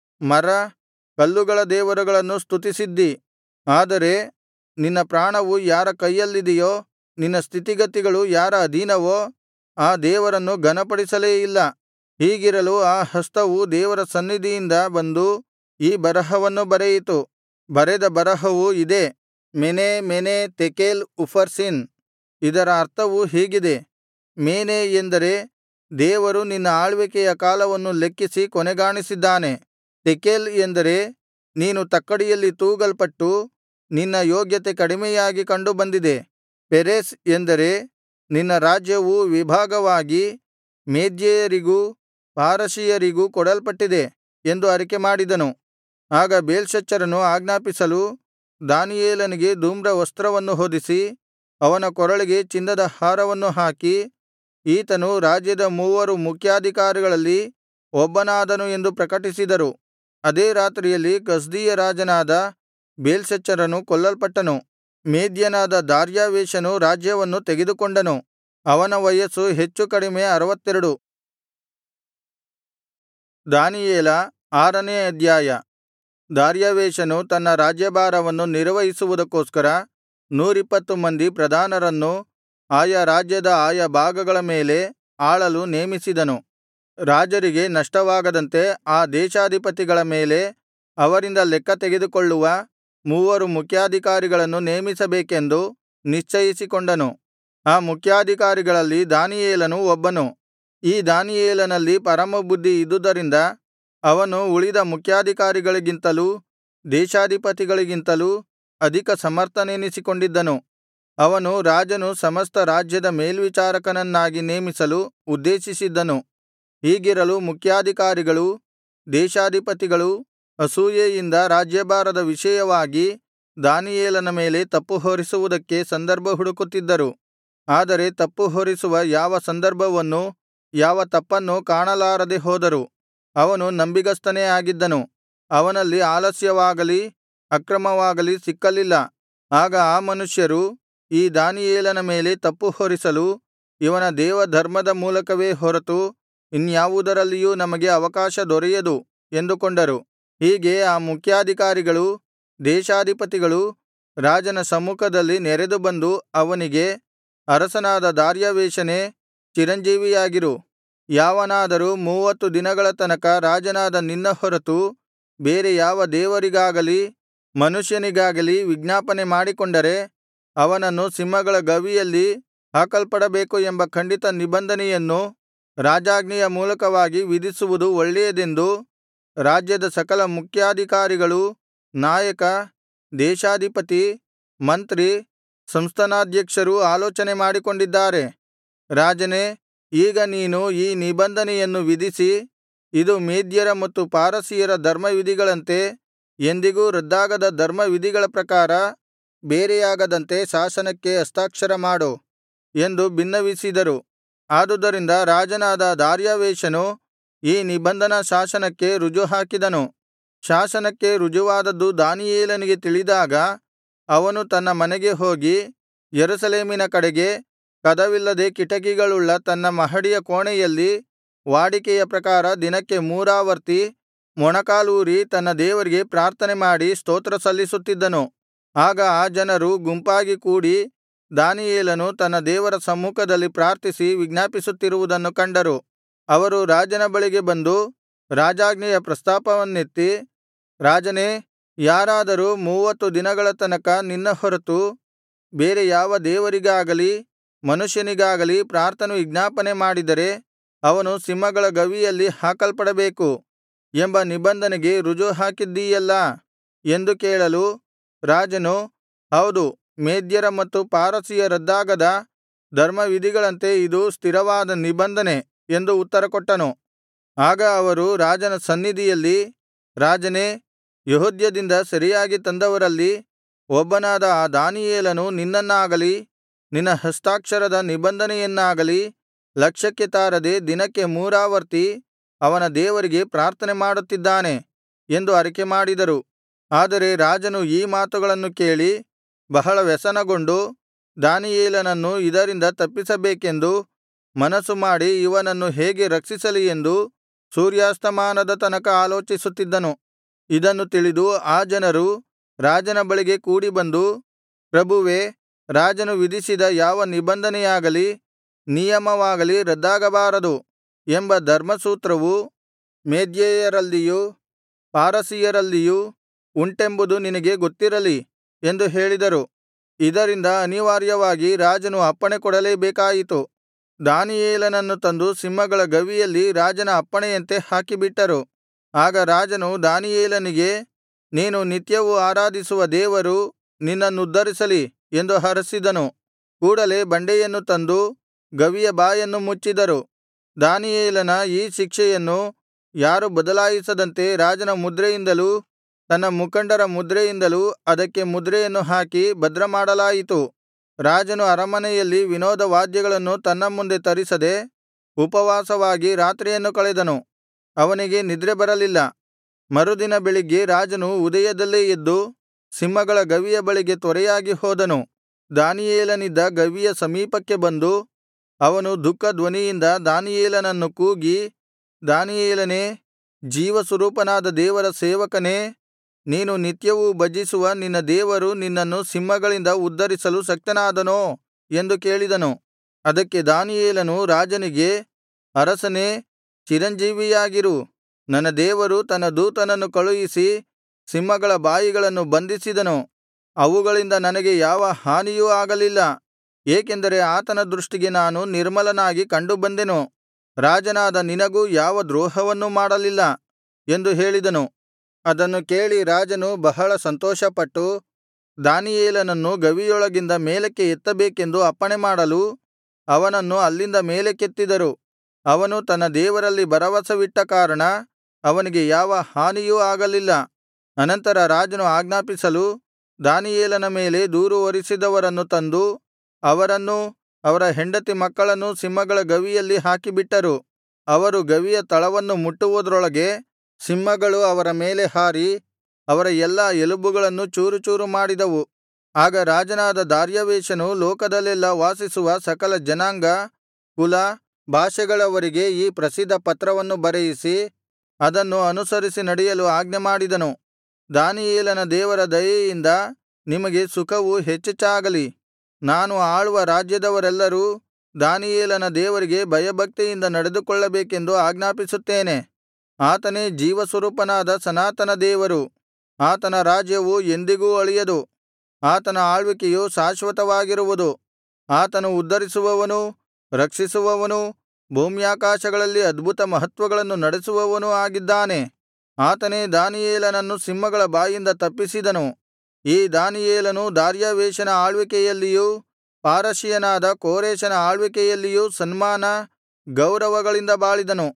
ಮರ ಕಲ್ಲುಗಳ ದೇವರುಗಳನ್ನು ಸ್ತುತಿಸಿದ್ದಿ ಆದರೆ ನಿನ್ನ ಪ್ರಾಣವು ಯಾರ ಕೈಯಲ್ಲಿದೆಯೋ ನಿನ್ನ ಸ್ಥಿತಿಗತಿಗಳು ಯಾರ ಅಧೀನವೋ ಆ ದೇವರನ್ನು ಘನಪಡಿಸಲೇ ಇಲ್ಲ ಹೀಗಿರಲು ಆ ಹಸ್ತವು ದೇವರ ಸನ್ನಿಧಿಯಿಂದ ಬಂದು ಈ ಬರಹವನ್ನು ಬರೆಯಿತು ಬರೆದ ಬರಹವು ಇದೇ ಮೆನೇ ಮೆನೇ ತೆಕೇಲ್ ಉಫರ್ಸಿನ್ ಇದರ ಅರ್ಥವು ಹೀಗಿದೆ ಮೇನೆ ಎಂದರೆ ದೇವರು ನಿನ್ನ ಆಳ್ವಿಕೆಯ ಕಾಲವನ್ನು ಲೆಕ್ಕಿಸಿ ಕೊನೆಗಾಣಿಸಿದ್ದಾನೆ ತೆಕೇಲ್ ಎಂದರೆ ನೀನು ತಕ್ಕಡಿಯಲ್ಲಿ ತೂಗಲ್ಪಟ್ಟು ನಿನ್ನ ಯೋಗ್ಯತೆ ಕಡಿಮೆಯಾಗಿ ಕಂಡುಬಂದಿದೆ ಪೆರೆಸ್ ಎಂದರೆ ನಿನ್ನ ರಾಜ್ಯವು ವಿಭಾಗವಾಗಿ ಮೇದ್ಯರಿಗೂ ಪಾರಸಿಯರಿಗೂ ಕೊಡಲ್ಪಟ್ಟಿದೆ ಎಂದು ಅರಿಕೆಮಾಡಿದನು ಆಗ ಬೇಲ್ಶಚ್ಚರನು ಆಜ್ಞಾಪಿಸಲು ದಾನಿಯೇಲನಿಗೆ ಧೂಮ್ರವಸ್ತ್ರವನ್ನು ಹೊದಿಸಿ ಅವನ ಕೊರಳಿಗೆ ಚಿನ್ನದ ಹಾರವನ್ನು ಹಾಕಿ ಈತನು ರಾಜ್ಯದ ಮೂವರು ಮುಖ್ಯಾಧಿಕಾರಿಗಳಲ್ಲಿ ಒಬ್ಬನಾದನು ಎಂದು ಪ್ರಕಟಿಸಿದರು ಅದೇ ರಾತ್ರಿಯಲ್ಲಿ ಕಸ್ದೀಯ ರಾಜನಾದ ಬೇಲ್ಶಚ್ಚರನು ಕೊಲ್ಲಲ್ಪಟ್ಟನು ಮೇದ್ಯನಾದ ದಾರ್ಯಾವೆಷನು ರಾಜ್ಯವನ್ನು ತೆಗೆದುಕೊಂಡನು ಅವನ ವಯಸ್ಸು ಹೆಚ್ಚು ಕಡಿಮೆ ಅರವತ್ತೆರಡು ದಾನಿಯೇಲ ಆರನೇ ಅಧ್ಯಾಯ ದಾರ್ಯಾವೆಷನು ತನ್ನ ರಾಜ್ಯಭಾರವನ್ನು ನಿರ್ವಹಿಸುವುದಕ್ಕೋಸ್ಕರ ನೂರಿಪ್ಪತ್ತು ಮಂದಿ ಪ್ರಧಾನರನ್ನು ಆಯಾ ರಾಜ್ಯದ ಆಯಾ ಭಾಗಗಳ ಮೇಲೆ ಆಳಲು ನೇಮಿಸಿದನು ರಾಜರಿಗೆ ನಷ್ಟವಾಗದಂತೆ ಆ ದೇಶಾಧಿಪತಿಗಳ ಮೇಲೆ ಅವರಿಂದ ಲೆಕ್ಕ ತೆಗೆದುಕೊಳ್ಳುವ ಮೂವರು ಮುಖ್ಯಾಧಿಕಾರಿಗಳನ್ನು ನೇಮಿಸಬೇಕೆಂದು ನಿಶ್ಚಯಿಸಿಕೊಂಡನು ಆ ಮುಖ್ಯಾಧಿಕಾರಿಗಳಲ್ಲಿ ದಾನಿಯೇಲನು ಒಬ್ಬನು ಈ ದಾನಿಯೇಲನಲ್ಲಿ ಪರಮಬುದ್ಧಿ ಇದ್ದುದರಿಂದ ಅವನು ಉಳಿದ ಮುಖ್ಯಾಧಿಕಾರಿಗಳಿಗಿಂತಲೂ ದೇಶಾಧಿಪತಿಗಳಿಗಿಂತಲೂ ಅಧಿಕ ಸಮರ್ಥನೆನಿಸಿಕೊಂಡಿದ್ದನು ಅವನು ರಾಜನು ಸಮಸ್ತ ರಾಜ್ಯದ ಮೇಲ್ವಿಚಾರಕನನ್ನಾಗಿ ನೇಮಿಸಲು ಉದ್ದೇಶಿಸಿದ್ದನು ಹೀಗಿರಲು ಮುಖ್ಯಾಧಿಕಾರಿಗಳೂ ದೇಶಾಧಿಪತಿಗಳೂ ಅಸೂಯೆಯಿಂದ ರಾಜ್ಯಭಾರದ ವಿಷಯವಾಗಿ ದಾನಿಯೇಲನ ಮೇಲೆ ತಪ್ಪುಹೊರಿಸುವುದಕ್ಕೆ ಸಂದರ್ಭ ಹುಡುಕುತ್ತಿದ್ದರು ಆದರೆ ತಪ್ಪುಹೊರಿಸುವ ಯಾವ ಸಂದರ್ಭವನ್ನೂ ಯಾವ ತಪ್ಪನ್ನೂ ಕಾಣಲಾರದೆ ಹೋದರು ಅವನು ನಂಬಿಗಸ್ತನೇ ಆಗಿದ್ದನು ಅವನಲ್ಲಿ ಆಲಸ್ಯವಾಗಲಿ ಅಕ್ರಮವಾಗಲಿ ಸಿಕ್ಕಲಿಲ್ಲ ಆಗ ಆ ಮನುಷ್ಯರು ಈ ದಾನಿಯೇಲನ ಮೇಲೆ ತಪ್ಪುಹೊರಿಸಲು ಇವನ ದೇವಧರ್ಮದ ಮೂಲಕವೇ ಹೊರತು ಇನ್ಯಾವುದರಲ್ಲಿಯೂ ನಮಗೆ ಅವಕಾಶ ದೊರೆಯದು ಎಂದುಕೊಂಡರು ಹೀಗೆ ಆ ಮುಖ್ಯಾಧಿಕಾರಿಗಳೂ ದೇಶಾಧಿಪತಿಗಳೂ ರಾಜನ ಸಮ್ಮುಖದಲ್ಲಿ ನೆರೆದು ಬಂದು ಅವನಿಗೆ ಅರಸನಾದ ದಾರ್ಯಾವೆಷನೇ ಚಿರಂಜೀವಿಯಾಗಿರು ಯಾವನಾದರೂ ಮೂವತ್ತು ದಿನಗಳ ತನಕ ರಾಜನಾದ ನಿನ್ನ ಹೊರತು ಬೇರೆ ಯಾವ ದೇವರಿಗಾಗಲಿ ಮನುಷ್ಯನಿಗಾಗಲಿ ವಿಜ್ಞಾಪನೆ ಮಾಡಿಕೊಂಡರೆ ಅವನನ್ನು ಸಿಂಹಗಳ ಗವಿಯಲ್ಲಿ ಹಾಕಲ್ಪಡಬೇಕು ಎಂಬ ಖಂಡಿತ ನಿಬಂಧನೆಯನ್ನು ರಾಜಾಜ್ಞೆಯ ಮೂಲಕವಾಗಿ ವಿಧಿಸುವುದು ಒಳ್ಳೆಯದೆಂದು ರಾಜ್ಯದ ಸಕಲ ಮುಖ್ಯಾಧಿಕಾರಿಗಳೂ ನಾಯಕ ದೇಶಾಧಿಪತಿ ಮಂತ್ರಿ ಸಂಸ್ಥಾನಾಧ್ಯಕ್ಷರೂ ಆಲೋಚನೆ ಮಾಡಿಕೊಂಡಿದ್ದಾರೆ ರಾಜನೇ ಈಗ ನೀನು ಈ ನಿಬಂಧನೆಯನ್ನು ವಿಧಿಸಿ ಇದು ಮೇದ್ಯರ ಮತ್ತು ಪಾರಸಿಯರ ಧರ್ಮವಿಧಿಗಳಂತೆ ಎಂದಿಗೂ ರದ್ದಾಗದ ಧರ್ಮವಿಧಿಗಳ ಪ್ರಕಾರ ಬೇರೆಯಾಗದಂತೆ ಶಾಸನಕ್ಕೆ ಹಸ್ತಾಕ್ಷರ ಮಾಡು ಎಂದು ಬಿನ್ನವಿಸಿದರು ಆದುದರಿಂದ ರಾಜನಾದ ದಾರ್ಯಾವೆಷನು ಈ ನಿಬಂಧನಾ ಶಾಸನಕ್ಕೆ ರುಜುಹಾಕಿದನು ಶಾಸನಕ್ಕೆ ರುಜುವಾದದ್ದು ದಾನಿಯೇಲನಿಗೆ ತಿಳಿದಾಗ ಅವನು ತನ್ನ ಮನೆಗೆ ಹೋಗಿ ಯೆರೂಸಲೇಮಿನ ಕಡೆಗೆ ಕದವಿಲ್ಲದೆ ಕಿಟಕಿಗಳುಳ್ಳ ತನ್ನ ಮಹಡಿಯ ಕೋಣೆಯಲ್ಲಿ ವಾಡಿಕೆಯ ಪ್ರಕಾರ ದಿನಕ್ಕೆ ಮೂರಾವರ್ತಿ ಮೊಣಕಾಲೂರಿ ತನ್ನ ದೇವರಿಗೆ ಪ್ರಾರ್ಥನೆಮಾಡಿ ಸ್ತೋತ್ರ ಸಲ್ಲಿಸುತ್ತಿದ್ದನು ಆಗ ಆ ಜನರು ಗುಂಪಾಗಿ ಕೂಡಿ ದಾನಿಯೇಲನು ತನ್ನ ದೇವರ ಸಮ್ಮುಖದಲ್ಲಿ ಪ್ರಾರ್ಥಿಸಿ ವಿಜ್ಞಾಪಿಸುತ್ತಿರುವುದನ್ನು ಕಂಡರು ಅವರು ರಾಜನ ಬಳಿಗೆ ಬಂದು ರಾಜಾಜ್ಞೆಯ ಪ್ರಸ್ತಾಪವನ್ನೆತ್ತಿ ರಾಜನೇ ಯಾರಾದರೂ ಮೂವತ್ತು ದಿನಗಳ ತನಕ ನಿನ್ನ ಹೊರತು ಬೇರೆ ಯಾವ ದೇವರಿಗಾಗಲಿ ಮನುಷ್ಯನಿಗಾಗಲಿ ಪ್ರಾರ್ಥನೆ ವಿಜ್ಞಾಪನೆ ಮಾಡಿದರೆ ಅವನು ಸಿಂಹಗಳ ಗವಿಯಲ್ಲಿ ಹಾಕಲ್ಪಡಬೇಕು ಎಂಬ ನಿಬಂಧನೆಗೆ ರುಜು ಹಾಕಿದ್ದೀಯಲ್ಲಾ ಎಂದು ಕೇಳಲು ರಾಜನು ಹೌದು ಮೇದ್ಯರ ಮತ್ತು ಪಾರಸಿಯ ರದ್ದಾಗದ ಧರ್ಮವಿಧಿಗಳಂತೆ ಇದು ಸ್ಥಿರವಾದ ನಿಬಂಧನೆ ಎಂದು ಉತ್ತರಕೊಟ್ಟನು ಆಗ ಅವರು ರಾಜನ ಸನ್ನಿಧಿಯಲ್ಲಿ ರಾಜನೇ ಯೆಹೂದ್ಯದಿಂದ ಸೆರೆಯಾಗಿ ತಂದವರಲ್ಲಿ ಒಬ್ಬನಾದ ಆ ದಾನಿಯೇಲನು ನಿನ್ನನ್ನಾಗಲಿ ನಿನ್ನ ಹಸ್ತಾಕ್ಷರದ ನಿಬಂಧನೆಯನ್ನಾಗಲಿ ಲಕ್ಷ್ಯಕ್ಕೆ ತಾರದೆ ದಿನಕ್ಕೆ ಮೂರಾವರ್ತಿ ಅವನ ದೇವರಿಗೆ ಪ್ರಾರ್ಥನೆ ಮಾಡುತ್ತಿದ್ದಾನೆ ಎಂದು ಅರಿಕೆಮಾಡಿದರು ಆದರೆ ರಾಜನು ಈ ಮಾತುಗಳನ್ನು ಕೇಳಿ ಬಹಳ ವ್ಯಸನಗೊಂಡು ದಾನಿಯೇಲನನ್ನು ಇದರಿಂದ ತಪ್ಪಿಸಬೇಕೆಂದು ಮನಸ್ಸು ಮಾಡಿ ಇವನನ್ನು ಹೇಗೆ ರಕ್ಷಿಸಲಿ ಎಂದು ಸೂರ್ಯಾಸ್ತಮಾನದ ತನಕ ಆಲೋಚಿಸುತ್ತಿದ್ದನು ಇದನ್ನು ತಿಳಿದು ಆ ಜನರು ರಾಜನ ಬಳಿಗೆ ಕೂಡಿಬಂದು ಪ್ರಭುವೇ ರಾಜನು ವಿಧಿಸಿದ ಯಾವ ನಿಬಂಧನೆಯಾಗಲಿ ನಿಯಮವಾಗಲಿ ರದ್ದಾಗಬಾರದು ಎಂಬ ಧರ್ಮಸೂತ್ರವು ಮೇದ್ಯಯರಲ್ಲಿಯೂ ಪಾರಸಿಯರಲ್ಲಿಯೂ ಉಂಟೆಂಬುದು ನಿನಗೆ ಗೊತ್ತಿರಲಿ ಎಂದು ಹೇಳಿದರು ಇದರಿಂದ ಅನಿವಾರ್ಯವಾಗಿ ರಾಜನು ಅಪ್ಪಣೆ ಕೊಡಲೇಬೇಕಾಯಿತು ದಾನಿಯೇಲನನ್ನು ತಂದು ಸಿಂಹಗಳ ಗವಿಯಲ್ಲಿ ರಾಜನ ಅಪ್ಪಣೆಯಂತೆ ಹಾಕಿಬಿಟ್ಟರು ಆಗ ರಾಜನು ದಾನಿಯೇಲನಿಗೆ ನೀನು ನಿತ್ಯವೂ ಆರಾಧಿಸುವ ದೇವರು ನಿನ್ನನ್ನುದ್ಧರಿಸಲಿ ಎಂದು ಹರಸಿದನು ಕೂಡಲೆ ಬಂಡೆಯನ್ನು ತಂದು ಗವಿಯ ಬಾಯನ್ನು ಮುಚ್ಚಿದರು ದಾನಿಯೇಲನ ಈ ಶಿಕ್ಷೆಯನ್ನು ಯಾರು ಬದಲಾಯಿಸದಂತೆ ರಾಜನ ಮುದ್ರೆಯಿಂದಲೂ ತನ್ನ ಮುಖಂಡರ ಮುದ್ರೆಯಿಂದಲೂ ಅದಕ್ಕೆ ಮುದ್ರೆಯನ್ನು ಹಾಕಿ ಭದ್ರಮಾಡಲಾಯಿತು ರಾಜನು ಅರಮನೆಯಲ್ಲಿ ವಿನೋದ ವಾದ್ಯಗಳನ್ನು ತನ್ನ ಮುಂದೆ ತರಿಸದೆ ಉಪವಾಸವಾಗಿ ರಾತ್ರಿಯನ್ನು ಕಳೆದನು ಅವನಿಗೆ ನಿದ್ರೆ ಬರಲಿಲ್ಲ ಮರುದಿನ ಬೆಳಿಗ್ಗೆ ರಾಜನು ಉದಯದಲ್ಲೇ ಎದ್ದು ಸಿಂಹಗಳ ಗವಿಯ ಬಳಿಗೆ ತ್ವರೆಯಾಗಿ ಹೋದನು ದಾನಿಯೇಲನಿದ್ದ ಗವಿಯ ಸಮೀಪಕ್ಕೆ ಬಂದು ಅವನು ದುಃಖಧ್ವನಿಯಿಂದ ದಾನಿಯೇಲನನ್ನು ಕೂಗಿ ದಾನಿಯೇಲನೇ ಜೀವಸ್ವರೂಪನಾದ ದೇವರ ಸೇವಕನೇ ನೀನು ನಿತ್ಯವೂ ಭಜಿಸುವ ನಿನ್ನ ದೇವರು ನಿನ್ನನ್ನು ಸಿಂಹಗಳಿಂದ ಉದ್ಧರಿಸಲು ಶಕ್ತನಾದನೋ ಎಂದು ಕೇಳಿದನು ಅದಕ್ಕೆ ದಾನಿಯೇಲನು ರಾಜನಿಗೆ ಅರಸನೇ ಚಿರಂಜೀವಿಯಾಗಿರು ನನ್ನ ದೇವರು ತನ್ನ ದೂತನನ್ನು ಕಳುಹಿಸಿ ಸಿಂಹಗಳ ಬಾಯಿಗಳನ್ನು ಬಂಧಿಸಿದನು ಅವುಗಳಿಂದ ನನಗೆ ಯಾವ ಹಾನಿಯೂ ಆಗಲಿಲ್ಲ ಏಕೆಂದರೆ ಆತನ ದೃಷ್ಟಿಗೆ ನಾನು ನಿರ್ಮಲನಾಗಿ ಕಂಡುಬಂದೆನು ರಾಜನಾದ ನಿನಗೂ ಯಾವ ದ್ರೋಹವನ್ನೂ ಮಾಡಲಿಲ್ಲ ಎಂದು ಹೇಳಿದನು ಅದನ್ನು ಕೇಳಿ ರಾಜನು ಬಹಳ ಸಂತೋಷಪಟ್ಟು ದಾನಿಯೇಲನನ್ನು ಗವಿಯೊಳಗಿಂದ ಮೇಲಕ್ಕೆ ಎತ್ತಬೇಕೆಂದು ಅಪ್ಪಣೆಮಾಡಲು ಅವನನ್ನು ಅಲ್ಲಿಂದ ಮೇಲಕ್ಕೆತ್ತಿದರು ಅವನು ತನ್ನ ದೇವರಲ್ಲಿ ಭರವಸವಿಟ್ಟ ಕಾರಣ ಅವನಿಗೆ ಯಾವ ಹಾನಿಯೂ ಆಗಲಿಲ್ಲ ಅನಂತರ ರಾಜನು ಆಜ್ಞಾಪಿಸಲು ದಾನಿಯೇಲನ ಮೇಲೆ ದೂರು ಹೊರಿಸಿದವರನ್ನು ತಂದು ಅವರನ್ನೂ ಅವರ ಹೆಂಡತಿ ಮಕ್ಕಳನ್ನೂ ಸಿಂಹಗಳ ಗವಿಯಲ್ಲಿ ಹಾಕಿಬಿಟ್ಟರು ಅವರು ಗವಿಯ ತಳವನ್ನು ಮುಟ್ಟುವುದರೊಳಗೆ ಸಿಂಹಗಳು ಅವರ ಮೇಲೆ ಹಾರಿ ಅವರ ಎಲ್ಲಾ ಎಲುಬುಗಳನ್ನು ಚೂರುಚೂರು ಮಾಡಿದವು ಆಗ ರಾಜನಾದ ದಾರ್ಯಾವೆಷನು ಲೋಕದಲ್ಲೆಲ್ಲಾ ವಾಸಿಸುವ ಸಕಲ ಜನಾಂಗ ಕುಲ ಭಾಷೆಗಳವರಿಗೆ ಈ ಪ್ರಸಿದ್ಧ ಪತ್ರವನ್ನು ಬರೆಯಿಸಿ ಅದನ್ನು ಅನುಸರಿಸಿ ನಡೆಯಲು ಆಜ್ಞೆಮಾಡಿದನು ದಾನಿಯೇಲನ ದೇವರ ದಯೆಯಿಂದ ನಿಮಗೆ ಸುಖವು ಹೆಚ್ಚೆಚ್ಚಾಗಲಿ ನಾನು ಆಳುವ ರಾಜ್ಯದವರೆಲ್ಲರೂ ದಾನಿಯೇಲನ ದೇವರಿಗೆ ಭಯಭಕ್ತಿಯಿಂದ ನಡೆದುಕೊಳ್ಳಬೇಕೆಂದು ಆಜ್ಞಾಪಿಸುತ್ತೇನೆ ಆತನೇ ಜೀವಸ್ವರೂಪನಾದ ಸನಾತನ ದೇವರು ಆತನ ರಾಜ್ಯವು ಎಂದಿಗೂ ಅಳಿಯದು ಆತನ ಆಳ್ವಿಕೆಯು ಶಾಶ್ವತವಾಗಿರುವುದು ಆತನು ಉದ್ಧರಿಸುವವನೂ ರಕ್ಷಿಸುವವನೂ ಭೂಮ್ಯಾಕಾಶಗಳಲ್ಲಿ ಅದ್ಭುತ ಮಹತ್ವಗಳನ್ನು ನಡೆಸುವವನೂ ಆಗಿದ್ದಾನೆ ಆತನೇ ದಾನಿಯೇಲನನ್ನು ಸಿಂಹಗಳ ಬಾಯಿಂದ ತಪ್ಪಿಸಿದನು ಈ ದಾನಿಯೇಲನು ದಾರ್ಯಾವೆಷನ ಆಳ್ವಿಕೆಯಲ್ಲಿಯೂ ಪಾರಸಿಯನಾದ ಕೋರೆಷನ ಆಳ್ವಿಕೆಯಲ್ಲಿಯೂ ಸನ್ಮಾನ ಗೌರವಗಳಿಂದ ಬಾಳಿದನು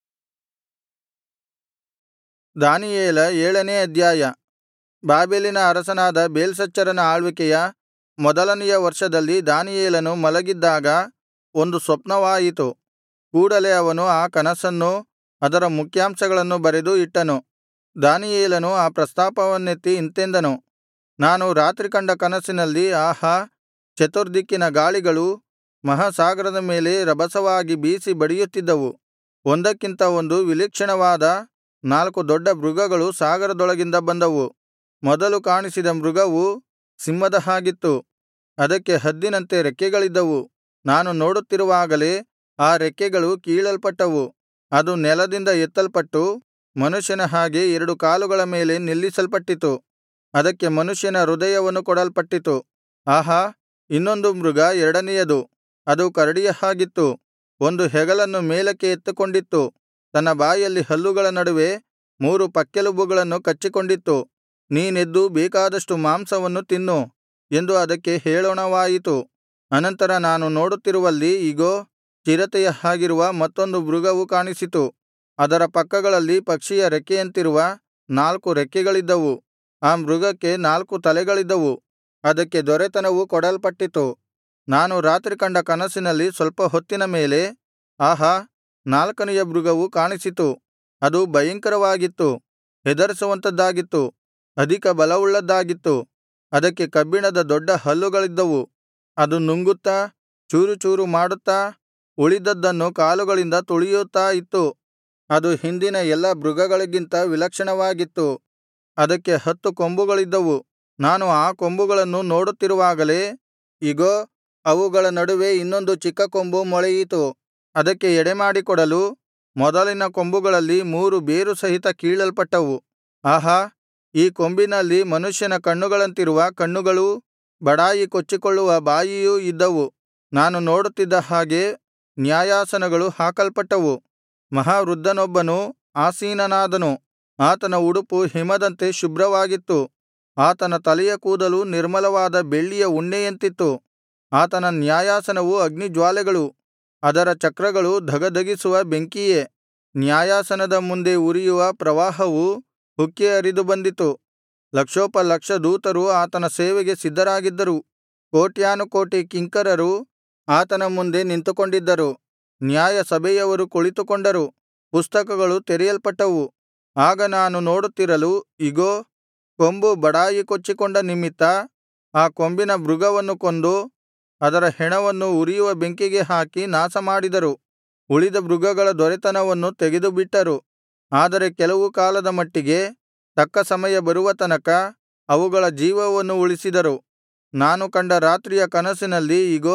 ದಾನಿಯೇಲ ಏಳನೇ ಅಧ್ಯಾಯ ಬಾಬೆಲಿನ ಅರಸನಾದ ಬೇಲ್ಶಚ್ಚರನ ಆಳ್ವಿಕೆಯ ಮೊದಲನೆಯ ವರ್ಷದಲ್ಲಿ ದಾನಿಯೇಲನು ಮಲಗಿದ್ದಾಗ ಒಂದು ಸ್ವಪ್ನವಾಯಿತು ಕೂಡಲೆ ಅವನು ಆ ಕನಸನ್ನೂ ಅದರ ಮುಖ್ಯಾಂಶಗಳನ್ನು ಬರೆದು ಇಟ್ಟನು ದಾನಿಯೇಲನು ಆ ಪ್ರಸ್ತಾಪವನ್ನೆತ್ತಿ ಇಂತೆಂದನು ನಾನು ರಾತ್ರಿ ಕಂಡ ಕನಸಿನಲ್ಲಿ ಆಹಾ ಚತುರ್ದಿಕ್ಕಿನ ಗಾಳಿಗಳು ಮಹಾಸಾಗರದ ಮೇಲೆ ರಭಸವಾಗಿ ಬೀಸಿ ಬಡಿಯುತ್ತಿದ್ದವು ಒಂದಕ್ಕಿಂತ ಒಂದು ವಿಲಕ್ಷಣವಾದ ನಾಲ್ಕು ದೊಡ್ಡ ಮೃಗಗಳು ಸಾಗರದೊಳಗಿಂದ ಬಂದವು ಮೊದಲು ಕಾಣಿಸಿದ ಮೃಗವು ಸಿಂಹದ ಹಾಗಿತ್ತು ಅದಕ್ಕೆ ಹದ್ದಿನಂತೆ ರೆಕ್ಕೆಗಳಿದ್ದವು ನಾನು ನೋಡುತ್ತಿರುವಾಗಲೇ ಆ ರೆಕ್ಕೆಗಳು ಕೀಳಲ್ಪಟ್ಟವು ಅದು ನೆಲದಿಂದ ಎತ್ತಲ್ಪಟ್ಟು ಮನುಷ್ಯನ ಹಾಗೆ ಎರಡು ಕಾಲುಗಳ ಮೇಲೆ ನಿಲ್ಲಿಸಲ್ಪಟ್ಟಿತು ಅದಕ್ಕೆ ಮನುಷ್ಯನ ಹೃದಯವನ್ನು ಕೊಡಲ್ಪಟ್ಟಿತು ಆಹಾ ಇನ್ನೊಂದು ಮೃಗ ಎರಡನೆಯದು ಅದು ಕರಡಿಯ ಹಾಗಿತ್ತು ಒಂದು ಹೆಗಲನ್ನು ಮೇಲಕ್ಕೆ ಎತ್ತಿಕೊಂಡಿತ್ತು ತನ್ನ ಬಾಯಲ್ಲಿ ಹಲ್ಲುಗಳ ನಡುವೆ ಮೂರು ಪಕ್ಕೆಲುಬುಗಳನ್ನು ಕಚ್ಚಿಕೊಂಡಿತ್ತು ನೀನೆದ್ದು ಬೇಕಾದಷ್ಟು ಮಾಂಸವನ್ನು ತಿನ್ನು ಎಂದು ಅದಕ್ಕೆ ಹೇಳೋಣವಾಯಿತು ಅನಂತರ ನಾನು ನೋಡುತ್ತಿರುವಲ್ಲಿ ಇಗೋ ಚಿರತೆಯ ಹಾಗಿರುವ ಮತ್ತೊಂದು ಮೃಗವು ಕಾಣಿಸಿತು ಅದರ ಪಕ್ಕಗಳಲ್ಲಿ ಪಕ್ಷಿಯ ರೆಕ್ಕೆಯಂತಿರುವ ನಾಲ್ಕು ರೆಕ್ಕೆಗಳಿದ್ದವು ಆ ಮೃಗಕ್ಕೆ ನಾಲ್ಕು ತಲೆಗಳಿದ್ದವು ಅದಕ್ಕೆ ದೊರೆತನವು ಕೊಡಲ್ಪಟ್ಟಿತು ನಾನು ರಾತ್ರಿ ಕಂಡ ಕನಸಿನಲ್ಲಿ ಸ್ವಲ್ಪ ಹೊತ್ತಿನ ಮೇಲೆ ಆಹಾ ನಾಲ್ಕನೆಯ ಮೃಗವು ಕಾಣಿಸಿತು ಅದು ಭಯಂಕರವಾಗಿತ್ತು ಹೆದರಿಸುವಂಥದ್ದಾಗಿತ್ತು ಅಧಿಕ ಬಲವುಳ್ಳದ್ದಾಗಿತ್ತು ಅದಕ್ಕೆ ಕಬ್ಬಿಣದ ದೊಡ್ಡ ಹಲ್ಲುಗಳಿದ್ದವು ಅದು ನುಂಗುತ್ತಾ ಚೂರುಚೂರು ಮಾಡುತ್ತಾ ಉಳಿದದ್ದನ್ನು ಕಾಲುಗಳಿಂದ ತುಳಿಯುತ್ತಾ ಇತ್ತು ಅದು ಹಿಂದಿನ ಎಲ್ಲಾ ಮೃಗಗಳಿಗಿಂತ ವಿಲಕ್ಷಣವಾಗಿತ್ತು ಅದಕ್ಕೆ ಹತ್ತು ಕೊಂಬುಗಳಿದ್ದವು ನಾನು ಆ ಕೊಂಬುಗಳನ್ನು ನೋಡುತ್ತಿರುವಾಗಲೇ ಇಗೋ ಅವುಗಳ ನಡುವೆ ಇನ್ನೊಂದು ಚಿಕ್ಕ ಕೊಂಬು ಮೊಳೆಯಿತು ಅದಕ್ಕೆ ಎಡೆಮಾಡಿಕೊಡಲು ಮೊದಲಿನ ಕೊಂಬುಗಳಲ್ಲಿ ಮೂರು ಬೇರು ಸಹಿತ ಕೀಳಲ್ಪಟ್ಟವು ಆಹಾ ಈ ಕೊಂಬಿನಲ್ಲಿ ಮನುಷ್ಯನ ಕಣ್ಣುಗಳಂತಿರುವ ಕಣ್ಣುಗಳೂ ಬಡಾಯಿ ಕೊಚ್ಚಿಕೊಳ್ಳುವ ಬಾಯಿಯೂ ಇದ್ದವು ನಾನು ನೋಡುತ್ತಿದ್ದ ಹಾಗೆ ನ್ಯಾಯಾಸನಗಳು ಹಾಕಲ್ಪಟ್ಟವು ಮಹಾವೃದ್ಧನೊಬ್ಬನು ಆಸೀನನಾದನು ಆತನ ಉಡುಪು ಹಿಮದಂತೆ ಶುಭ್ರವಾಗಿತ್ತು ಆತನ ತಲೆಯ ಕೂದಲು ನಿರ್ಮಲವಾದ ಬೆಳ್ಳಿಯ ಉಣ್ಣೆಯಂತಿತ್ತು ಆತನ ನ್ಯಾಯಾಸನವು ಅಗ್ನಿಜ್ವಾಲೆಗಳು ಅದರ ಚಕ್ರಗಳು ಧಗಧಗಿಸುವ ಬೆಂಕಿಯೇ ನ್ಯಾಯಾಸನದ ಮುಂದೆ ಉರಿಯುವ ಪ್ರವಾಹವು ಉಕ್ಕಿ ಹರಿದು ಬಂದಿತು ಲಕ್ಷೋಪಲಕ್ಷ ದೂತರು ಆತನ ಸೇವೆಗೆ ಸಿದ್ಧರಾಗಿದ್ದರು ಕೋಟ್ಯಾನುಕೋಟಿ ಕಿಂಕರರು ಆತನ ಮುಂದೆ ನಿಂತುಕೊಂಡಿದ್ದರು ನ್ಯಾಯಸಭೆಯವರು ಕುಳಿತುಕೊಂಡರು ಪುಸ್ತಕಗಳು ತೆರೆಯಲ್ಪಟ್ಟವು ಆಗ ನಾನು ನೋಡುತ್ತಿರಲು ಇಗೋ ಕೊಂಬು ಬಡಾಯಿ ಕೊಚ್ಚಿಕೊಂಡ ನಿಮಿತ್ತ ಆ ಕೊಂಬಿನ ಮೃಗವನ್ನು ಕೊಂದು ಅದರ ಹೆಣವನ್ನು ಉರಿಯುವ ಬೆಂಕಿಗೆ ಹಾಕಿ ನಾಶಮಾಡಿದರು ಉಳಿದ ಮೃಗಗಳ ದೊರೆತನವನ್ನು ತೆಗೆದುಬಿಟ್ಟರು ಆದರೆ ಕೆಲವು ಕಾಲದ ಮಟ್ಟಿಗೆ ತಕ್ಕ ಸಮಯ ಬರುವ ತನಕ ಅವುಗಳ ಜೀವವನ್ನು ಉಳಿಸಿದರು ನಾನು ಕಂಡ ರಾತ್ರಿಯ ಕನಸಿನಲ್ಲಿ ಇಗೋ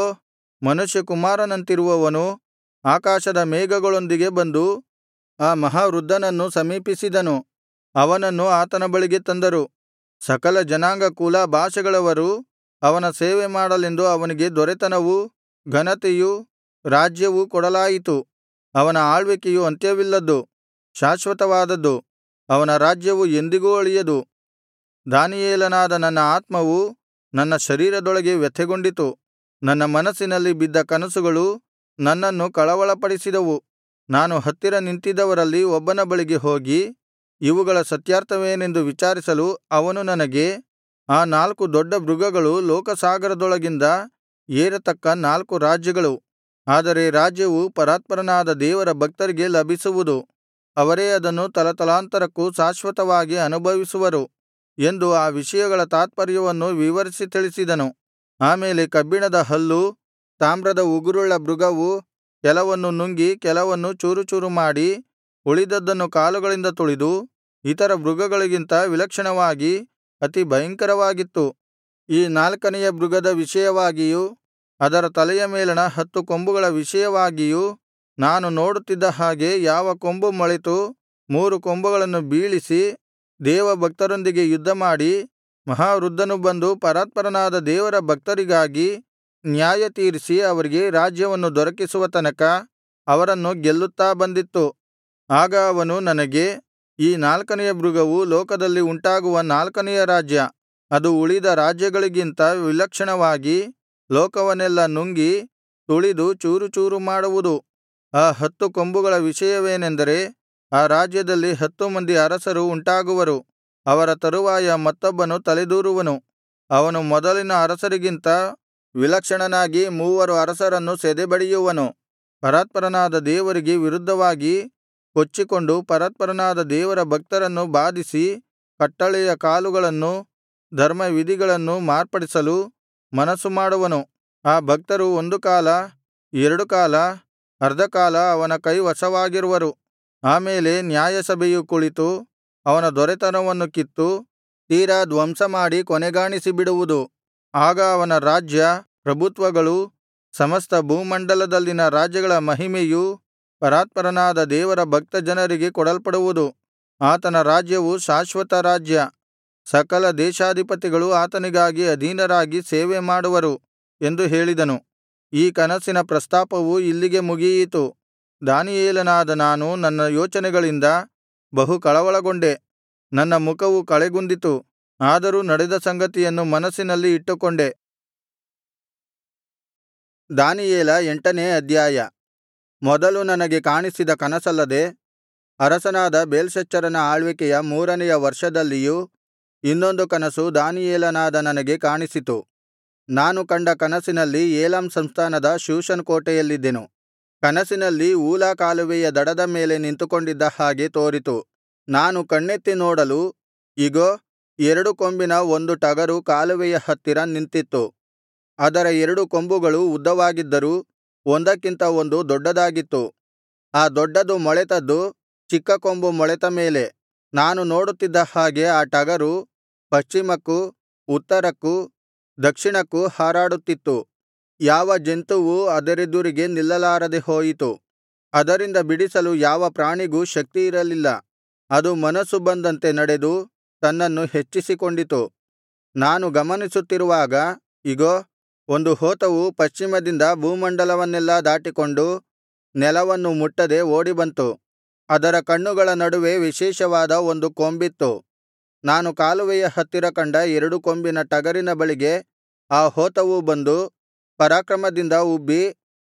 ಮನುಷ್ಯಕುಮಾರನಂತಿರುವವನು ಆಕಾಶದ ಮೇಘಗಳೊಂದಿಗೆ ಬಂದು ಆ ಮಹಾವೃದ್ಧನನ್ನು ಸಮೀಪಿಸಿದನು ಅವನನ್ನು ಆತನ ಬಳಿಗೆ ತಂದರು ಸಕಲ ಜನಾಂಗ ಕುಲ ಭಾಷೆಗಳವರು ಅವನ ಸೇವೆ ಮಾಡಲೆಂದು ಅವನಿಗೆ ದೊರೆತನವೂ ಘನತೆಯೂ ರಾಜ್ಯವೂ ಕೊಡಲಾಯಿತು ಅವನ ಆಳ್ವಿಕೆಯು ಅಂತ್ಯವಿಲ್ಲದ್ದು ಶಾಶ್ವತವಾದದ್ದು ಅವನ ರಾಜ್ಯವು ಎಂದಿಗೂ ಅಳಿಯದು ದಾನಿಯೇಲನಾದ ನನ್ನ ಆತ್ಮವು ನನ್ನ ಶರೀರದೊಳಗೆ ವ್ಯಥೆಗೊಂಡಿತು ನನ್ನ ಮನಸ್ಸಿನಲ್ಲಿ ಬಿದ್ದ ಕನಸುಗಳು ನನ್ನನ್ನು ಕಳವಳಪಡಿಸಿದವು ನಾನು ಹತ್ತಿರ ನಿಂತಿದ್ದವರಲ್ಲಿ ಒಬ್ಬನ ಬಳಿಗೆ ಹೋಗಿ ಇವುಗಳ ಸತ್ಯಾರ್ಥವೇನೆಂದು ವಿಚಾರಿಸಲು ಅವನು ನನಗೆ ಆ ನಾಲ್ಕು ದೊಡ್ಡ ಮೃಗಗಳು ಲೋಕಸಾಗರದೊಳಗಿಂದ ಏರತಕ್ಕ ನಾಲ್ಕು ರಾಜ್ಯಗಳು ಆದರೆ ರಾಜ್ಯವು ಪರಾತ್ಪರನಾದ ದೇವರ ಭಕ್ತರಿಗೆ ಲಭಿಸುವುದು ಅವರೇ ಅದನ್ನು ತಲತಲಾಂತರಕ್ಕೂ ಶಾಶ್ವತವಾಗಿ ಅನುಭವಿಸುವರು ಎಂದು ಆ ವಿಷಯಗಳ ತಾತ್ಪರ್ಯವನ್ನು ವಿವರಿಸಿ ತಿಳಿಸಿದನು ಆಮೇಲೆ ಕಬ್ಬಿಣದ ಹಲ್ಲು ತಾಮ್ರದ ಉಗುರುಳ್ಳ ಮೃಗವು ಕೆಲವನ್ನು ನುಂಗಿ ಕೆಲವನ್ನು ಚೂರುಚೂರು ಮಾಡಿ ಉಳಿದದ್ದನ್ನು ಕಾಲುಗಳಿಂದ ತುಳಿದು ಇತರ ಮೃಗಗಳಿಗಿಂತ ವಿಲಕ್ಷಣವಾಗಿ ಅತಿ ಭಯಂಕರವಾಗಿತ್ತು ಈ ನಾಲ್ಕನೆಯ ಮೃಗದ ವಿಷಯವಾಗಿಯೂ ಅದರ ತಲೆಯ ಮೇಲಣ ಹತ್ತು ಕೊಂಬುಗಳ ವಿಷಯವಾಗಿಯೂ ನಾನು ನೋಡುತ್ತಿದ್ದ ಹಾಗೆ ಯಾವ ಕೊಂಬು ಮೊಳೆತು ಮೂರು ಕೊಂಬುಗಳನ್ನು ಬೀಳಿಸಿ ದೇವಭಕ್ತರೊಂದಿಗೆ ಯುದ್ಧಮಾಡಿ ಮಹಾವೃದ್ಧನು ಬಂದು ಪರಾತ್ಪರನಾದ ದೇವರ ಭಕ್ತರಿಗಾಗಿ ನ್ಯಾಯತೀರಿಸಿ ಅವರಿಗೆ ರಾಜ್ಯವನ್ನು ದೊರಕಿಸುವ ತನಕ ಅವರನ್ನು ಗೆಲ್ಲುತ್ತಾ ಬಂದಿತ್ತು ಆಗ ಅವನು ನನಗೆ ಈ ನಾಲ್ಕನೆಯ ಮೃಗವು ಲೋಕದಲ್ಲಿ ಉಂಟಾಗುವ ನಾಲ್ಕನೆಯ ರಾಜ್ಯ ಅದು ಉಳಿದ ರಾಜ್ಯಗಳಿಗಿಂತ ವಿಲಕ್ಷಣವಾಗಿ ಲೋಕವನ್ನೆಲ್ಲಾ ನುಂಗಿ ತುಳಿದು ಚೂರುಚೂರು ಮಾಡುವುದು ಆ ಹತ್ತು ಕೊಂಬುಗಳ ವಿಷಯವೇನೆಂದರೆ ಆ ರಾಜ್ಯದಲ್ಲಿ ಹತ್ತು ಮಂದಿ ಅರಸರು ಉಂಟಾಗುವರು ಅವರ ತರುವಾಯ ಮತ್ತೊಬ್ಬನು ತಲೆದೂರುವನು ಅವನು ಮೊದಲಿನ ಅರಸರಿಗಿಂತ ವಿಲಕ್ಷಣನಾಗಿ ಮೂವರು ಅರಸರನ್ನು ಸದೆಬಡೆಯುವನು ಪರಾತ್ಪರನಾದ ದೇವರಿಗೆ ವಿರುದ್ಧವಾಗಿ ಕೊಚ್ಚಿಕೊಂಡು ಪರಾತ್ಪರನಾದ ದೇವರ ಭಕ್ತರನ್ನು ಬಾಧಿಸಿ ಕಟ್ಟಳೆಯ ಕಾಲುಗಳನ್ನೂ ಧರ್ಮವಿಧಿಗಳನ್ನೂ ಮಾರ್ಪಡಿಸಲು ಮನಸ್ಸು ಮಾಡುವನು ಆ ಭಕ್ತರು ಒಂದು ಕಾಲ ಎರಡು ಕಾಲ ಅರ್ಧಕಾಲ ಅವನ ಕೈವಶವಾಗಿರುವರು ಆಮೇಲೆ ನ್ಯಾಯಸಭೆಯು ಕುಳಿತು ಅವನ ದೊರೆತನವನ್ನು ಕಿತ್ತು ತೀರಾ ಧ್ವಂಸಮಾಡಿ ಕೊನೆಗಾಣಿಸಿಬಿಡುವುದು ಆಗ ಅವನ ರಾಜ್ಯ ಪ್ರಭುತ್ವಗಳೂ ಸಮಸ್ತ ಭೂಮಂಡಲದಲ್ಲಿನ ರಾಜ್ಯಗಳ ಮಹಿಮೆಯೂ ಪರಾತ್ಪರನಾದ ದೇವರ ಭಕ್ತಜನರಿಗೆ ಕೊಡಲ್ಪಡುವುದು ಆತನ ರಾಜ್ಯವು ಶಾಶ್ವತ ರಾಜ್ಯ ಸಕಲ ದೇಶಾಧಿಪತಿಗಳು ಆತನಿಗಾಗಿ ಅಧೀನರಾಗಿ ಸೇವೆ ಮಾಡುವರು ಎಂದು ಹೇಳಿದನು ಈ ಕನಸಿನ ಪ್ರಸ್ತಾಪವು ಇಲ್ಲಿಗೆ ಮುಗಿಯಿತು ದಾನಿಯೇಲನಾದ ನಾನು ನನ್ನ ಯೋಚನೆಗಳಿಂದ ಬಹು ಕಳವಳಗೊಂಡೆ ನನ್ನ ಮುಖವು ಕಳೆಗುಂದಿತು ಆದರೂ ನಡೆದ ಸಂಗತಿಯನ್ನು ಮನಸ್ಸಿನಲ್ಲಿ ಇಟ್ಟುಕೊಂಡೆ ದಾನಿಯೇಲ ಎಂಟನೇ ಅಧ್ಯಾಯ ಮೊದಲು ನನಗೆ ಕಾಣಿಸಿದ ಕನಸಲ್ಲದೆ ಅರಸನಾದ ಬೇಲ್ಶಚ್ಚರನ ಆಳ್ವಿಕೆಯ ಮೂರನೆಯ ವರ್ಷದಲ್ಲಿಯೂ ಇನ್ನೊಂದು ಕನಸು ದಾನಿಯೇಲನಾದ ನನಗೆ ಕಾಣಿಸಿತು ನಾನು ಕಂಡ ಕನಸಿನಲ್ಲಿ ಏಲಾಮ್ ಸಂಸ್ಥಾನದ ಶೂಷನ್ ಕೋಟೆಯಲ್ಲಿದ್ದೆನು ಕನಸಿನಲ್ಲಿ ಊಲಾ ಕಾಲುವೆಯ ದಡದ ಮೇಲೆ ನಿಂತುಕೊಂಡಿದ್ದ ಹಾಗೆ ತೋರಿತು ನಾನು ಕಣ್ಣೆತ್ತಿ ನೋಡಲು ಇಗೋ ಎರಡು ಕೊಂಬಿನ ಒಂದು ಟಗರು ಕಾಲುವೆಯ ಹತ್ತಿರ ನಿಂತಿತ್ತು ಅದರ ಎರಡು ಕೊಂಬುಗಳು ಉದ್ದವಾಗಿದ್ದರೂ ಒಂದಕ್ಕಿಂತ ಒಂದು ದೊಡ್ಡದಾಗಿತ್ತು ಆ ದೊಡ್ಡದು ಮೊಳೆತದ್ದು ಚಿಕ್ಕ ಕೊಂಬು ಮೊಳೆತ ಮೇಲೆ ನಾನು ನೋಡುತ್ತಿದ್ದ ಹಾಗೆ ಆ ಟಗರು ಪಶ್ಚಿಮಕ್ಕೂ ಉತ್ತರಕ್ಕೂ ದಕ್ಷಿಣಕ್ಕೂ ಹಾರಾಡುತ್ತಿತ್ತು ಯಾವ ಜಂತುವೂ ಅದರೆದುರಿಗೆ ನಿಲ್ಲಲಾರದೆ ಹೋಯಿತು ಅದರಿಂದ ಬಿಡಿಸಲು ಯಾವ ಪ್ರಾಣಿಗೂ ಶಕ್ತಿಯಿರಲಿಲ್ಲ ಅದು ಮನಸ್ಸು ಬಂದಂತೆ ನಡೆದು ತನ್ನನ್ನು ಹೆಚ್ಚಿಸಿಕೊಂಡಿತು ನಾನು ಗಮನಿಸುತ್ತಿರುವಾಗ ಇಗೋ ಒಂದು ಹೋತವು ಪಶ್ಚಿಮದಿಂದ ಭೂಮಂಡಲವನ್ನೆಲ್ಲಾ ದಾಟಿಕೊಂಡು ನೆಲವನ್ನು ಮುಟ್ಟದೆ ಓಡಿಬಂತು ಅದರ ಕಣ್ಣುಗಳ ನಡುವೆ ವಿಶೇಷವಾದ ಒಂದು ಕೊಂಬಿತ್ತು ನಾನು ಕಾಲುವೆಯ ಹತ್ತಿರ ಕಂಡ ಎರಡು ಕೊಂಬಿನ ಟಗರಿನ ಬಳಿಗೆ ಆ ಹೋತವು ಬಂದು ಪರಾಕ್ರಮದಿಂದ ಉಬ್ಬಿ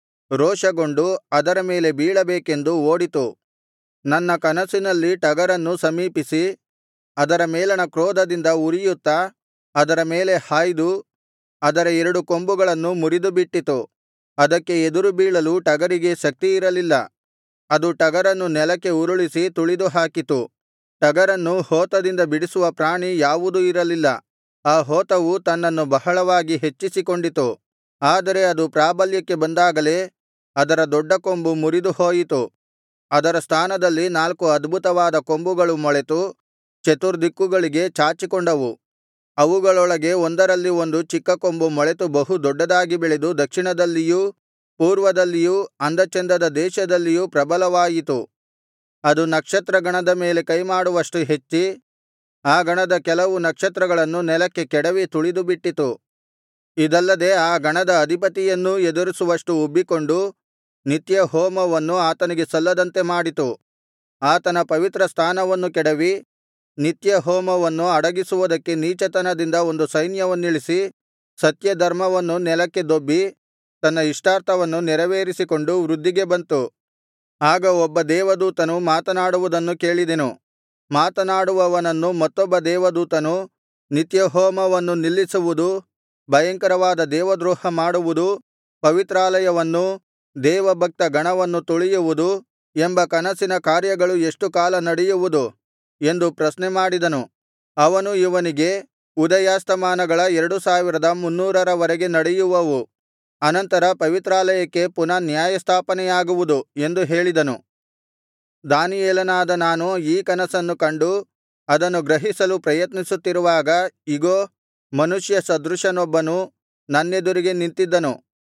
ರೋಷಗೊಂಡು ಅದರ ಮೇಲೆ ಬೀಳಬೇಕೆಂದು ಓಡಿತು ನನ್ನ ಕನಸಿನಲ್ಲಿ ಟಗರನ್ನು ಸಮೀಪಿಸಿ ಅದರ ಮೇಲಣ ಕ್ರೋಧದಿಂದ ಉರಿಯುತ್ತಾ ಅದರ ಮೇಲೆ ಹಾಯ್ದು ಅದರ ಎರಡು ಕೊಂಬುಗಳನ್ನು ಮುರಿದುಬಿಟ್ಟಿತು ಅದಕ್ಕೆ ಎದುರು ಬೀಳಲು ಟಗರಿಗೆ ಶಕ್ತಿಯಿರಲಿಲ್ಲ ಅದು ಟಗರನ್ನು ನೆಲಕ್ಕೆ ಉರುಳಿಸಿ ತುಳಿದು ಹಾಕಿತು ಟಗರನ್ನು ಹೋತದಿಂದ ಬಿಡಿಸುವ ಪ್ರಾಣಿ ಯಾವುದೂ ಇರಲಿಲ್ಲ ಆ ಹೋತವು ತನ್ನನ್ನು ಬಹಳವಾಗಿ ಹೆಚ್ಚಿಸಿಕೊಂಡಿತು ಆದರೆ ಅದು ಪ್ರಾಬಲ್ಯಕ್ಕೆ ಬಂದಾಗಲೇ ಅದರ ದೊಡ್ಡ ಕೊಂಬು ಮುರಿದು ಹೋಯಿತು ಅದರ ಸ್ಥಾನದಲ್ಲಿ ನಾಲ್ಕು ಅದ್ಭುತವಾದ ಕೊಂಬುಗಳು ಮೊಳೆತು ಚತುರ್ದಿಕ್ಕುಗಳಿಗೆ ಚಾಚಿಕೊಂಡವು ಅವುಗಳೊಳಗೆ ಒಂದರಲ್ಲಿ ಒಂದು ಚಿಕ್ಕ ಕೊಂಬು ಮೊಳೆತು ಬಹು ದೊಡ್ಡದಾಗಿ ಬೆಳೆದು ದಕ್ಷಿಣದಲ್ಲಿಯೂ ಪೂರ್ವದಲ್ಲಿಯೂ ಅಂದಚೆಂದದ ದೇಶದಲ್ಲಿಯೂ ಪ್ರಬಲವಾಯಿತು ಅದು ನಕ್ಷತ್ರ ಗಣದ ಮೇಲೆ ಕೈಮಾಡುವಷ್ಟು ಹೆಚ್ಚಿ ಆ ಗಣದ ಕೆಲವು ನಕ್ಷತ್ರಗಳನ್ನು ನೆಲಕ್ಕೆ ಕೆಡವಿ ತುಳಿದುಬಿಟ್ಟಿತು ಇದಲ್ಲದೆ ಆ ಗಣದ ಅಧಿಪತಿಯನ್ನೂ ಎದುರಿಸುವಷ್ಟು ಉಬ್ಬಿಕೊಂಡು ನಿತ್ಯ ಹೋಮವನ್ನು ಆತನಿಗೆ ಸಲ್ಲದಂತೆ ಮಾಡಿತು ಆತನ ಪವಿತ್ರ ಸ್ಥಾನವನ್ನು ಕೆಡವಿ ನಿತ್ಯ ಹೋಮವನ್ನು ಅಡಗಿಸುವುದಕ್ಕೆ ನೀಚತನದಿಂದ ಒಂದು ಸೈನ್ಯವನ್ನಿಳಿಸಿ ಸತ್ಯಧರ್ಮವನ್ನು ನೆಲಕ್ಕೆ ದೊಬ್ಬಿ ತನ್ನ ಇಷ್ಟಾರ್ಥವನ್ನು ನೆರವೇರಿಸಿಕೊಂಡು ವೃದ್ಧಿಗೆ ಬಂತು ಆಗ ಒಬ್ಬ ದೇವದೂತನು ಮಾತನಾಡುವುದನ್ನು ಕೇಳಿದೆನು ಮಾತನಾಡುವವನನ್ನು ಮತ್ತೊಬ್ಬ ದೇವದೂತನು ನಿತ್ಯಹೋಮವನ್ನು ನಿಲ್ಲಿಸುವುದು ಭಯಂಕರವಾದ ದೇವದ್ರೋಹ ಮಾಡುವುದು ಪವಿತ್ರಾಲಯವನ್ನೂ ದೇವಭಕ್ತ ಗಣವನ್ನು ತುಳಿಯುವುದು ಎಂಬ ಕನಸಿನ ಕಾರ್ಯಗಳು ಎಷ್ಟು ಕಾಲ ನಡೆಯುವುದು ಎಂದು ಪ್ರಶ್ನೆಮಾಡಿದನು ಅವನು ಇವನಿಗೆ ಉದಯಾಸ್ತಮಾನಗಳ ಎರಡು ಸಾವಿರದ ಮುನ್ನೂರರವರೆಗೆ ನಡೆಯುವವು ಅನಂತರ ಪವಿತ್ರಾಲಯಕ್ಕೆ ಪುನಃ ನ್ಯಾಯಸ್ಥಾಪನೆಯಾಗುವುದು ಎಂದು ಹೇಳಿದನು ದಾನಿಯೇಲನಾದ ನಾನು ಈ ಕನಸನ್ನು ಕಂಡು ಅದನ್ನು ಗ್ರಹಿಸಲು ಪ್ರಯತ್ನಿಸುತ್ತಿರುವಾಗ ಇಗೋ ಮನುಷ್ಯ ಸದೃಶನೊಬ್ಬನು ನನ್ನೆದುರಿಗೆ ನಿಂತಿದ್ದನು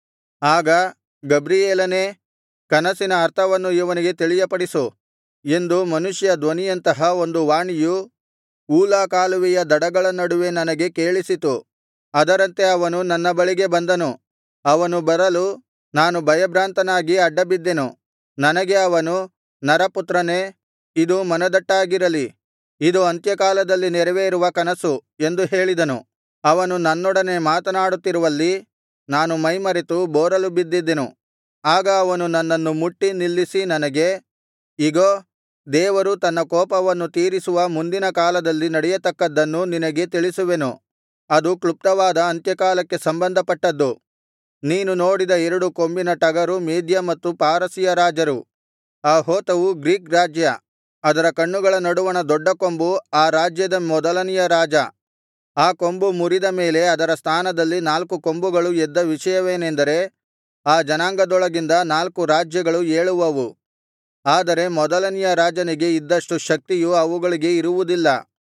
ಆಗ ಗಬ್ರಿಯೇಲನೇ ಕನಸಿನ ಅರ್ಥವನ್ನು ಇವನಿಗೆ ತಿಳಿಯಪಡಿಸು ಎಂದು ಮನುಷ್ಯ ಧ್ವನಿಯಂತಹ ಒಂದು ವಾಣಿಯು ಊಲಾ ಕಾಲುವೆಯ ದಡಗಳ ನಡುವೆ ನನಗೆ ಕೇಳಿಸಿತು ಅದರಂತೆ ಅವನು ನನ್ನ ಬಳಿಗೆ ಬಂದನು ಅವನು ಬರಲು ನಾನು ಭಯಭ್ರಾಂತನಾಗಿ ಅಡ್ಡಬಿದ್ದೆನು ನನಗೆ ಅವನು ನರಪುತ್ರನೇ ಇದು ಮನದಟ್ಟಾಗಿರಲಿ ಇದು ಅಂತ್ಯಕಾಲದಲ್ಲಿ ನೆರವೇರುವ ಕನಸು ಎಂದು ಹೇಳಿದನು ಅವನು ನನ್ನೊಡನೆ ಮಾತನಾಡುತ್ತಿರುವಲ್ಲಿ ನಾನು ಮೈಮರೆತು ಬೋರಲು ಬಿದ್ದಿದ್ದೆನು ಆಗ ಅವನು ನನ್ನನ್ನು ಮುಟ್ಟಿ ನಿಲ್ಲಿಸಿ ನನಗೆ ಇಗೋ ದೇವರು ತನ್ನ ಕೋಪವನ್ನು ತೀರಿಸುವ ಮುಂದಿನ ಕಾಲದಲ್ಲಿ ನಡೆಯತಕ್ಕದ್ದನ್ನು ನಿನಗೆ ತಿಳಿಸುವೆನು ಅದು ಕ್ಲುಪ್ತವಾದ ಅಂತ್ಯಕಾಲಕ್ಕೆ ಸಂಬಂಧಪಟ್ಟದ್ದು ನೀನು ನೋಡಿದ ಎರಡು ಕೊಂಬಿನ ಟಗರು ಮೇದ್ಯ ಮತ್ತು ಪಾರಸಿಯ ರಾಜರು ಆ ಹೋತವು ಗ್ರೀಕ್ ರಾಜ್ಯ ಅದರ ಕಣ್ಣುಗಳ ನಡುವಣ ದೊಡ್ಡ ಕೊಂಬು ಆ ರಾಜ್ಯದ ಮೊದಲನೆಯ ರಾಜ ಆ ಕೊಂಬು ಮುರಿದ ಮೇಲೆ ಅದರ ಸ್ಥಾನದಲ್ಲಿ ನಾಲ್ಕು ಕೊಂಬುಗಳು ಎದ್ದ ವಿಷಯವೇನೆಂದರೆ ಆ ಜನಾಂಗದೊಳಗಿಂದ ನಾಲ್ಕು ರಾಜ್ಯಗಳು ಏಳುವವು ಆದರೆ ಮೊದಲನೆಯ ರಾಜನಿಗೆ ಇದ್ದಷ್ಟು ಶಕ್ತಿಯು ಅವುಗಳಿಗೆ ಇರುವುದಿಲ್ಲ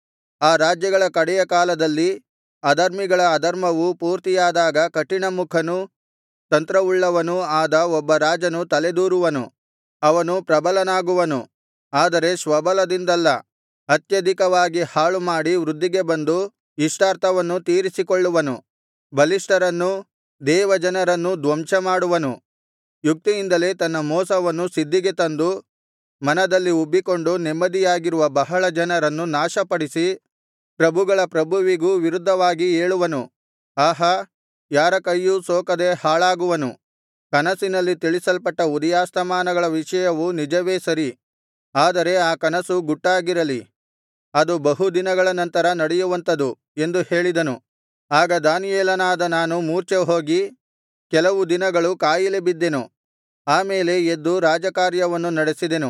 ಆ ರಾಜ್ಯಗಳ ಕಡೆಯ ಕಾಲದಲ್ಲಿ ಅಧರ್ಮಿಗಳ ಅಧರ್ಮವು ಪೂರ್ತಿಯಾದಾಗ ಕಠಿಣಮುಖನೂ ತಂತ್ರವುಳ್ಳವನೂ ಆದ ಒಬ್ಬ ರಾಜನು ತಲೆದೂರುವನು ಅವನು ಪ್ರಬಲನಾಗುವನು ಆದರೆ ಸ್ವಬಲದಿಂದಲ್ಲ ಅತ್ಯಧಿಕವಾಗಿ ಹಾಳುಮಾಡಿ ವೃದ್ಧಿಗೆ ಬಂದು ಇಷ್ಟಾರ್ಥವನ್ನು ತೀರಿಸಿಕೊಳ್ಳುವನು ಬಲಿಷ್ಠರನ್ನೂ ದೇವಜನರನ್ನೂ ಧ್ವಂಸಮಾಡುವನು ಯುಕ್ತಿಯಿಂದಲೇ ತನ್ನ ಮೋಸವನ್ನು ಸಿದ್ಧಿಗೆ ತಂದು ಮನದಲ್ಲಿ ಉಬ್ಬಿಕೊಂಡು ನೆಮ್ಮದಿಯಾಗಿರುವ ಬಹಳ ಜನರನ್ನು ನಾಶಪಡಿಸಿ ಪ್ರಭುಗಳ ಪ್ರಭುವಿಗೂ ವಿರುದ್ಧವಾಗಿ ಏಳುವನು ಆಹಾ ಯಾರ ಕೈಯೂ ಸೋಕದೆ ಹಾಳಾಗುವನು ಕನಸಿನಲ್ಲಿ ತಿಳಿಸಲ್ಪಟ್ಟ ಉದಯಾಸ್ತಮಾನಗಳ ವಿಷಯವು ನಿಜವೇ ಸರಿ ಆದರೆ ಆ ಕನಸು ಗುಟ್ಟಾಗಿರಲಿ ಅದು ಬಹು ದಿನಗಳ ನಂತರ ನಡೆಯುವಂಥದು ಎಂದು ಹೇಳಿದನು ಆಗ ದಾನಿಯೇಲನಾದ ನಾನು ಮೂರ್ಛೆಹೋಗಿ ಕೆಲವು ದಿನಗಳು ಕಾಯಿಲೆ ಬಿದ್ದೆನು ಆ ಮೇಲೆ ಎದ್ದು ರಾಜಕಾರ್ಯವನ್ನು ನಡೆಸಿದೆನು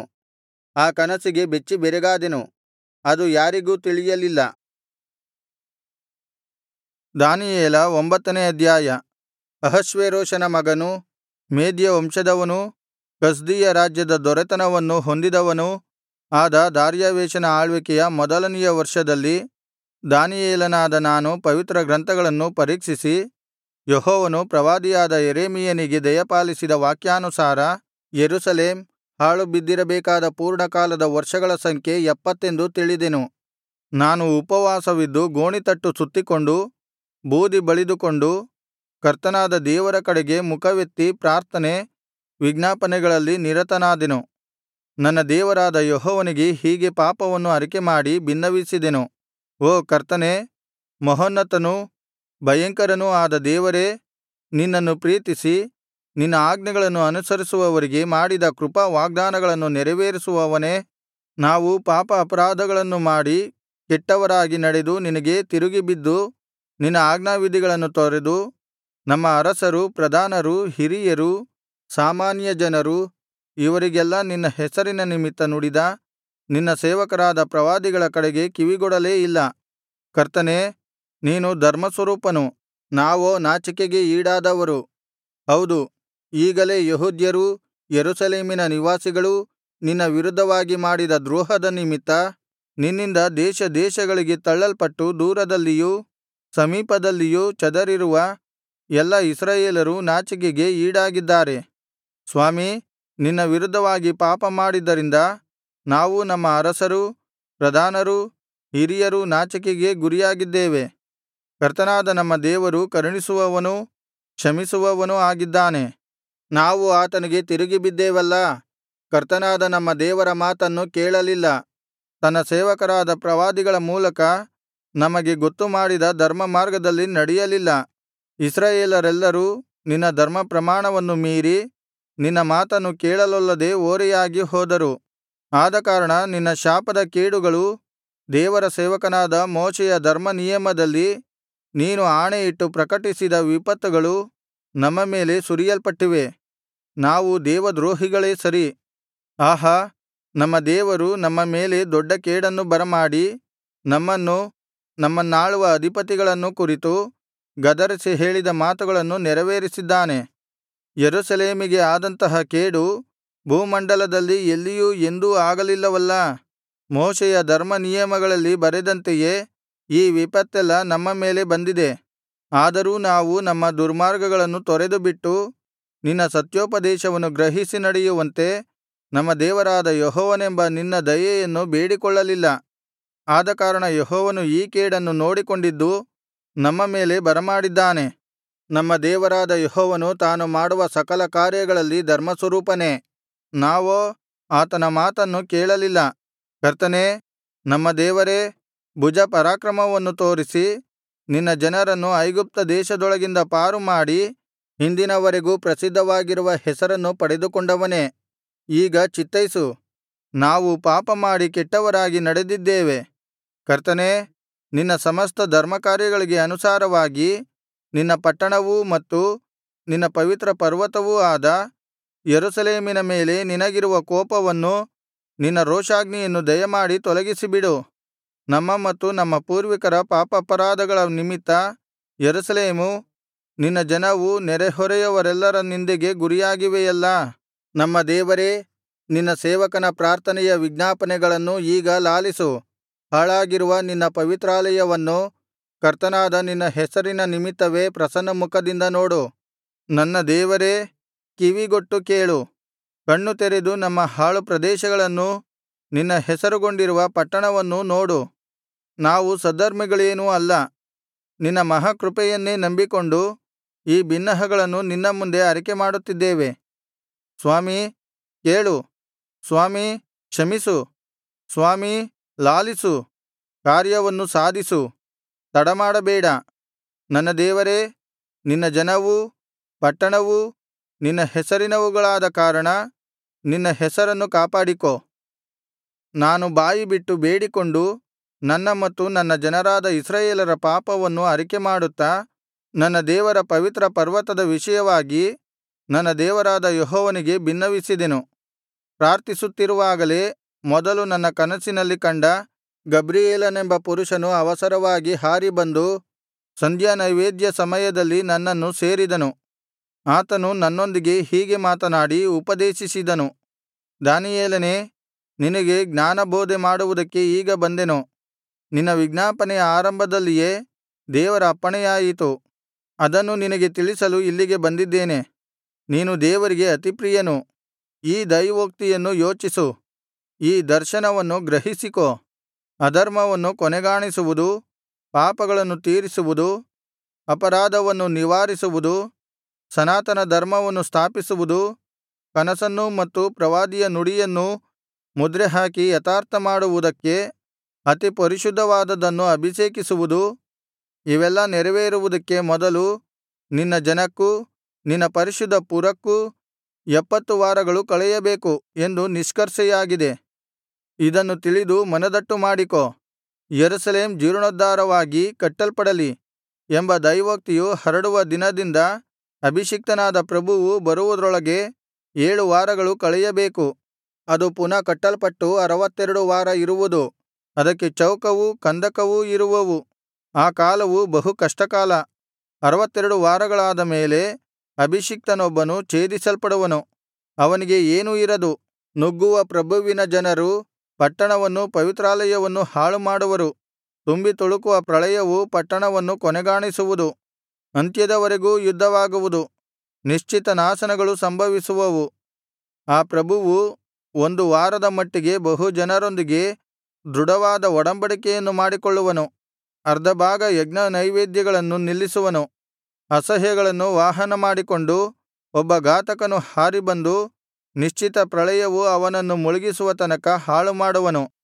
ಆ ಕನಸಿಗೆ ಬೆಚ್ಚಿಬೆರಗಾದೆನು ಅದು ಯಾರಿಗೂ ತಿಳಿಯಲಿಲ್ಲ ದಾನಿಯೇಲ ಒಂಬತ್ತನೇ ಅಧ್ಯಾಯ ಅಹಷ್ವೇರೋಷನ ಮಗನೂ ಮೇದ್ಯ ವಂಶದವನೂ ಕಸ್ದೀಯ ರಾಜ್ಯದ ದೊರೆತನವನ್ನು ಹೊಂದಿದವನೂ ಆದ ದಾರ್ಯಾವೆಷನ ಆಳ್ವಿಕೆಯ ಮೊದಲನೆಯ ವರ್ಷದಲ್ಲಿ ದಾನಿಯೇಲನಾದ ನಾನು ಪವಿತ್ರ ಗ್ರಂಥಗಳನ್ನು ಪರೀಕ್ಷಿಸಿ ಯೆಹೋವನು ಪ್ರವಾದಿಯಾದ ಯೆರೆಮೀಯನಿಗೆ ದಯಪಾಲಿಸಿದ ವಾಕ್ಯಾನುಸಾರ ಯೆರೂಸಲೇಮ್ ಹಾಳುಬಿದ್ದಿರಬೇಕಾದ ಪೂರ್ಣಕಾಲದ ವರ್ಷಗಳ ಸಂಖ್ಯೆ ಎಪ್ಪತ್ತೆಂದು ತಿಳಿದೆನು ನಾನು ಉಪವಾಸವಿದ್ದು ಗೋಣಿತಟ್ಟು ಸುತ್ತಿಕೊಂಡು ಬೂದಿ ಬಳಿದುಕೊಂಡು ಕರ್ತನಾದ ದೇವರ ಕಡೆಗೆ ಮುಖವೆತ್ತಿ ಪ್ರಾರ್ಥನೆ ವಿಜ್ಞಾಪನೆಗಳಲ್ಲಿ ನಿರತನಾದೆನು ನನ್ನ ದೇವರಾದ ಯೆಹೋವನಿಗೆ ಹೀಗೆ ಪಾಪವನ್ನು ಅರಿಕೆಮಾಡಿ ಬಿನ್ನವಿಸಿದೆನು ಓ ಕರ್ತನೇ ಮಹೋನ್ನತನೂ ಭಯಂಕರನೂ ಆದ ದೇವರೇ ನಿನ್ನನ್ನು ಪ್ರೀತಿಸಿ ನಿನ್ನ ಆಜ್ಞೆಗಳನ್ನು ಅನುಸರಿಸುವವರಿಗೆ ಮಾಡಿದ ಕೃಪಾ ವಾಗ್ದಾನಗಳನ್ನು ನೆರವೇರಿಸುವವನೇ ನಾವು ಪಾಪ ಅಪರಾಧಗಳನ್ನು ಮಾಡಿ ಕೆಟ್ಟವರಾಗಿ ನಡೆದು ನಿನಗೆ ತಿರುಗಿಬಿದ್ದು ನಿನ್ನ ಆಜ್ಞಾವಿಧಿಗಳನ್ನು ತೊರೆದು ನಮ್ಮ ಅರಸರು ಪ್ರಧಾನರು ಹಿರಿಯರು ಸಾಮಾನ್ಯ ಜನರು ಇವರಿಗೆಲ್ಲಾ ನಿನ್ನ ಹೆಸರಿನ ನಿಮಿತ್ತ ನುಡಿದ ನಿನ್ನ ಸೇವಕರಾದ ಪ್ರವಾದಿಗಳ ಕಡೆಗೆ ಕಿವಿಗೊಡಲೇ ಇಲ್ಲ ಕರ್ತನೇ ನೀನು ಧರ್ಮಸ್ವರೂಪನು ನಾವೋ ನಾಚಿಕೆಗೆ ಈಡಾದವರು ಹೌದು ಈಗಲೇ ಯೆಹೂದ್ಯರೂ ಯೆರೂಸಲೇಮಿನ ನಿವಾಸಿಗಳೂ ನಿನ್ನ ವಿರುದ್ಧವಾಗಿ ಮಾಡಿದ ದ್ರೋಹದ ನಿಮಿತ್ತ ನಿನ್ನಿಂದ ದೇಶ ದೇಶಗಳಿಗೆ ತಳ್ಳಲ್ಪಟ್ಟು ದೂರದಲ್ಲಿಯೂ ಸಮೀಪದಲ್ಲಿಯೂ ಚದರಿರುವ ಎಲ್ಲಾ ಇಸ್ರಾಯೇಲರು ನಾಚಿಕೆಗೆ ಈಡಾಗಿದ್ದಾರೆ ಸ್ವಾಮೀ ನಿನ್ನ ವಿರುದ್ಧವಾಗಿ ಪಾಪಮಾಡಿದ್ದರಿಂದ ನಾವೂ ನಮ್ಮ ಅರಸರೂ ಪ್ರಧಾನರೂ ಹಿರಿಯರೂ ನಾಚಿಕೆಗೆ ಗುರಿಯಾಗಿದ್ದೇವೆ ಕರ್ತನಾದ ನಮ್ಮ ದೇವರು ಕರುಣಿಸುವವನೂ ಕ್ಷಮಿಸುವವನೂ ಆಗಿದ್ದಾನೆ ನಾವು ಆತನಿಗೆ ತಿರುಗಿಬಿದ್ದೇವಲ್ಲಾ ಕರ್ತನಾದ ನಮ್ಮ ದೇವರ ಮಾತನ್ನು ಕೇಳಲಿಲ್ಲ ತನ್ನ ಸೇವಕರಾದ ಪ್ರವಾದಿಗಳ ಮೂಲಕ ನಮಗೆ ಗೊತ್ತುಮಾಡಿದ ಧರ್ಮಮಾರ್ಗದಲ್ಲಿ ನಡೆಯಲಿಲ್ಲ ಇಸ್ರಾಯೇಲರೆಲ್ಲರೂ ನಿನ್ನ ಧರ್ಮಪ್ರಮಾಣವನ್ನು ಮೀರಿ ನಿನ್ನ ಮಾತನ್ನು ಕೇಳಲೊಲ್ಲದೆ ಓರೆಯಾಗಿ ಹೋದರು ಆದಕಾರಣ ನಿನ್ನ ಶಾಪದ ಕೇಡುಗಳು ದೇವರ ಸೇವಕನಾದ ಮೋಶೆಯ ಧರ್ಮನಿಯಮದಲ್ಲಿ ನೀನು ಆಣೆಯಿಟ್ಟು ಪ್ರಕಟಿಸಿದ ವಿಪತ್ತುಗಳು ನಮ್ಮ ಮೇಲೆ ಸುರಿಯಲ್ಪಟ್ಟಿವೆ ನಾವು ದೇವದ್ರೋಹಿಗಳೇ ಸರಿ ಆಹಾ ನಮ್ಮ ದೇವರು ನಮ್ಮ ಮೇಲೆ ದೊಡ್ಡ ಕೇಡನ್ನು ಬರಮಾಡಿ ನಮ್ಮನ್ನೂ ನಮ್ಮನ್ನಾಳುವ ಅಧಿಪತಿಗಳನ್ನೂ ಕುರಿತು ಗದರಿಸಿ ಹೇಳಿದ ಮಾತುಗಳನ್ನು ನೆರವೇರಿಸಿದ್ದಾನೆ ಯೆರೂಸಲೇಮಿಗೆ ಆದಂತಹ ಕೇಡು ಭೂಮಂಡಲದಲ್ಲಿ ಎಲ್ಲಿಯೂ ಎಂದೂ ಆಗಲಿಲ್ಲವಲ್ಲಾ ಮೋಶೆಯ ಧರ್ಮನಿಯಮಗಳಲ್ಲಿ ಬರೆದಂತೆಯೇ ಈ ವಿಪತ್ತೆಲ್ಲಾ ನಮ್ಮ ಮೇಲೆ ಬಂದಿದೆ ಆದರೂ ನಾವು ನಮ್ಮ ದುರ್ಮಾರ್ಗಗಳನ್ನು ತೊರೆದುಬಿಟ್ಟು ನಿನ್ನ ಸತ್ಯೋಪದೇಶವನ್ನು ಗ್ರಹಿಸಿ ನಡೆಯುವಂತೆ ನಮ್ಮ ದೇವರಾದ ಯೆಹೋವನೆಂಬ ನಿನ್ನ ದಯೆಯನ್ನು ಬೇಡಿಕೊಳ್ಳಲಿಲ್ಲ ಆದಕಾರಣ ಯೆಹೋವನು ಈ ಕೇಡನ್ನು ನೋಡಿಕೊಂಡಿದ್ದು ನಮ್ಮ ಮೇಲೆ ಬರಮಾಡಿದ್ದಾನೆ ನಮ್ಮ ದೇವರಾದ ಯೆಹೋವನು ತಾನು ಮಾಡುವ ಸಕಲ ಕಾರ್ಯಗಳಲ್ಲಿ ಧರ್ಮಸ್ವರೂಪನೇ ನಾವೋ ಆತನ ಮಾತನ್ನು ಕೇಳಲಿಲ್ಲ ಕರ್ತನೇ ನಮ್ಮ ದೇವರೇ ಭುಜಪರಾಕ್ರಮವನ್ನು ತೋರಿಸಿ ನಿನ್ನ ಜನರನ್ನು ಐಗುಪ್ತ ದೇಶದೊಳಗಿಂದ ಪಾರುಮಾಡಿ ಇಂದಿನವರೆಗೂ ಪ್ರಸಿದ್ಧವಾಗಿರುವ ಹೆಸರನ್ನು ಪಡೆದುಕೊಂಡವನೇ ಈಗ ಚಿತ್ತೈಸು ನಾವು ಪಾಪಮಾಡಿ ಕೆಟ್ಟವರಾಗಿ ನಡೆದಿದ್ದೇವೆ ಕರ್ತನೇ ನಿನ್ನ ಸಮಸ್ತ ಧರ್ಮಕಾರ್ಯಗಳಿಗೆ ಅನುಸಾರವಾಗಿ ನಿನ್ನ ಪಟ್ಟಣವೂ ಮತ್ತು ನಿನ್ನ ಪವಿತ್ರ ಪರ್ವತವೂ ಆದ ಯೆರೂಸಲೇಮಿನ ಮೇಲೆ ನಿನಗಿರುವ ಕೋಪವನ್ನು ನಿನ್ನ ರೋಷಾಗ್ನಿಯನ್ನು ದಯಮಾಡಿ ತೊಲಗಿಸಿಬಿಡು ನಮ್ಮ ಮತ್ತು ನಮ್ಮ ಪೂರ್ವಿಕರ ಪಾಪಾಪರಾಧಗಳ ನಿಮಿತ್ತ ಯೆರೂಸಲೇಮು ನಿನ್ನ ಜನವು ನೆರೆಹೊರೆಯವರೆಲ್ಲರ ನಿಂದೆಗೆ ಗುರಿಯಾಗಿವೆಯಲ್ಲಾ ನಮ್ಮ ದೇವರೇ ನಿನ್ನ ಸೇವಕನ ಪ್ರಾರ್ಥನೆಯ ವಿಜ್ಞಾಪನೆಗಳನ್ನು ಈಗ ಲಾಲಿಸು ಹಾಳಾಗಿರುವ ನಿನ್ನ ಪವಿತ್ರಾಲಯವನ್ನು ಕರ್ತನಾದ ನಿನ್ನ ಹೆಸರಿನ ನಿಮಿತ್ತವೇ ಪ್ರಸನ್ನಮುಖದಿಂದ ನೋಡು ನನ್ನ ದೇವರೇ ಕಿವಿಗೊಟ್ಟು ಕೇಳು ಕಣ್ಣು ತೆರೆದು ನಮ್ಮ ಹಾಳು ಪ್ರದೇಶಗಳನ್ನೂ ನಿನ್ನ ಹೆಸರುಗೊಂಡಿರುವ ಪಟ್ಟಣವನ್ನೂ ನೋಡು ನಾವು ಸದ್ಧರ್ಮಿಗಳೇನೂ ಅಲ್ಲ ನಿನ್ನ ಮಹಾಕೃಪೆಯನ್ನೇ ನಂಬಿಕೊಂಡು ಈ ಬಿನ್ನಹಗಳನ್ನು ನಿನ್ನ ಮುಂದೆ ಅರಿಕೆಮಾಡುತ್ತಿದ್ದೇವೆ ಸ್ವಾಮೀ ಕೇಳು ಸ್ವಾಮೀ ಕ್ಷಮಿಸು ಸ್ವಾಮೀ ಲಾಲಿಸು ಕಾರ್ಯವನ್ನು ಸಾಧಿಸು ತಡಮಾಡಬೇಡ ನನ್ನ ದೇವರೇ ನಿನ್ನ ಜನವೂ ಪಟ್ಟಣವೂ ನಿನ್ನ ಹೆಸರಿನವುಗಳಾದ ಕಾರಣ ನಿನ್ನ ಹೆಸರನ್ನು ಕಾಪಾಡಿಕೋ ನಾನು ಬಾಯಿಬಿಟ್ಟು ಬೇಡಿಕೊಂಡು ನನ್ನ ಮತ್ತು ನನ್ನ ಜನರಾದ ಇಸ್ರಾಯೇಲರ ಪಾಪವನ್ನು ಅರಿಕೆಮಾಡುತ್ತಾ ನನ್ನ ದೇವರ ಪವಿತ್ರ ಪರ್ವತದ ವಿಷಯವಾಗಿ ನನ್ನ ದೇವರಾದ ಯೆಹೋವನಿಗೆ ಬಿನ್ನವಿಸಿದೆನು ಪ್ರಾರ್ಥಿಸುತ್ತಿರುವಾಗಲೇ ಮೊದಲು ನನ್ನ ಕನಸಿನಲ್ಲಿ ಕಂಡ ಗಬ್ರಿಯೇಲನೆಂಬ ಪುರುಷನು ಅವಸರವಾಗಿ ಹಾರಿ ಬಂದು ಸಂಧ್ಯಾನೈವೇದ್ಯ ಸಮಯದಲ್ಲಿ ನನ್ನನ್ನು ಸೇರಿದನು ಆತನು ನನ್ನೊಂದಿಗೆ ಹೀಗೆ ಮಾತನಾಡಿ ಉಪದೇಶಿಸಿದನು ದಾನಿಯೇಲನೇ ನಿನಗೆ ಜ್ಞಾನಬೋಧೆ ಮಾಡುವುದಕ್ಕೆ ಈಗ ಬಂದೆನು ನಿನ್ನ ವಿಜ್ಞಾಪನೆಯ ಆರಂಭದಲ್ಲಿಯೇ ದೇವರ ಅಪ್ಪಣೆಯಾಯಿತು ಅದನ್ನು ನಿನಗೆ ತಿಳಿಸಲು ಇಲ್ಲಿಗೆ ಬಂದಿದ್ದೇನೆ ನೀನು ದೇವರಿಗೆ ಅತಿಪ್ರಿಯನು ಈ ದೈವೋಕ್ತಿಯನ್ನು ಯೋಚಿಸು ಈ ದರ್ಶನವನ್ನು ಗ್ರಹಿಸಿಕೋ ಅಧರ್ಮವನ್ನು ಕೊನೆಗಾಣಿಸುವುದು ಪಾಪಗಳನ್ನು ತೀರಿಸುವುದು ಅಪರಾಧವನ್ನು ನಿವಾರಿಸುವುದು ಸನಾತನ ಧರ್ಮವನ್ನು ಸ್ಥಾಪಿಸುವುದು ಕನಸನ್ನೂ ಮತ್ತು ಪ್ರವಾದಿಯ ನುಡಿಯನ್ನೂ ಮುದ್ರೆಹಾಕಿ ಯಥಾರ್ಥಮಾಡುವುದಕ್ಕೆ ಅತಿ ಪರಿಶುದ್ಧವಾದದ್ದನ್ನು ಅಭಿಷೇಕಿಸುವುದು ಇವೆಲ್ಲಾ ನೆರವೇರುವುದಕ್ಕೆ ಮೊದಲು ನಿನ್ನ ಜನಕ್ಕೂ ನಿನ್ನ ಪರಿಶುದ್ಧ ಪುರಕ್ಕೂ ಎಪ್ಪತ್ತು ವಾರಗಳು ಕಳೆಯಬೇಕು ಎಂದು ನಿಷ್ಕರ್ಷೆಯಾಗಿದೆ ಇದನ್ನು ತಿಳಿದು ಮನದಟ್ಟು ಮಾಡಿಕೋ ಯೆರೂಸಲೇಮ್ ಜೀರ್ಣೋದ್ಧಾರವಾಗಿ ಕಟ್ಟಲ್ಪಡಲಿ ಎಂಬ ದೈವೋಕ್ತಿಯು ಹರಡುವ ದಿನದಿಂದ ಅಭಿಷಿಕ್ತನಾದ ಪ್ರಭುವು ಬರುವುದರೊಳಗೆ ಏಳು ವಾರಗಳು ಕಳೆಯಬೇಕು ಅದು ಪುನಃ ಕಟ್ಟಲ್ಪಟ್ಟು ಅರವತ್ತೆರಡು ವಾರ ಇರುವುದು ಅದಕ್ಕೆ ಚೌಕವೂ ಕಂದಕವೂ ಇರುವವು ಆ ಕಾಲವು ಬಹು ಕಷ್ಟಕಾಲ ಅರವತ್ತೆರಡು ವಾರಗಳಾದ ಮೇಲೆ ಅಭಿಷಿಕ್ತನೊಬ್ಬನು ಛೇದಿಸಲ್ಪಡುವನು ಅವನಿಗೆ ಏನೂ ಇರದು ನುಗ್ಗುವ ಪ್ರಭುವಿನ ಜನರು ಪಟ್ಟಣವನ್ನೂ ಪವಿತ್ರಾಲಯವನ್ನೂ ಹಾಳುಮಾಡುವರು ತುಂಬಿ ತುಳುಕುವ ಪ್ರಳಯವು ಪಟ್ಟಣವನ್ನು ಕೊನೆಗಾಣಿಸುವುದು ಅಂತ್ಯದವರೆಗೂ ಯುದ್ಧವಾಗುವುದು ನಿಶ್ಚಿತ ನಾಶನಗಳು ಸಂಭವಿಸುವವು ಆ ಪ್ರಭುವು ಒಂದು ವಾರದ ಮಟ್ಟಿಗೆ ಬಹು ಜನರೊಂದಿಗೆ ದೃಢವಾದ ಒಡಂಬಡಿಕೆಯನ್ನು ಮಾಡಿಕೊಳ್ಳುವನು ಅರ್ಧ ಭಾಗ ಯಜ್ಞನೈವೇದ್ಯಗಳನ್ನು ನಿಲ್ಲಿಸುವನು ಅಸಹ್ಯಗಳನ್ನು ವಾಹನ ಮಾಡಿಕೊಂಡು ಒಬ್ಬ ಘಾತಕನು ಹಾರಿ ಬಂದು ನಿಶ್ಚಿತ ಪ್ರಳಯವು ಅವನನ್ನು ಮುಳುಗಿಸುವ ತನಕ ಹಾಳುಮಾಡುವನು